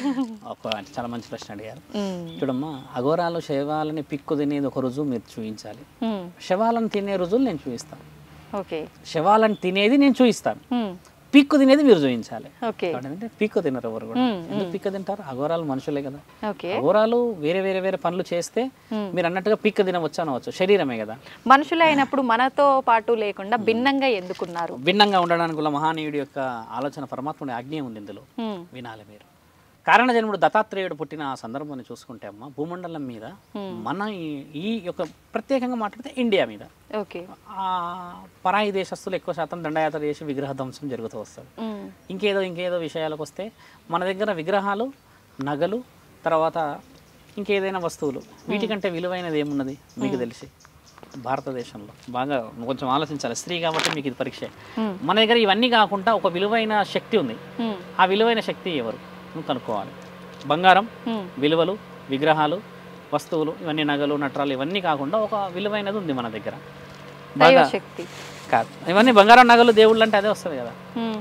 ఒక చాలా మంచి ప్రశ్న అడిగారు మ్మ్. చూడమ్మా అఘోరాలు శవాలని పిక్కు తినేది ఒక రుజువు మీరు చూపించాలి మ్మ్. శవాలను తినే రుజువులు నేను చూపిస్తాను ఓకే శవాలను తినేది నేను చూపిస్తాను మ్మ్. పిక్కు తినేది మీరు చూపించాలి ఓకే కాబట్టి ఏంటంటే పిక్కు తినరు ఎవరు కూడా మ్మ్. ఎందుకు పిక్క తింటారు అఘోరాలు మనుషులే కదా ఓకే అఘోరాలు వేరే వేరే వేరే పనులు చేస్తే మీరు అన్నట్టుగా పిక్క తినవచ్చు అనవచ్చు శరీరమే కదా మనుషులే అయినప్పుడు మనతో పాటు లేకుండా భిన్నంగా ఎందుకున్నారు భిన్నంగా ఉండడానికి గల మహానీయుడి యొక్క ఆలోచన పరమాత్ముడి ఆజ్ఞ ఉంది ఇందులో మ్మ్. వినాలి మీరు కారణ జన్ముడు దత్తాత్రేయుడు పుట్టిన ఆ సందర్భాన్ని చూసుకుంటే అమ్మ భూమండలం మీద మన ఈ- ఈ యొక్క ప్రత్యేకంగా మాట్లాడితే ఇండియా మీద ఓకే ఆ పరాయి దేశస్తులు ఎక్కువ శాతం దండయాత్ర చేసి విగ్రహ ధ్వంసం జరుగుతూ వస్తుంది మ్మ్. ఇంకేదో ఇంకేదో విషయాలకు వస్తే మన దగ్గర విగ్రహాలు నగలు తర్వాత ఇంకేదైనా వస్తువులు వీటికంటే విలువైనది ఏమున్నది మీకు తెలిసి భారతదేశంలో బాగా కొంచెం ఆలోచించాలి స్త్రీ కాబట్టి మీకు ఇది పరీక్ష మ్మ్. మన దగ్గర ఇవన్నీ కాకుండా ఒక విలువైన శక్తి ఉంది మ్మ్. ఆ విలువైన శక్తి ఎవరు నువ్వు కనుక్కోవాలి బంగారం మ్మ్. విలువలు విగ్రహాలు వస్తువులు ఇవన్నీ నగలు నట్రాలు ఇవన్నీ కాకుండా ఒక విలువైనది ఉంది మన దగ్గర బాగా దైవశక్తి కాదు ఇవన్నీ బంగారం నగలు దేవుళ్ళు అంటే అదే వస్తుంది కదా మ్మ్.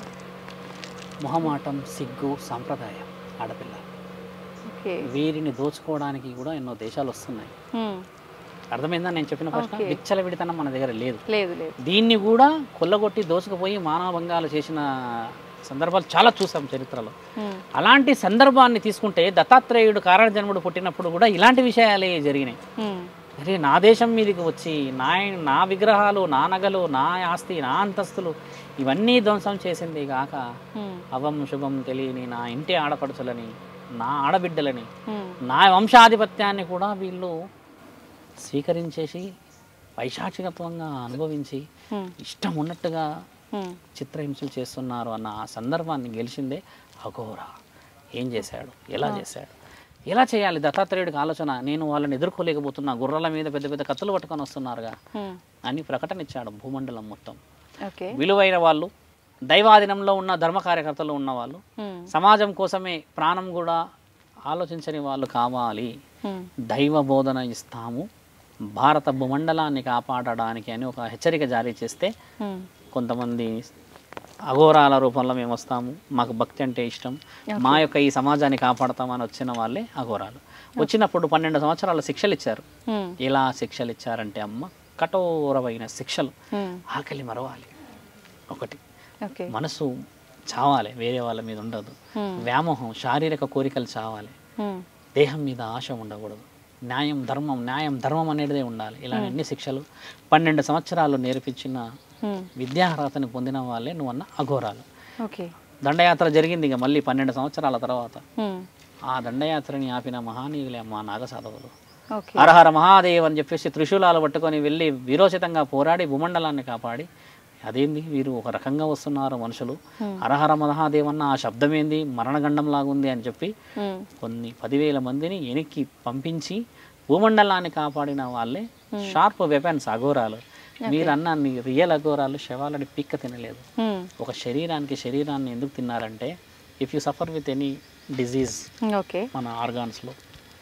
మొహమాటం సిగ్గు సాంప్రదాయం ఆడపిల్ల ఓకే వీరిని దోచుకోవడానికి కూడా ఎన్నో దేశాలు వస్తున్నాయి మ్మ్. అర్థమైందా నేను చెప్పిన ప్రశ్న Okay. విచ్చలవిడితనం మన దగ్గర లేదు లేదు లేదు దీన్ని కూడా కొల్లగొట్టి దోచుకుపోయి మానవభంగాలు చేసిన సందర్భాలు చాలా చూసాం చరిత్రలో మ్మ్. అలాంటి సందర్భాన్ని తీసుకుంటే దత్తాత్రేయుడు కారణ జన్ముడు పుట్టినప్పుడు కూడా ఇలాంటి విషయాలే జరిగినాయి మ్మ్. అరే నా దేశం మీదకి వచ్చి నా నా విగ్రహాలు నా నగలు నా ఆస్తి నా అంతస్తులు ఇవన్నీ ధ్వంసం చేసింది కాక మ్మ్. అవం శుభం తెలియని నా ఇంటి ఆడపడుచులని నా ఆడబిడ్డలని మ్మ్. నా వంశాధిపత్యాన్ని కూడా వీళ్ళు స్వీకరించేసి పైశాచికత్వంగా అనుభవించి మ్మ్. ఇష్టం ఉన్నట్టుగా మ్మ్. చిత్రహింసలు చేస్తున్నారు అన్న ఆ సందర్భాన్ని గెలిచిందే అఘోర ఏం చేశాడు ఎలా చేశాడు ఎలా చేయాలి దత్తాత్రేయుడికి ఆలోచన నేను వాళ్ళని ఎదుర్కోలేకపోతున్నా గుర్రాల మీద పెద్ద పెద్ద కత్తులు పట్టుకొని వస్తున్నారుగా మ్మ్. అని ప్రకటన ఇచ్చాడు భూమండలం మొత్తం ఓకే విలువైన వాళ్ళు దైవాధీనంలో ఉన్న ధర్మ కార్యకర్తలు ఉన్న వాళ్ళు మ్మ్. సమాజం కోసమే ప్రాణం కూడా ఆలోచించని వాళ్ళు కావాలి మ్మ్. దైవ బోధన ఇస్తాము భారత భూమండలాన్ని కాపాడడానికి అని ఒక హెచ్చరిక జారీ చేస్తే మ్మ్. కొంతమంది అఘోరాల రూపంలో మేము వస్తాము మాకు భక్తి అంటే ఇష్టం మా యొక్క ఈ సమాజాన్ని కాపాడతామని వచ్చిన వాళ్ళే అఘోరాలు వచ్చినప్పుడు పన్నెండు సంవత్సరాల శిక్షలు ఇచ్చారు మ్మ్. ఎలా శిక్షలు ఇచ్చారంటే అమ్మ కఠోరమైన శిక్షలు మ్మ్. ఆకలి మరవాలి ఒకటి ఓకే మనసు చావాలి వేరే వాళ్ళ మీద ఉండదు మ్మ్. వ్యామోహం శారీరక కోరికలు చావాలి మ్మ్. దేహం మీద ఆశ ఉండకూడదు న్యాయం ధర్మం న్యాయం ధర్మం అనేటిదే ఉండాలి ఇలా ఎన్ని శిక్షలు పన్నెండు సంవత్సరాలు నేర్పించిన మ్మ్. విద్యార్హతని పొందిన వాళ్ళే నువ్వు అన్న అఘోరాలు ఓకే దండయాత్ర జరిగింది ఇక మళ్ళీ పన్నెండు సంవత్సరాల తర్వాత మ్మ్. ఆ దండయాత్రని ఆపిన మహానీయులే మా నాగసాధవులు ఓకే హరహర మహాదేవ్ అని చెప్పేసి త్రిశూలాలు పట్టుకొని వెళ్ళి వీరోచితంగా పోరాడి భూమండలాన్ని కాపాడి అదేంది వీరు ఒక రకంగా వస్తున్నారు మనుషులు హరహర మహాదేవ్ అన్న ఆ శబ్దం ఏంది మరణగండం లాగుంది అని చెప్పి మ్మ్. కొన్ని పదివేల మందిని వెనక్కి పంపించి భూమండలాన్ని కాపాడిన వాళ్ళే షార్ప్ వెపన్స్ అఘోరాలు మీరు అన్న రియల్ అఘోరాలు శవాలని పిక్క తినలేదు మ్మ్. ఒక శరీరానికి శరీరాన్ని ఎందుకు తిన్నారంటే if you suffer with any disease okay మన ఆర్గాన్స్లో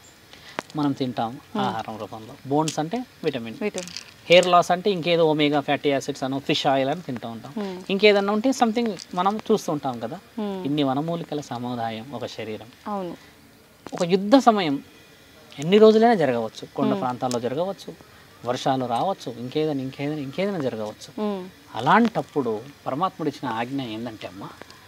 మనం తింటాం ఆహారం రూపంలో బోన్స్ అంటే విటమిన్ విటమిన్ హెయిర్ లాస్ అంటే ఇంకేదో ఒమేగా ఫ్యాటీ యాసిడ్స్ అనో ఫిష్ ఆయిల్ అని తింటూ ఉంటాం ఇంకేదన్నా ఉంటే సంథింగ్ మనం చూస్తూ ఉంటాం కదా ఇన్ని వనమూలికల సముదాయం ఒక శరీరం అవును ఒక యుద్ధ సమయం ఎన్ని రోజులైనా జరగవచ్చు కొండ ప్రాంతాల్లో జరగవచ్చు వర్షాలు రావచ్చు ఇంకేదైనా ఇంకేదైనా ఇంకేదైనా జరగవచ్చు ఉమ్, అలాంటప్పుడు పరమాత్ముడు ఇచ్చిన ఆజ్ఞ ఏంటంటే అమ్మ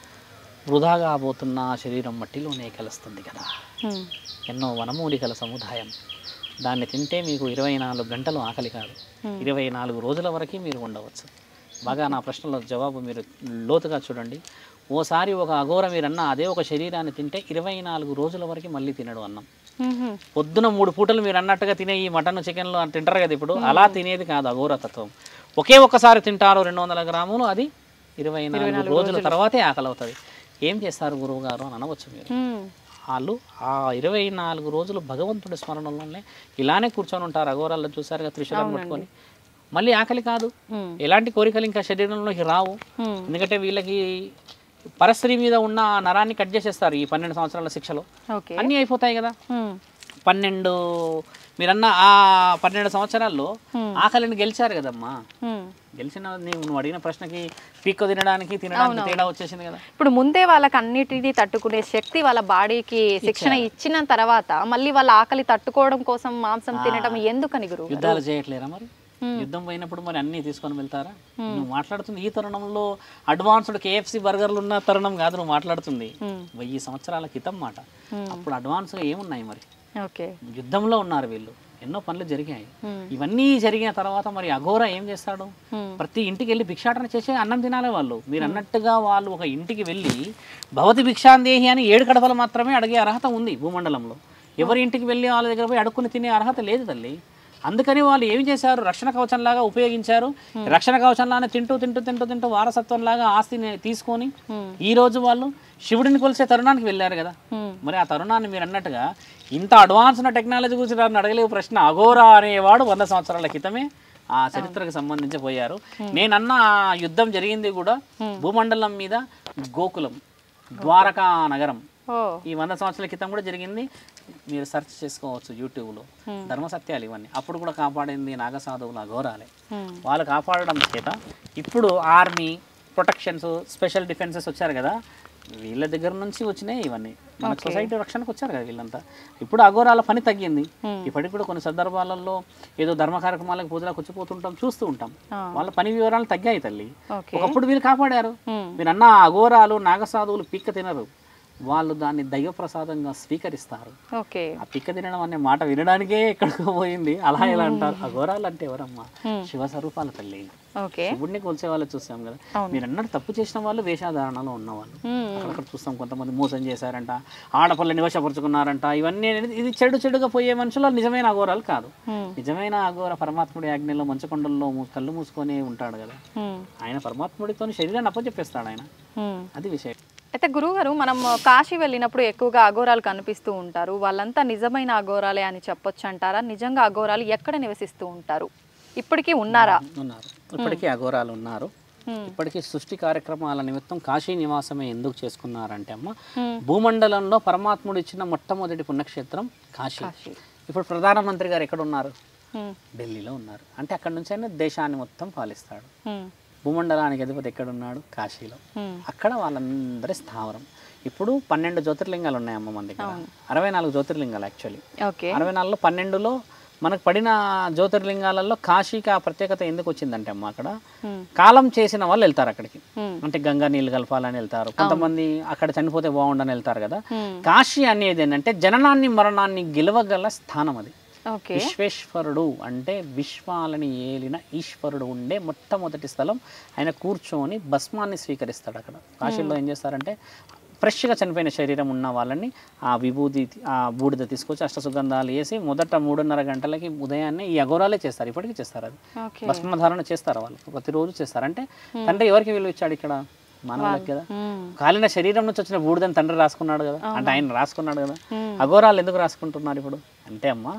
వృధాగా పోతున్న ఆ శరీరం మట్టిలోనే కలుస్తుంది కదా ఉమ్, ఎన్నో వనమూలికల సముదాయం దాన్ని తింటే మీకు ఇరవై నాలుగు గంటలు ఆకలి కాదు ఇరవై నాలుగు రోజుల వరకు మీరు ఉండవచ్చు బాగా నా ప్రశ్నలో జవాబు మీరు లోతుగా చూడండి ఓసారి ఒక అఘోర మీరన్న అదే ఒక శరీరాన్ని తింటే ఇరవై నాలుగు రోజుల వరకు మళ్ళీ తినడు అన్నం ఉహుం, పొద్దున మూడు పూటలు మీరు అన్నట్టుగా తినే ఈ మటన్ చికెన్లు అని తింటారు కదా ఇప్పుడు అలా తినేది కాదు అఘోరతత్వం ఒకే ఒక్కసారి తింటారు రెండు వందల గ్రాములు అది ఇరవై నాలుగు రోజుల తర్వాతే ఆకలి అవుతుంది ఏం చేస్తారు గురువు గారు అని అనవచ్చు మీరు ఉమ్, వాళ్ళు ఆ ఇరవై నాలుగు రోజులు భగవంతుడి స్మరణలోనే ఇలానే కూర్చొని ఉంటారు అఘోరాల్లో చూసారుగా త్రిశూలం పట్టుకొని మళ్ళీ ఆకలి కాదు ఉమ్, ఎలాంటి కోరికలు ఇంకా శరీరంలోకి రావు ఉమ్, ఎందుకంటే వీళ్ళకి పరస్త్రీ మీద ఉన్న ఆ నరాన్ని కట్ చేసేస్తారు ఈ పన్నెండు సంవత్సరాల శిక్షలో ఓకే అన్నీ అయిపోతాయి కదా ఉమ్, పన్నెండు మీరన్న ఆ పన్నెండు సంవత్సరాల్లో Hmm. ఆకలిని గెలిచారు కదమ్మా ఉమ్. గెలిచిన నీవు నువ్వు అడిగిన ప్రశ్నకి పీక్కు తినడానికి తినడానికి తేడా వచ్చేసింది కదా ఇప్పుడు ముందే వాళ్ళకి అన్నిటినీ తట్టుకునే శక్తి వాళ్ళ బాడీకి శిక్షణ ఇచ్చిన తర్వాత మళ్ళీ వాళ్ళ ఆకలి తట్టుకోవడం కోసం మాంసం తినడం ఎందుకని గురువు యుద్ధాలు చేయట్లేరా మరి యుద్ధం పోయినప్పుడు మరి అన్నీ తీసుకొని వెళ్తారా నువ్వు మాట్లాడుతుంది ఈ తరుణంలో అడ్వాన్స్డ్ కేఎఫ్సి బర్గర్లు ఉన్న తరుణం కాదు నువ్వు మాట్లాడుతుంది Hmm. వెయ్యి సంవత్సరాల క్రితం మాట అప్పుడు అడ్వాన్స్గా ఏమున్నాయి మరి ఓకే యుద్ధంలో ఉన్నారు వీళ్ళు ఎన్నో పనులు జరిగాయి Hmm. ఇవన్నీ జరిగిన తర్వాత మరి అఘోర ఏం చేస్తాడు Hmm. ప్రతి ఇంటికి వెళ్ళి భిక్షాటన చేసే అన్నం తినాలి వాళ్ళు మీరు అన్నట్టుగా వాళ్ళు ఒక ఇంటికి వెళ్ళి భవతి భిక్షాందేహి అని ఏడు కడపలు మాత్రమే అడిగే అర్హత ఉంది భూమండలంలో ఎవరి ఇంటికి వెళ్ళి వాళ్ళ దగ్గర పోయి అడుక్కుని తినే అర్హత లేదు తల్లి అందుకని వాళ్ళు ఏం చేశారు రక్షణ కవచంలాగా ఉపయోగించారు రక్షణ కవచంలానే తింటూ తింటూ తింటూ తింటూ వారసత్వంలాగా ఆస్తిని తీసుకొని ఈ రోజు వాళ్ళు శివుడిని కొలిసే తరుణానికి వెళ్ళారు కదా Hmm. మరి ఆ తరుణాన్ని మీరు అన్నట్టుగా ఇంత అడ్వాన్స్ ఉన్న టెక్నాలజీ గురించి నన్ను అడగలేవు ప్రశ్న అఘోరా అనేవాడు వంద సంవత్సరాల క్రితమే ఆ చరిత్రకు సంబంధించి పోయారు నేనన్న ఆ యుద్ధం జరిగింది కూడా భూమండలం మీద గోకులం ద్వారకా నగరం ఓ ఈ వంద సంవత్సరాల క్రితం కూడా జరిగింది మీరు సెర్చ్ చేసుకోవచ్చు యూట్యూబ్లో ధర్మ సత్యాలు ఇవన్నీ అప్పుడు కూడా కాపాడింది నాగసాధువుల అఘోరాలే ఉమ్, వాళ్ళు కాపాడడం చేత ఇప్పుడు ఆర్మీ ప్రొటెక్షన్స్ స్పెషల్ డిఫెన్సెస్ వచ్చారు కదా వీళ్ళ దగ్గర నుంచి వచ్చినాయి ఇవన్నీ మన సొసైటీ రక్షణకు వచ్చారు కదా వీళ్ళంతా ఇప్పుడు అఘోరాల పని తగ్గింది ఇప్పటికి కూడా కొన్ని సందర్భాలలో ఏదో ధర్మ కార్యక్రమాలకు పూజలకు వచ్చిపోతుంటాం చూస్తూ ఉంటాం ఆ. వాళ్ళ పని వివరాలు తగ్గాయి తల్లి ఓకే ఒకప్పుడు వీళ్ళు కాపాడారు ఉమ్, మీరు అన్న అఘోరాలు నాగసాధువులు పిక్క తినరు వాళ్ళు దాన్ని దైవ ప్రసాదంగా స్వీకరిస్తారు ఓకే ఆ పిక్క తినడం అనే మాట వినడానికే ఎక్కడికో పోయింది అలా ఎలా అంటారు అఘోరాలు అంటే ఎవరమ్మా శివ స్వరూపాల తల్లి ఓకే శివుడిని కొలిసే వాళ్ళు చూసాం కదా అవును. మీరు అన్నట్టు తప్పు చేసిన వాళ్ళు వేషాధారణలో ఉన్నవాళ్ళు ఉమ్, అక్కడక్కడ చూస్తాం కొంతమంది మోసం చేశారంట ఆడపిల్లని వశపరుచుకున్నారంట ఇవన్నీ అనేది- ఇది చెడు చెడుగా పోయే మనుషులు నిజమైన అఘోరాలు కాదు ఉమ్, నిజమైన అఘోర పరమాత్ముడి ఆజ్ఞలో మంచకొండల్లో మూ- కళ్ళు మూసుకొని ఉంటాడు కదా ఉమ్, ఆయన పరమాత్ముడితో శరీరాన్ని అప్పచెప్పేస్తాడు ఆయన ఉమ్. అది విషయం అయితే గురువుగారు మనం కాశీ వెళ్ళినప్పుడు ఎక్కువగా అఘోరాలు కనిపిస్తూ ఉంటారు వాళ్ళంతా నిజమైన అఘోరాలే అని చెప్పొచ్చు అంటారా నిజంగా అఘోరాలు ఎక్కడ నివసిస్తూ ఉంటారు ఇప్పటికీ ఉన్నారా ఉన్నారు ఇప్పటికీ అఘోరాలు ఉన్నారు Hmm. ఇప్పటికీ సృష్టి కార్యక్రమాల నిమిత్తం కాశీ నివాసమే ఎందుకు చేసుకున్నారంటే అమ్మ Hmm. భూమండలంలో పరమాత్ముడు ఇచ్చిన మొట్టమొదటి పుణ్యక్షేత్రం కాశీ కాశీ ఇప్పుడు ప్రధానమంత్రి గారు ఎక్కడ ఉన్నారు ఉమ్, ఢిల్లీలో ఉన్నారు అంటే అక్కడ నుంచి ఆయన దేశాన్ని మొత్తం పాలిస్తాడు ఉమ్, భూమండలానికి అధిపతి ఎక్కడున్నాడు కాశీలో ఉమ్, అక్కడ వాళ్ళందరి స్థావరం ఇప్పుడు పన్నెండు జ్యోతిర్లింగాలు ఉన్నాయమ్మ మన దగ్గర అరవై నాలుగు జ్యోతిర్లింగాలు యాక్చువల్లీ ఓకే అరవై నాలుగులో పన్నెండులో మనకు పడిన జ్యోతిర్లింగాలలో కాశీకి ఆ ప్రత్యేకత ఎందుకు వచ్చిందంటే అమ్మ అక్కడ ఉమ్, కాలం చేసిన వాళ్ళు వెళ్తారు అక్కడికి ఉమ్, అంటే గంగా నీళ్ళు కలపాలని వెళ్తారు కొంతమంది అక్కడ చనిపోతే బాగుండని వెళ్తారు కదా ఉమ్, కాశీ అనేది ఏంటంటే జననాన్ని మరణాన్ని గెలవగల స్థానం అది ఓకే విశ్వేశ్వరుడు అంటే విశ్వాలని ఏలిన ఈశ్వరుడు ఉండే మొట్టమొదటి స్థలం ఆయన కూర్చొని భస్మాన్ని స్వీకరిస్తాడు అక్కడ కాశీలో ఏం చేస్తారంటే ఫ్రెష్గా చనిపోయిన శరీరం ఉన్న వాళ్ళని ఆ విభూది ఆ బూడిద తీసుకొచ్చి అష్టసుగంధాలు వేసి మొదట మూడున్నర గంటలకి ఉదయాన్నే ఈ అఘోరాలే చేస్తారు ఇప్పటికీ చేస్తారు అది ఓకే భస్మధారణ చేస్తారు వాళ్ళు ప్రతిరోజు చేస్తారు అంటే తండ్రి ఎవరికి విలువ ఇచ్చాడు ఇక్కడ మానవులకి కదా ఉమ్, కాలిన శరీరం నుంచి వచ్చిన బూడిదని తండ్రి రాసుకున్నాడు కదా అంటే ఆయన రాసుకున్నాడు కదా ఉమ్, అఘోరాలు ఎందుకు రాసుకుంటున్నారు ఇప్పుడు అంటే అమ్మ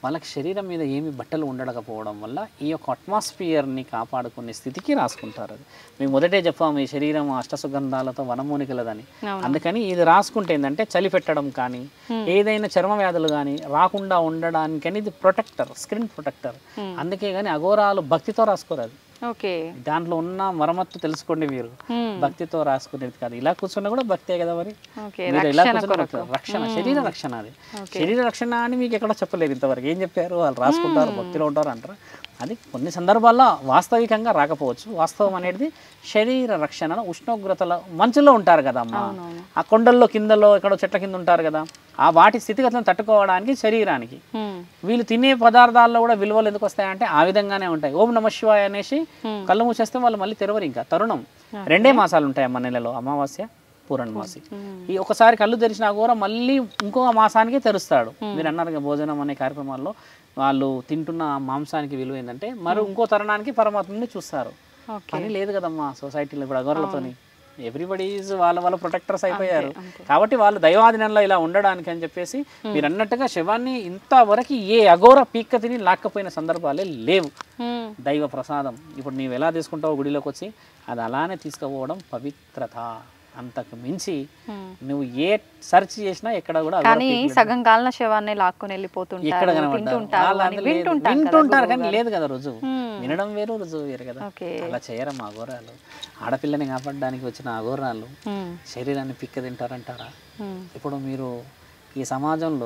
వాళ్ళకి శరీరం మీద ఏమి బట్టలు ఉండకపోవడం వల్ల ఈ యొక్క అట్మాస్ఫియర్ని కాపాడుకునే స్థితికి రాసుకుంటారు అది మేము మొదటే చెప్పాము ఈ శరీరం అష్టసుగంధాలతో వనమూనికలదని అవును. అందుకని ఇది రాసుకుంటే ఏంటంటే చలి పెట్టడం కానీ ఏదైనా చర్మ వ్యాధులు కానీ రాకుండా ఉండడానికని ఇది ప్రొటెక్టర్ స్క్రీన్ ప్రొటెక్టర్ అందుకే కానీ అఘోరాలు భక్తితో రాసుకోరు అది ఓకే దాంట్లో ఉన్న మరమ్మత్తు తెలుసుకోండి మీరు Hmm. భక్తితో రాసుకునేది కాదు ఇలా కూర్చున్నా కూడా భక్తే కదా మరి ఓకే మీరు ఇలా రక్షణ కూర్చున్నా కొరకు భక్తే. రక్షణ శరీర రక్షణ అది శరీర రక్షణ అని మీకు ఎక్కడ చెప్పలేదు ఇంతవరకు ఏం చెప్పారు వాళ్ళు రాసుకుంటారు భక్తిలో ఉంటారు అంటారు అది కొన్ని సందర్భాల్లో వాస్తవికంగా రాకపోవచ్చు వాస్తవం అనేది శరీర రక్షణ ఉష్ణోగ్రతల మంచులో ఉంటారు కదా అమ్మ ఆ కొండల్లో కిందలో ఎక్కడో చెట్ల కింద ఉంటారు కదా ఆ వాటి స్థితిగతులను తట్టుకోవడానికి శరీరానికి హ్మ్. వీళ్ళు తినే పదార్థాల్లో కూడా విలువలు ఎందుకు వస్తాయంటే ఆ విధంగానే ఉంటాయి ఓం నమ శివాయ అనేసి కళ్ళు మూసేస్తే వాళ్ళు మళ్ళీ తెరవరు ఇంకా తరుణం రెండే మాసాలు ఉంటాయి అమ్మ నెలలో అమావాస్య పూర్ణమాసి ఈ ఒకసారి కళ్ళు తెరిచినా కూడా మళ్ళీ ఇంకో మాసానికి తెరుస్తాడు మీరు అన్నారు కదా భోజనం అనే కార్యక్రమాల్లో వాళ్ళు తింటున్న మాంసానికి విలువ ఏంటంటే మరి ఇంకో తరుణానికి పరమాత్మని చూస్తారు ఓకే పని లేదు కదమ్మా సొసైటీలో ఇప్పుడు అగోరలతోని ఎవ్రీబడి వాళ్ళ వాళ్ళ ప్రొటెక్టర్స్ అయిపోయారు కాబట్టి వాళ్ళు దైవాధీనంలో ఇలా ఉండడానికి అని చెప్పేసి మీరు అన్నట్టుగా శవాన్ని ఇంతవరకు ఏ అఘోర పీక్క తిని లాక్కపోయిన సందర్భాలే లేవు హ్మ్. దైవ ప్రసాదం ఇప్పుడు నీవు ఎలా తీసుకుంటావు గుడిలోకి వచ్చి అది అలానే తీసుకుపోవడం పవిత్రత అంతకు మించి నువ్వు ఏ సెర్చ్ చేసినా ఎక్కడ కూడా అఘోర కానీ పీకులు సగం కాలిన శవాన్ని లాక్కొని ఎక్కడ వెళ్ళిపోతుంటారు కనబడ్డారు తింటుంటారు వాళ్ళు అని అందరూ లేదు. వింటుంటాం కదా వింటుంటారు కానీ గురువుగారు. లేదు కదా రుజువు హ్మ్. వినడం వేరు రుజువు వేరు కదా ఓకే అలా చేయరమ్మా అఘోరాలు ఆడపిల్లని కాపాడడానికి వచ్చిన అఘోరాలు హ్మ్. శరీరాన్ని పిక్క తింటారంటారా హ్మ్. ఇప్పుడు మీరు ఈ సమాజంలో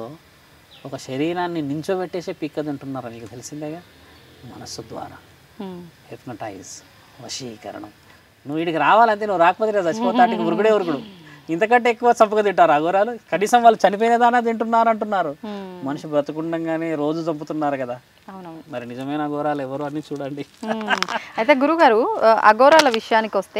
ఒక శరీరాన్ని నించోబెట్టేసే పిక్క తింటున్నారా మీకు తెలిసిందేగా మనస్సు ద్వారా హ్మ్. హిప్నటైజ్ వశీకరణం నువ్వు వీడికి రావాలంటే నువ్వు రాకపోతే నేను చచ్చిపోతానికి ఉరుకుడే ఉరుకుడు ఇంతకంటే ఎక్కువ చంపక తింటారు అఘోరాలు కనీసం వాళ్ళు చనిపోయిన దానా తింటున్నారు అంటున్నారు హ్మ్. మనిషి బ్రతుకుండగానే రోజు చంపుతున్నారు కదా అవునవును మరి నిజమైన అఘోరాలు ఎవరు అని చూడండి మ్మ్. అయితే గురుగారు ఆ, అఘోరాల విషయానికి వస్తే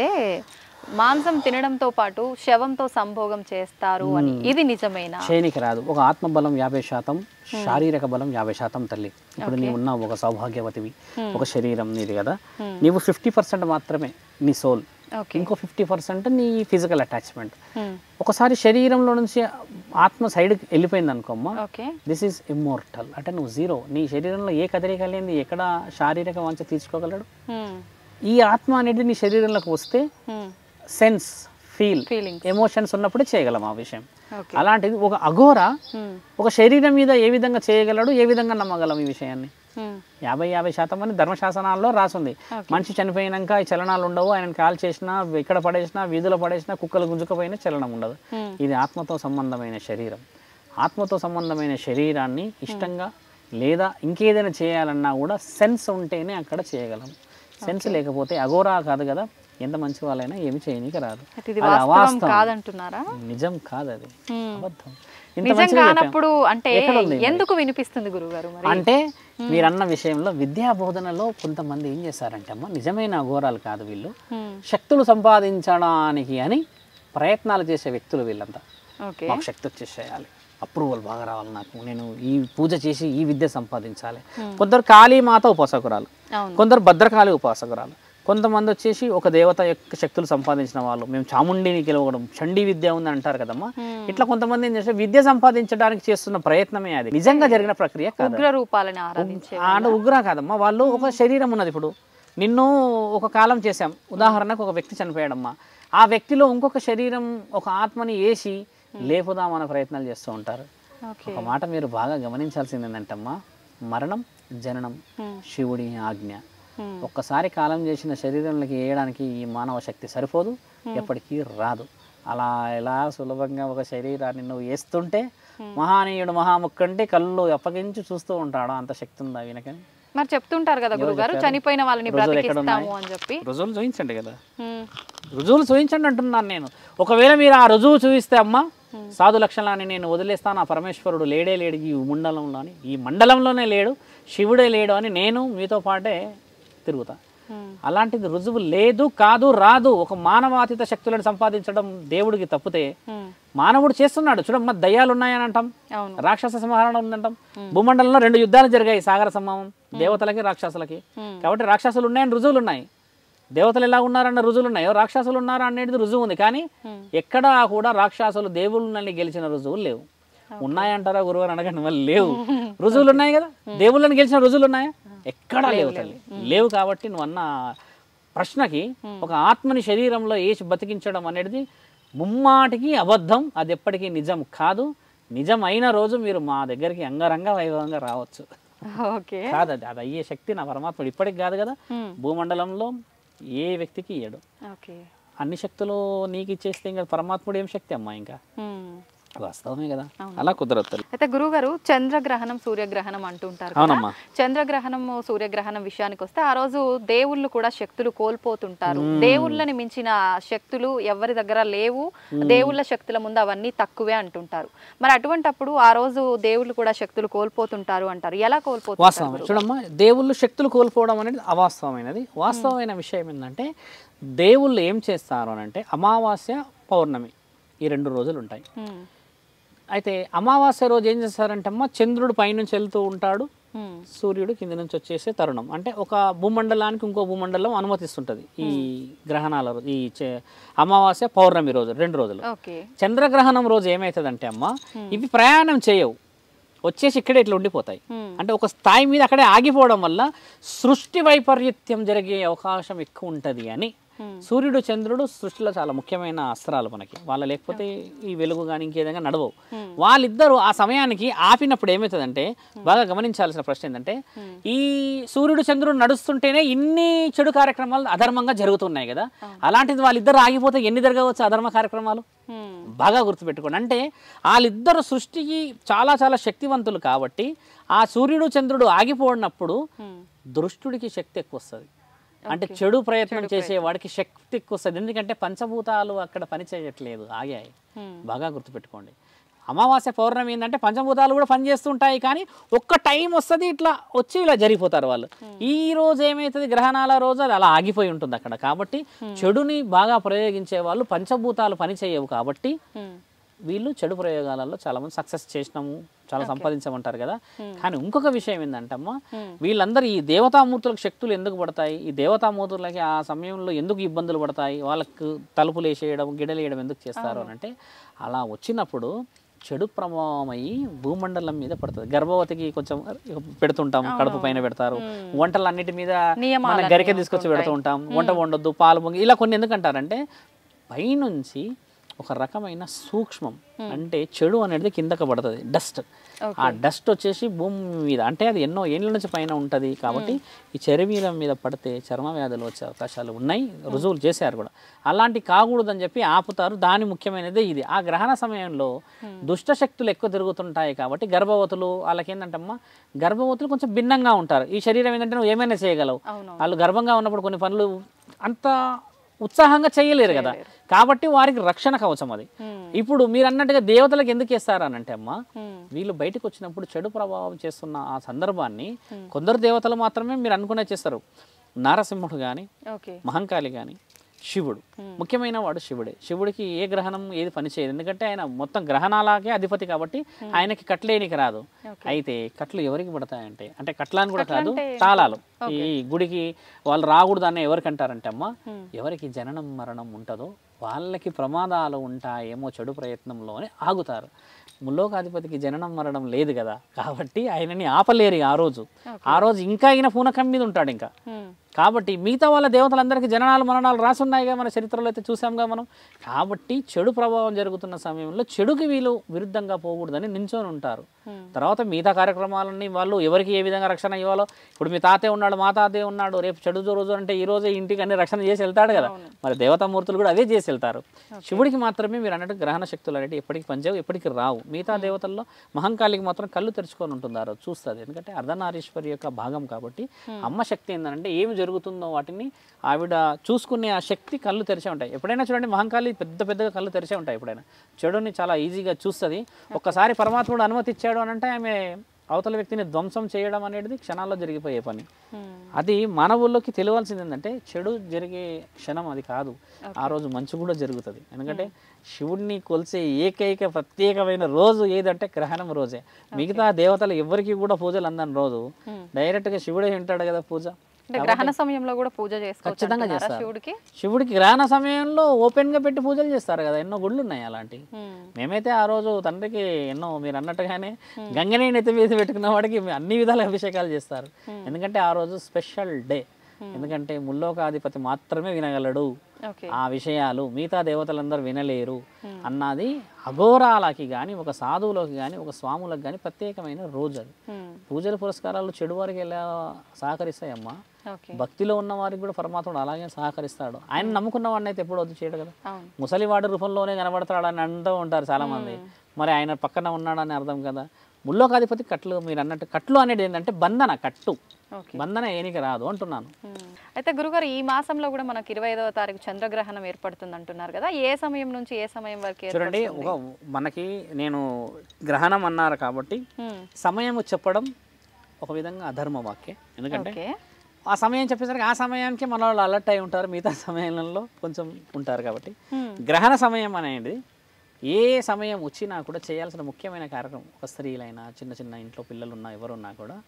మాంసం తినడంతో పాటు శవంతో సంభోగం చేస్తారు అని ఇది నిజమేనా చేయనికి రాదు ఒక ఆత్మబలం యాభై శాతం శారీరక బలం యాభై శాతం తల్లి ఇప్పుడు నీవు ఉన్నావు ఒక సౌభాగ్యవతివి ఒక శరీరం నీది కదా నీవు ఫిఫ్టీ పర్సెంట్ మాత్రమే నీ సోల్ ఓకే ఇంకో ఫిఫ్టీ పర్సెంట్ నీ ఫిజికల్ అటాచ్మెంట్ మ్మ్. ఒకసారి శరీరంలో నుంచి ఆత్మ సైడ్కి వెళ్ళిపోయింది అనుకోమ్మా ఓకే దిస్ ఈజ్ ఇమ్మోర్టల్ అంటే నువ్వు జీరో నీ శరీరంలో ఏ కదలిక లేని ఎక్కడ శారీరక వాంఛ తీర్చుకోగలడు మ్మ్. ఈ ఆత్మ అనేది నీ శరీరంలోకి వస్తే hmm. Sense feel feelings emotions ఉన్నప్పుడే చేయగలం ఆ విషయం ఓకే అలాంటిది ఒక అఘోర మ్మ్. ఒక శరీరం మీద ఏ విధంగా చేయగలడు ఏ విధంగా నమ్మగలం ఈ విషయాన్ని మ్మ్. యాభై యాభై శాతం అని ధర్మశాసనాల్లో రాసుంది మనిషి చనిపోయినాక ఈ చలనాలు ఉండవు ఆయన కాల్ చేసినా ఎక్కడ పడేసినా వీధిలో పడేసినా కుక్కలు గుంజుకపోయినా చలనం ఉండదు మ్మ్. ఇది ఆత్మతో సంబంధమైన శరీరం ఆత్మతో సంబంధమైన శరీరాన్ని ఇష్టంగా లేదా ఇంకేదైనా చేయాలన్నా కూడా సెన్స్ ఉంటేనే అక్కడ చేయగలం సెన్స్ లేకపోతే అఘోరా కాదు కదా ఎంత మంచి వాళ్ళైనా ఏమి చేయనీకి రాదు అయితే ఇది అది వాస్తవం అవాస్తవం కాదంటున్నారా నిజం కాదు అది మ్మ్. అబద్ధం ఇంత నిజం మంచిగా చెప్పాం. కానప్పుడు అంటే ఎక్కడ ఉంది మరి? ఎందుకు వినిపిస్తుంది గురుగారు మరి అంటే మీరన్న విషయంలో విద్యా బోధనలో కొంతమంది ఏం చేస్తారంటే అమ్మ నిజమైన అఘోరాలు కాదు వీళ్ళు మ్మ్. శక్తులు సంపాదించడానికి అని ప్రయత్నాలు చేసే వ్యక్తులు వీళ్ళంతా ఓకే మాకు శక్తి వచ్చేసేయాలి అప్రూవల్ బాగా రావాలి నాకు నేను ఈ పూజ చేసి ఈ విద్య సంపాదించాలి కొందరు కాళీమాత ఉపాసకురాలు అవును కొందరు భద్రకాళి ఉపాసకురాలు కొంతమంది వచ్చేసి ఒక దేవత యొక్క శక్తులు సంపాదించిన వాళ్ళు మేము చాముండిని గెలవడం చండీ విద్య ఉంది అంటారు కదమ్మా ఇట్లా కొంతమంది ఏం చేస్తే విద్య సంపాదించడానికి చేస్తున్న ప్రయత్నమే అది నిజంగా జరిగిన ప్రక్రియ కాదు ఉగ్ర రూపాలని ఆరాధించే ఆడ ఉగ్ర కాదమ్మా వాళ్ళు ఒక శరీరం ఉన్నది ఇప్పుడు నిన్ను ఒక కాలం చేశాం ఉదాహరణకు ఒక వ్యక్తి చనిపోయాడమ్మా ఆ వ్యక్తిలో ఇంకొక శరీరం ఒక ఆత్మని వేసి లేపుదామన్న ప్రయత్నాలు చేస్తూ ఉంటారు ఓకే ఒక మాట మీరు బాగా గమనించాల్సింది ఏంటంటమ్మా మరణం జననం Hmm. శివుడి ఆజ్ఞ Hmm. ఒక్కసారి కాలం చేసిన శరీరంలోకి వేయడానికి ఈ మానవ శక్తి సరిపోదు ఎప్పటికీ రాదు అలా ఎలా సులభంగా ఒక శరీరాన్ని నువ్వు వేస్తుంటే మహానీయుడు మహాముక్కంటే కళ్ళు అప్పగించి చూస్తూ ఉంటాడు అంత శక్తి ఉందా వీనకని మరి చెప్తుంటారు కదా గురుగారు చనిపోయిన వాళ్ళని రుజువులు ఎక్కడ బ్రతికిస్తాము ఉన్నాయి? అని చెప్పి రుజువులు చూపించండి కదా మ్మ్. రుజువులు చూపించండి అంటున్నాను నేను ఒకవేళ మీరు ఆ రుజువు చూపిస్తే అమ్మ సాధు లక్షణాన్ని నేను వదిలేస్తాను ఆ పరమేశ్వరుడు లేడే లేడు ఈ మండలంలోని ఈ మండలంలోనే లేడు శివుడే లేడు అని నేను మీతో పాటే తిరుగుతా మ్మ్. అలాంటిది రుజువు లేదు కాదు రాదు ఒక మానవాతీత శక్తులను సంపాదించడం దేవుడికి తప్పితే మ్మ్. మానవుడు చేస్తున్నాడు చూడమ్మ దయ్యాలు ఉన్నాయని అంటాం అవును రాక్షస సంహారణ ఉందంటాం భూమండలంలో రెండు యుద్ధాలు జరిగాయి సాగర సంభవం దేవతలకి రాక్షసులకి Hmm. కాబట్టి రాక్షసులు ఉన్నాయని రుజువులు ఉన్నాయి దేవతలు ఎలా ఉన్నారన్న రుజువులు ఉన్నాయో రాక్షసులు ఉన్నారా అనేది రుజువు ఉంది కానీ ఎక్కడా కూడా రాక్షసులు దేవుళ్ళని గెలిచిన రుజువులు లేవు ఉన్నాయంటారా గురువు అని అడగండి మళ్ళీ లేవు రుజువులు ఉన్నాయి కదా దేవుళ్ళని గెలిచిన రుజువులు ఉన్నాయా ఎక్కడా లేవు తల్లి లేవు కాబట్టి నువ్వు అన్న ప్రశ్నకి ఒక ఆత్మని శరీరంలో వేసి బతికించడం అనేది ముమ్మాటికి అబద్ధం అది ఎప్పటికీ నిజం కాదు నిజం అయిన రోజు మీరు మా దగ్గరికి అంగరంగ వైభవంగా రావచ్చు ఓకే కాదు అది అది అయ్యే శక్తి నా పరమాత్ముడు ఇప్పటికి కాదు కదా భూమండలంలో ఏ వ్యక్తికి ఇయ్యడు ఓకే అన్ని శక్తులు నీకు ఇచ్చేస్తే ఇంకా పరమాత్ముడు ఏం శక్తి అమ్మా ఇంకా వాస్తవమే కదా అలా కుదరదు తల్లి. అయితే గురుగారు చంద్రగ్రహణం సూర్యగ్రహణం అంటుంటారు కదా అవునమ్మా చంద్రగ్రహణం సూర్యగ్రహణం విషయానికి వస్తే ఆ రోజు దేవుళ్ళు కూడా శక్తులు కోల్పోతుంటారు దేవుళ్ళని మించిన శక్తులు ఎవరి దగ్గర లేవు దేవుళ్ళ శక్తుల ముందు అవన్నీ తక్కువే అంటుంటారు మరి అటువంటప్పుడు ఆ రోజు దేవుళ్ళు కూడా శక్తులు కోల్పోతుంటారు అంటారు ఎలా కోల్పోతుంటారు వాస్తవం చూడమ్మా దేవుళ్ళు శక్తులు కోల్పోవడం అనేది అవాస్తవమైనది వాస్తవమైన విషయం ఏంటంటే దేవుళ్ళు ఏం చేస్తారు అని అంటే అమావాస్య పౌర్ణమి ఈ రెండు రోజులు ఉంటాయి ఉమ్, అయితే అమావాస్య రోజు ఏం చేస్తారంటే అమ్మ చంద్రుడు పైనుంచి వెళ్తూ ఉంటాడు ఉమ్, సూర్యుడు కింద నుంచి వచ్చేసే తరుణం అంటే ఒక భూమండలానికి ఇంకో భూమండలం అనుమతిస్తుంటుంది ఈ గ్రహణాల రోజు ఈ చే- అమావాస్య పౌర్ణమి రోజు రెండు రోజులు ఓకే చంద్రగ్రహణం రోజు ఏమవుతుందంటే అమ్మ ఇవి ప్రయాణం చేయవు వచ్చేసి ఇక్కడే ఇట్లా ఉండిపోతాయి Hmm. అంటే ఒక స్థాయి మీద అక్కడే ఆగిపోవడం వల్ల సృష్టి వైపరీత్యం జరిగే అవకాశం ఎక్కువ ఉంటుంది అని Hmm. సూర్యుడు చంద్రుడు సృష్టిలో చాలా ముఖ్యమైన అస్త్రాలు మనకి వాళ్ళ లేకపోతే ఈ వెలుగు కానీ ఇంకేదైనా నడవవు వాళ్ళిద్దరూ ఆ సమయానికి ఆపినప్పుడు ఏమవుతుందంటే బాగా గమనించాల్సిన ప్రశ్న ఏంటంటే ఈ సూర్యుడు చంద్రుడు నడుస్తుంటేనే ఇన్ని చెడు కార్యక్రమాలు అధర్మంగా జరుగుతున్నాయి కదా అలాంటిది వాళ్ళిద్దరు ఆగిపోతే ఎన్ని జరగవచ్చు అధర్మ కార్యక్రమాలు ఉమ్, బాగా గుర్తుపెట్టుకోండి అంటే వాళ్ళిద్దరు సృష్టికి చాలా చాలా శక్తివంతులు కాబట్టి ఆ సూర్యుడు చంద్రుడు ఆగిపోయినప్పుడు ఉమ్, దృష్టుడికి శక్తి ఎక్కువ వస్తుంది అంటే చెడు ప్రయత్నం చేసేవాడికి శక్తి ఎక్కువ వస్తుంది ఎందుకంటే పంచభూతాలు అక్కడ పని చేయట్లేదు ఆగాయి ఉమ్, బాగా గుర్తుపెట్టుకోండి అమావాస్య పౌర్ణమి ఏంటంటే పంచభూతాలు కూడా పనిచేస్తుంటాయి కానీ ఒక్క టైం వస్తుంది ఇట్లా వచ్చి ఇలా జరిగిపోతారు వాళ్ళు ఈ రోజు ఏమవుతుంది గ్రహణాల రోజు అది అలా ఆగిపోయి ఉంటుంది అక్కడ కాబట్టి చెడుని బాగా ప్రయోగించే వాళ్ళు పంచభూతాలు పని చేయవు కాబట్టి ఉమ్, వీళ్ళు చెడు ప్రయోగాలలో చాలా మంది సక్సెస్ చేసినాము చాలా సంపాదించమంటారు కదా కానీ ఇంకొక విషయం ఏంటంటమ్మా వీళ్ళందరూ ఈ దేవతామూర్తులకు శక్తులు ఎందుకు పడతాయి ఈ దేవతామూర్తులకి ఆ సమయంలో ఎందుకు ఇబ్బందులు పడతాయి వాళ్ళకు తలుపులు వేసేయడం గిడలు వేయడం ఎందుకు చేస్తారు అని అంటే అలా వచ్చినప్పుడు చెడు ప్రభావం అయ్యి భూమండలం మీద పడుతుంది గర్భవతికి కొంచెం పెడుతుంటాం కడుపు పైన పెడతారు వంటలు అన్నిటి మీద నియమాలు మన గరికె తీసుకొచ్చి పెడుతూ ఉంటాం వంట వండొద్దు పాలు పొంగి ఇలా కొన్ని ఎందుకు అంటారంటే పైనుంచి ఒక రకమైన సూక్ష్మం అంటే చెడు అనేది కిందకు పడుతుంది డస్ట్ ఆ డస్ట్ వచ్చేసి భూమి మీద అంటే అది ఎన్నో ఏళ్ళ నుంచి పైన ఉంటుంది కాబట్టి ఈ చర్మీలం మీద పడితే చర్మ వ్యాధులు వచ్చే అవకాశాలు ఉన్నాయి రుజువులు చేశారు కూడా అలాంటి కాకూడదని చెప్పి ఆపుతారు దాని ముఖ్యమైనదే ఇది ఆ గ్రహణ సమయంలో దుష్ట శక్తులు ఎక్కువ తిరుగుతుంటాయి కాబట్టి గర్భవతులు వాళ్ళకి ఏంటంటమ్మా గర్భవతులు కొంచెం భిన్నంగా ఉంటారు ఈ శరీరం ఏంటంటే నువ్వు ఏమైనా చేయగలవు అవును వాళ్ళు గర్భంగా ఉన్నప్పుడు కొన్ని పనులు అంత ఉత్సాహంగా చేయలేరు కదా కాబట్టి వారికి రక్షణ కవచం అది ఉమ్, ఇప్పుడు మీరు అన్నట్టుగా దేవతలకు ఎందుకు ఇస్తారనంటే అమ్మా ఉమ్, వీళ్ళు బయటకు వచ్చినప్పుడు చెడు ప్రభావం చేస్తున్న ఆ సందర్భాన్ని కొందరు దేవతలు మాత్రమే మీరు అనుకునే చేస్తారు నారసింహుడు కానీ ఓకే మహంకాళి కానీ శివుడు ముఖ్యమైన వాడు శివుడే శివుడికి ఏ గ్రహణం ఏది పనిచేయదు ఎందుకంటే ఆయన మొత్తం గ్రహణాలకే అధిపతి కాబట్టి ఆయనకి కట్లేనికి రాదు అయితే కట్లు ఎవరికి పడతాయంటే అంటే కట్లాని కూడా కాదు తాళాలు ఈ గుడికి వాళ్ళు రాకూడదు అన్న ఎవరికి అంటారంటే అమ్మ ఎవరికి జననం మరణం ఉంటుందో వాళ్ళకి ప్రమాదాలు ఉంటాయేమో చెడు ప్రయత్నంలో అని ఆగుతారు ముల్లోకాధిపతికి జననం మరణం లేదు కదా కాబట్టి ఆయనని ఆపలేరు ఆ రోజు ఆ రోజు ఇంకా ఈయన పూనకం మీద ఉంటాడు ఇంకా ఉమ్, కాబట్టి మిగతా వాళ్ళ దేవతలందరికీ జననాలు మరణాలు రాసున్నాయిగా మన చరిత్రలో అయితే చూసాంగా మనం కాబట్టి చెడు ప్రభావం జరుగుతున్న సమయంలో చెడుకి వీళ్ళు విరుద్ధంగా పోకూడదని నించొని ఉంటారు తర్వాత మిగతా కార్యక్రమాలన్నీ వాళ్ళు ఎవరికి ఏ విధంగా రక్షణ ఇవ్వాలో ఇప్పుడు మీ తాతే ఉన్నాడు మా తాతే ఉన్నాడు రేపు చెడు రోజు అంటే ఈ రోజే ఇంటికి అన్ని రక్షణ చేసి వెళ్తాడు కదా మరి దేవతామూర్తులు కూడా అవే చేసి వెళ్తారు శివుడికి మాత్రమే మీరు అన్నట్టు గ్రహణ శక్తులు అనేవి ఎప్పటికి పనిచేయవు ఎప్పటికి రావు మిగతా దేవతల్లో మహంకాళికి మాత్రం కళ్ళు తెరుచుకొని ఉంటుంది ఆ రోజు చూస్తుంది ఎందుకంటే అర్ధనారీశ్వరి యొక్క భాగం కాబట్టి అమ్మ శక్తి ఏంటంటే ఏమి జరుగుతుందో వాటిని ఆవిడ చూసుకునే ఆ శక్తి కళ్ళు తెరిచే ఉంటాయి ఎప్పుడైనా చూడండి మహంకాళి పెద్ద పెద్దగా కళ్ళు తెరిచే ఉంటాయి ఎప్పుడైనా చెడుని చాలా ఈజీగా చూస్తుంది ఒక్కసారి పరమాత్ముడు అనుమతి ఇచ్చాడు అని అంటే ఆమె అవతల వ్యక్తిని ధ్వంసం చేయడం అనేది క్షణాల్లో జరిగిపోయే పని ఉమ్, అది మానవుల్లోకి తెలియాల్సింది ఏంటంటే చెడు జరిగే క్షణం అది కాదు ఆ రోజు మంచు కూడా జరుగుతుంది ఎందుకంటే శివుడిని కొలిసే ఏకైక ప్రత్యేకమైన రోజు ఏదంటే గ్రహణం రోజే మిగతా దేవతలు ఎవరికి కూడా పూజలు అందని రోజు డైరెక్ట్గా శివుడే వింటాడు కదా పూజ అంటే గ్రహణ సమయంలో కూడా పూజ చేసుకోవచ్చు ఖచ్చితంగా అంటున్నారా చేస్తారు. శివుడికి శివుడికి గ్రహణ సమయంలో ఓపెన్గా పెట్టి పూజలు చేస్తారు కదా ఎన్నో గుళ్ళు ఉన్నాయి అలాంటివి ఉమ్, మేమైతే ఆ రోజు తండ్రికి ఎన్నో మీరు అన్నట్టుగానే గంగనే నెత్తి మీద పెట్టుకున్న వాడికి అన్ని విధాల అభిషేకాలు చేస్తారు ఎందుకంటే ఆ రోజు స్పెషల్ డే ఎందుకంటే ముల్లోకాధిపతి మాత్రమే వినగలడు ఓకే ఆ విషయాలు మిగతా దేవతలందరూ వినలేరు అన్నది అఘోరాలకి కానీ ఒక సాధువులకి కానీ ఒక స్వాములకు కానీ ప్రత్యేకమైన రోజు అది ఉమ్, పూజల పురస్కారాలు చెడు వారికి ఎలా సహకరిస్తాయమ్మా ఓకే భక్తిలో ఉన్న వారికి కూడా పరమాత్ముడు అలాగే సహకరిస్తాడు ఆయన నమ్ముకున్న వాడిని అయితే ఎప్పుడు వద్దు చేయడు కదా అవును ముసలివాడి రూపంలోనే కనబడతాడని అంటూ ఉంటారు చాలా మంది మరి ఆయన పక్కన ఉన్నాడని అర్థం కదా ముల్లోకాధిపతి కట్లు మీరు అన్నట్టు కట్లు అనేది ఏంటంటే బంధన కట్టు ఓకే బంధన ఏనికి రాదు అంటున్నాను ఉమ్. అయితే గురుగారు ఈ మాసంలో కూడా మనకి ఇరవై ఐదవ తారీఖు చంద్రగ్రహణం ఏర్పడుతుంది అంటున్నారు కదా ఏ సమయం నుంచి ఏ సమయం వరకు చూడండి ఏర్పడుతుంది? ఒక మనకి నేను గ్రహణం అన్నారు కాబట్టి ఉమ్, సమయం చెప్పడం ఒక విధంగా అధర్మ వాక్యం ఎందుకంటే ఓకే ఆ సమయం చెప్పేసరికి ఆ సమయానికి మన వాళ్ళు అలర్ట్ అయి ఉంటారు మిగతా సమయంలో కొంచెం ఉంటారు కాబట్టి ఉమ్, గ్రహణ సమయం అనేది ఏ సమయం వచ్చినా కూడా చేయాల్సిన ముఖ్యమైన కార్యక్రమం ఒక స్త్రీలైనా చిన్న చిన్న ఇంట్లో పిల్లలున్నా ఎవరున్నా కూడా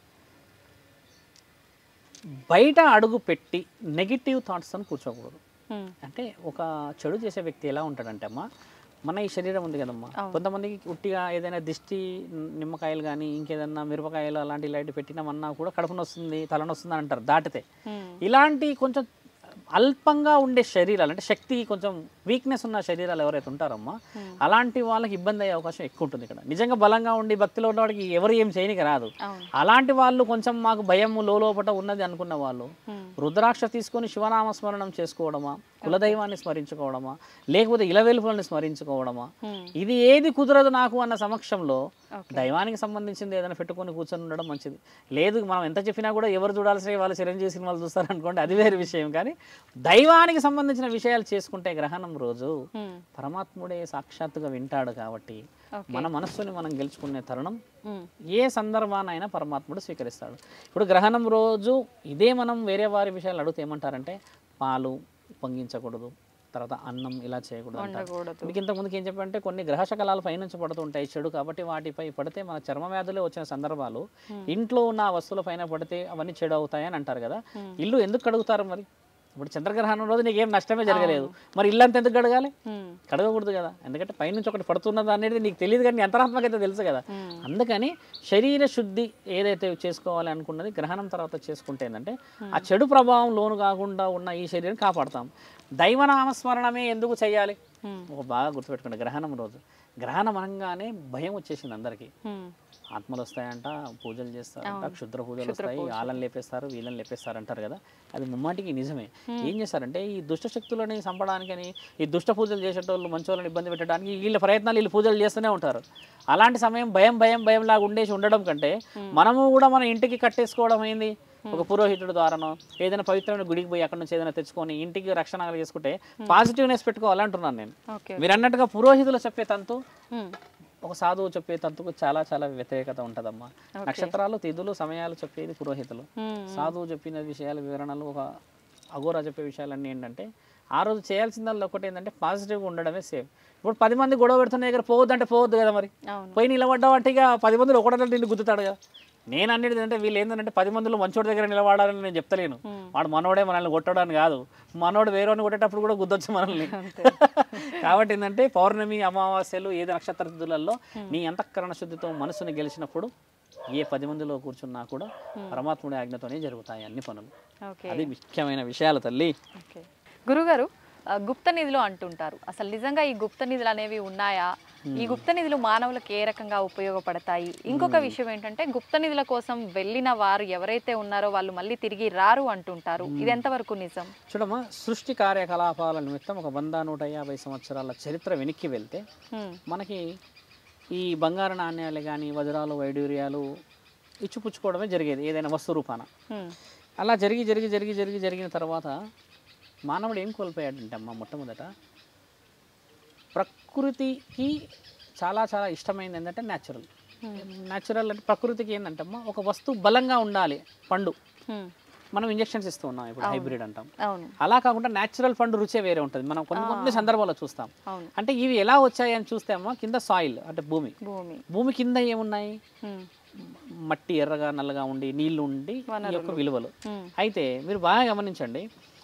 బయట అడుగు పెట్టి నెగిటివ్ థాట్స్ అని కూర్చోకూడదు ఉమ్, అంటే ఒక చెడు చేసే వ్యక్తి ఎలా ఉంటాడంటే అమ్మా మన ఈ శరీరం ఉంది కదమ్మా కొంతమందికి ఉట్టిగా ఏదైనా దిష్టి నిమ్మకాయలు కానీ ఇంకేదన్నా మిరపకాయలు అలాంటి ఇలాంటి పెట్టినామన్నా కూడా కడుపున వస్తుంది తలనొస్తుంది అని అంటారు దాటితే ఉమ్, ఇలాంటి కొంచెం అల్పంగా ఉండే శరీరాలు అంటే శక్తి కొంచెం వీక్నెస్ ఉన్న శరీరాలు ఎవరైతే ఉంటారమ్మా అలాంటి వాళ్ళకి ఇబ్బంది అయ్యే అవకాశం ఎక్కువ ఉంటుంది ఇక్కడ నిజంగా బలంగా ఉండి భక్తిలో ఉన్నవాడికి ఎవరు ఏం చేయనికి రాదు అవును అలాంటి వాళ్ళు కొంచెం మాకు భయం లోపట ఉన్నది అనుకున్న వాళ్ళు ఉమ్, రుద్రాక్ష తీసుకొని శివనామ స్మరణం చేసుకోవడమా కులదైవాన్ని స్మరించుకోవడమా లేకపోతే ఇలవెలుపులను స్మరించుకోవడమా ఉమ్, ఇది ఏది కుదరదు నాకు అన్న సమక్షంలో ఓకే. దైవానికి సంబంధించింది ఏదైనా పెట్టుకొని కూర్చొని ఉండడం మంచిది లేదు మనం ఎంత చెప్పినా కూడా ఎవరు చూడాల్సిన వాళ్ళు చిరంజీవి సినిమాలు చూస్తారు అనుకోండి అది వేరే విషయం కానీ దైవానికి సంబంధించిన విషయాలు చేసుకుంటే గ్రహణం రోజు ఉమ్, పరమాత్ముడే సాక్షాత్తుగా వింటాడు కాబట్టి ఓకే. మన మనస్సుని మనం గెలుచుకునే తరుణం ఉమ్, ఏ సందర్భానైనా పరమాత్ముడు స్వీకరిస్తాడు ఇప్పుడు గ్రహణం రోజు ఇదే మనం వేరే వారి విషయాలు అడిగితే ఏమంటారంటే పాలు పొంగించకూడదు తర్వాత అన్నం ఇలా చేయకూడదు అంటారు ఉండకూడదు మీకు ఇంతకుముందుకు ఏం చెప్పంటే కొన్ని గ్రహ శకలాలు పైనుంచి పడుతుంటాయి చెడు కాబట్టి వాటిపై పడితే మన చర్మ వ్యాధులే వచ్చిన సందర్భాలు ఇంట్లో ఉన్న ఆ వస్తువుల పైన పడితే అవన్నీ చెడు అవుతాయని అంటారు కదా ఇల్లు ఎందుకు కడుగుతారు మరి ఇప్పుడు చంద్రగ్రహణం రోజు నీకేం నష్టమే జరగలేదు మరి ఇల్లు అంతా ఎందుకు కడగాలి ఉమ్, కడగకూడదు కదా ఎందుకంటే పైనుంచి ఒకటి పడుతున్నది అనేది నీకు తెలియదు కానీ నీ అంతరాత్మక అయితే తెలుసు కదా ఉమ్, అందుకని శరీర శుద్ధి ఏదైతే చేసుకోవాలి అనుకున్నది గ్రహణం తర్వాత చేసుకుంటే ఏంటంటే ఆ చెడు ప్రభావం లోను కాకుండా ఉన్న ఈ శరీరం కాపాడుతాం దైవనామస్మరణమే ఎందుకు చేయాలి ఉమ్, ఒక బాగా గుర్తుపెట్టుకోండి గ్రహణం రోజు గ్రహణం అనగానే భయం వచ్చేసింది అందరికీ ఉమ్, ఆత్మలు వస్తాయంట పూజలు చేస్తారంట క్షుద్ర పూజలు వస్తాయి వాళ్ళని లేపేస్తారు వీళ్ళని లేపేస్తారు అంటారు కదా అది ముమ్మాటికి నిజమే ఏం చేస్తారంటే ఈ దుష్ట శక్తులని చంపడానికని ఈ దుష్ట పూజలు చేసేటోళ్ళు మంచోళ్ళని ఇబ్బంది పెట్టడానికి వీళ్ళ ప్రయత్నాలు వీళ్ళు పూజలు చేస్తూనే ఉంటారు అలాంటి సమయం భయం భయం భయం లాగా ఉండేసి ఉండడం కంటే మనము కూడా మన ఇంటికి కట్టేసుకోవడం అయింది ఒక పురోహితుడి ద్వారానో ఏదైనా పవిత్రమైన గుడికి పోయి అక్కడ నుంచి ఏదైనా తెచ్చుకొని ఇంటికి రక్షణ చేసుకుంటే పాజిటివ్నెస్ పెట్టుకోవాలంటున్నాను నేను ఓకే మీరు అన్నట్టుగా పురోహితులు చెప్పే తంతు ఉమ్, ఒక సాధువు చెప్పే తంతుకు చాలా చాలా వ్యతిరేకత ఉంటుందమ్మా నక్షత్రాలు తిథులు సమయాలు చెప్పేది పురోహితులు ఉమ్, సాధువు చెప్పిన విషయాల వివరణలు ఒక అఘోరా చెప్పే విషయాలన్నీ ఏంటంటే ఆ రోజు చేయాల్సిందల్లా ఒకటి ఏంటంటే పాజిటివ్గా ఉండడమే సేఫ్ ఇప్పుడు పది మంది గొడవ పెడుతున్న దగ్గర పోవద్దు అంటే పోవద్దు కదా మరి అవును పోయి నిలబడ్డావు అంటే ఇక పది మందిలో ఒకటి నిన్ను గుద్దుతాడు కదా నేను అనేది ఏంటంటే వీళ్ళు ఏంటంటే పది మందిలో మంచోడి దగ్గర నిలబడాలని నేను చెప్తలేను వాడు మనోడే మనల్ని కొట్టడానికి కాదు మనోడు వేరేవాడిని కొట్టేటప్పుడు కూడా గుద్దొచ్చు మనల్ని కాబట్టి ఏంటంటే పౌర్ణమి అమావాస్యలు ఏది నక్షత్ర తిథులలో నీ అంతఃకరణ శుద్ధితో మనసుని గెలిచినప్పుడు ఏ పది మందిలో కూర్చున్నా కూడా పరమాత్ముడి ఆజ్ఞతోనే జరుగుతాయి అన్ని పనులు ఓకే అది ముఖ్యమైన విషయాలు తల్లి ఓకే గురుగారు ఆ, గుప్త నిధులు అంటుంటారు అసలు నిజంగా ఈ గుప్త నిధులు అనేవి ఉన్నాయా ఈ గుప్త నిధులు మానవులకు ఏ రకంగా ఉపయోగపడతాయి ఇంకొక విషయం ఏంటంటే గుప్త నిధుల కోసం వెళ్ళిన వారు ఎవరైతే ఉన్నారో వాళ్ళు మళ్ళీ తిరిగి రారు అంటుంటారు ఇది ఎంతవరకు నిజం చూడమ్మా సృష్టి కార్యకలాపాల నిమిత్తం ఒక వంద నూట యాభై సంవత్సరాల చరిత్ర వెనక్కి వెళ్తే హ్మ్, మనకి ఈ బంగారు నాణ్యాలు కానీ వజ్రాలు వైడూర్యాలు ఇచ్చిపుచ్చుకోవడమే జరిగేది ఏదైనా వస్తు రూపాన హ్మ్, అలా జరిగి జరిగి జరిగి జరిగి జరిగిన తర్వాత మానవుడు ఏం కోల్పోయాడంటే అమ్మ మొట్టమొదట ప్రకృతికి చాలా చాలా ఇష్టమైంది ఏంటంటే న్యాచురల్ న్యాచురల్ అంటే ప్రకృతికి ఏంటంటే అమ్మ ఒక వస్తువు బలంగా ఉండాలి పండు హ్మ్, మనం ఇంజెక్షన్స్ ఇస్తూ ఉన్నాం ఇప్పుడు హైబ్రిడ్ అంటాం అవును అలా కాకుండా న్యాచురల్ పండు రుచే వేరే ఉంటుంది మనం కొన్ని కొన్ని సందర్భాల్లో చూస్తాం అవును అంటే ఇవి ఎలా వచ్చాయి అని చూస్తే అమ్మ కింద సాయిల్ అంటే భూమి భూమి భూమి కింద ఏమున్నాయి హ్మ్, మట్టి ఎర్రగా నల్లగా ఉండి నీళ్లు ఉండి ఈ యొక్క విలువలు ఉమ్, అయితే మీరు బాగా గమనించండి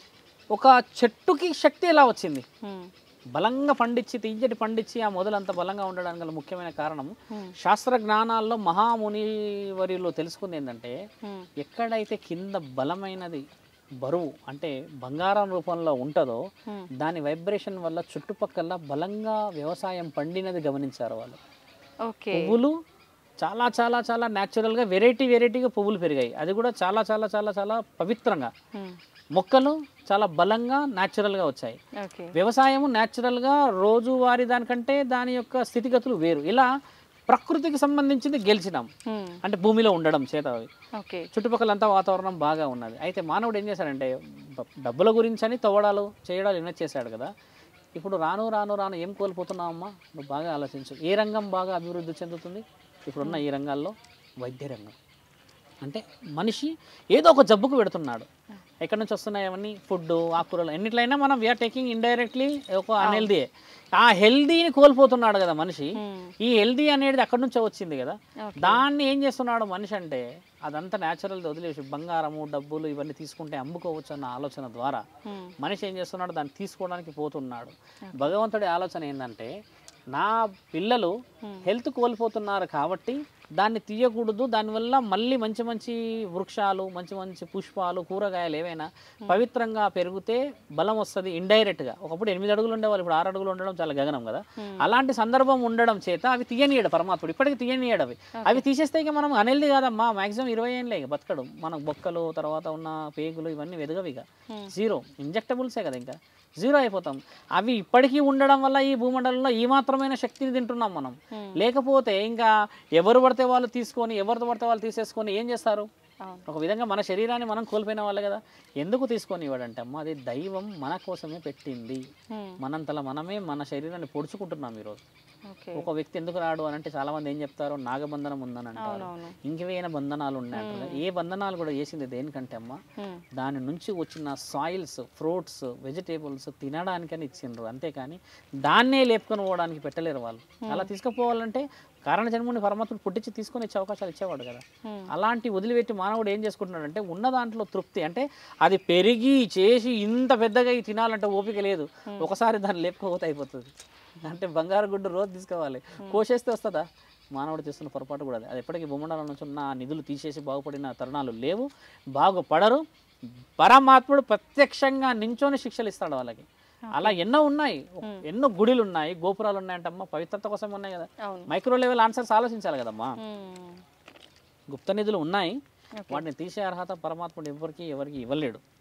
ఒక చెట్టుకి శక్తి ఎలా వచ్చింది ఉమ్, బలంగా పండించి తీయటి పండించి ఆ మొదలు అంత బలంగా ఉండడానికి గల ముఖ్యమైన కారణం Hmm. శాస్త్ర జ్ఞానాల్లో మహాముని వరిలో తెలుసుకుంది ఏంటంటే ఉమ్, ఎక్కడైతే కింద బలమైనది బరువు అంటే బంగారం రూపంలో ఉంటుందో Hmm. దాని వైబ్రేషన్ వల్ల చుట్టుపక్కల బలంగా వ్యవసాయం పండినది గమనించారు వాళ్ళు ఓకే పువ్వులు చాలా చాలా చాలా న్యాచురల్గా వెరైటీ వెరైటీగా పువ్వులు పెరిగాయి అది కూడా చాలా చాలా చాలా చాలా పవిత్రంగా ఉమ్, మొక్కలు చాలా బలంగా న్యాచురల్గా వచ్చాయి ఓకే వ్యవసాయము న్యాచురల్గా రోజువారీ దానికంటే దాని యొక్క స్థితిగతులు వేరు ఇలా ప్రకృతికి సంబంధించింది గెలిచినాం ఉమ్, అంటే భూమిలో ఉండడం చేత అవి ఓకే చుట్టుపక్కలంతా వాతావరణం బాగా ఉన్నది అయితే మానవుడు ఏం చేశాడంటే బ- డబ్బుల గురించి అని తవ్వడాలు చేయడాలు ఎన్నో చేశాడు కదా ఇప్పుడు రాను రాను రాను ఏం కోల్పోతున్నావమ్మా నువ్వు బాగా ఆలోచించు ఏ రంగం బాగా అభివృద్ధి చెందుతుంది ఇప్పుడున్న ఈ రంగాల్లో వైద్య రంగం అంటే మనిషి ఏదో ఒక జబ్బుకు పెడుతున్నాడు ఎక్కడి నుంచి వస్తున్నాయి అవన్నీ ఫుడ్ ఆకుకూరలు ఎన్నిట్లయినా మనం వీఆర్ టేకింగ్ ఇండైరెక్ట్లీ ఒక అన్హెల్దీ ఆ హెల్దీని కోల్పోతున్నాడు కదా మనిషి ఉమ్, ఈ హెల్దీ అనేది అక్కడి నుంచే వచ్చింది కదా ఓకే. దాన్ని ఏం చేస్తున్నాడు మనిషి అంటే అదంతా న్యాచురల్ వదిలేసి బంగారము డబ్బులు ఇవన్నీ తీసుకుంటే అమ్ముకోవచ్చు అన్న ఆలోచన ద్వారా ఉమ్, మనిషి ఏం చేస్తున్నాడు దాన్ని తీసుకోవడానికి పోతున్నాడు భగవంతుడి ఆలోచన ఏంటంటే నా పిల్లలు హెల్త్ కోల్పోతున్నారు కాబట్టి దాన్ని తీయకూడదు దానివల్ల మళ్ళీ మంచి మంచి వృక్షాలు మంచి మంచి పుష్పాలు కూరగాయలు ఏవైనా పవిత్రంగా పెరిగితే బలం వస్తుంది ఇండైరెక్ట్గా ఒకప్పుడు ఎనిమిది అడుగులు ఉండేవాళ్ళు ఇప్పుడు ఆరు అడుగులు ఉండడం చాలా గగనం కదా అలాంటి సందర్భం ఉండడం చేత అవి తీయనీయడు పరమాత్ముడు ఇప్పటికీ తీయనీయడు అవి అవి తీసేస్తే ఇక మనం అనేది కాదమ్మా మాక్సిమం ఇరవై ఏళ్ళే ఇక బతకడు మనకు బొక్కలు తర్వాత ఉన్న పేగులు ఇవన్నీ వెదగవి ఇక జీరో ఇంజెక్టబుల్సే కదా ఇంకా జీరో అయిపోతాం అవి ఇప్పటికీ ఉండడం వల్ల ఈ భూమండలంలో ఈ మాత్రమైన శక్తిని తింటున్నాం మనం లేకపోతే ఇంకా ఎవరు పడితే వాళ్ళు తీసుకొని ఎవరితో పడితే వాళ్ళు తీసేసుకొని ఏం చేస్తారు అవును ఒక విధంగా మన శరీరాన్ని మనం కోల్పోయిన వాళ్ళే కదా ఎందుకు తీసుకొని ఇవ్వడంటే అమ్మ అది దైవం మన కోసమే పెట్టింది ఉమ్, మనంతలా మనమే మన శరీరాన్ని పొడుచుకుంటున్నాం ఈరోజు ఓకే ఒక వ్యక్తి ఎందుకు రాడు అని అంటే చాలా మంది ఏం చెప్తారు నాగబంధనం ఉందని అంటారు అవునవును ఇంకేమైనా బంధనాలు ఉన్నాయంటారు ఏ బంధనాలు కూడా చేసింది దేనికంటే అమ్మ ఉమ్, దాని నుంచి వచ్చిన సాయిల్స్ ఫ్రూట్స్ వెజిటేబుల్స్ తినడానికని ఇచ్చిండ్రు అంతేకాని దాన్నే లేపుకొని పోవడానికి పెట్టలేరు వాళ్ళు అలా తీసుకుపోవాలంటే కారణ జన్ముని పరమాత్ముడు పుట్టించి తీసుకొని ఇచ్చే అవకాశాలు ఇచ్చేవాడు కదా Hmm. అలాంటి వదిలిపెట్టి మానవుడు ఏం చేసుకుంటున్నాడంటే ఉన్న దాంట్లో తృప్తి అంటే అది పెరిగి చేసి ఇంత పెద్దగా ఈ తినాలంటే ఓపిక లేదు ఒకసారి దాన్ని లేపుకోపోతే అయిపోతుంది అంటే బంగారు గుడ్డు రోజు తీసుకోవాలి కోసేస్తే వస్తుందా మానవుడు చేస్తున్న పొరపాటు కూడా అది అది ఎప్పటికీ భూమండలం నుంచి ఉన్న ఆ నిధులు తీసేసి బాగుపడిన తరుణాలు లేవు బాగుపడరు పరమాత్ముడు ప్రత్యక్షంగా నించొని శిక్షలు ఇస్తాడు వాళ్ళకి అలా ఎన్నో ఉన్నాయి ఎన్నో గుడిలు ఉన్నాయి గోపురాలు ఉన్నాయంటమ్మా పవిత్రత కోసం ఉన్నాయి కదా అవును మైక్రో లెవెల్ ఆన్సర్స్ ఆలోచించాలి కదమ్మా ఉమ్, గుప్త నిధులు ఉన్నాయి వాటిని తీసే అర్హత పరమాత్ముడు ఎవరికి ఎవరికి ఇవ్వలేడు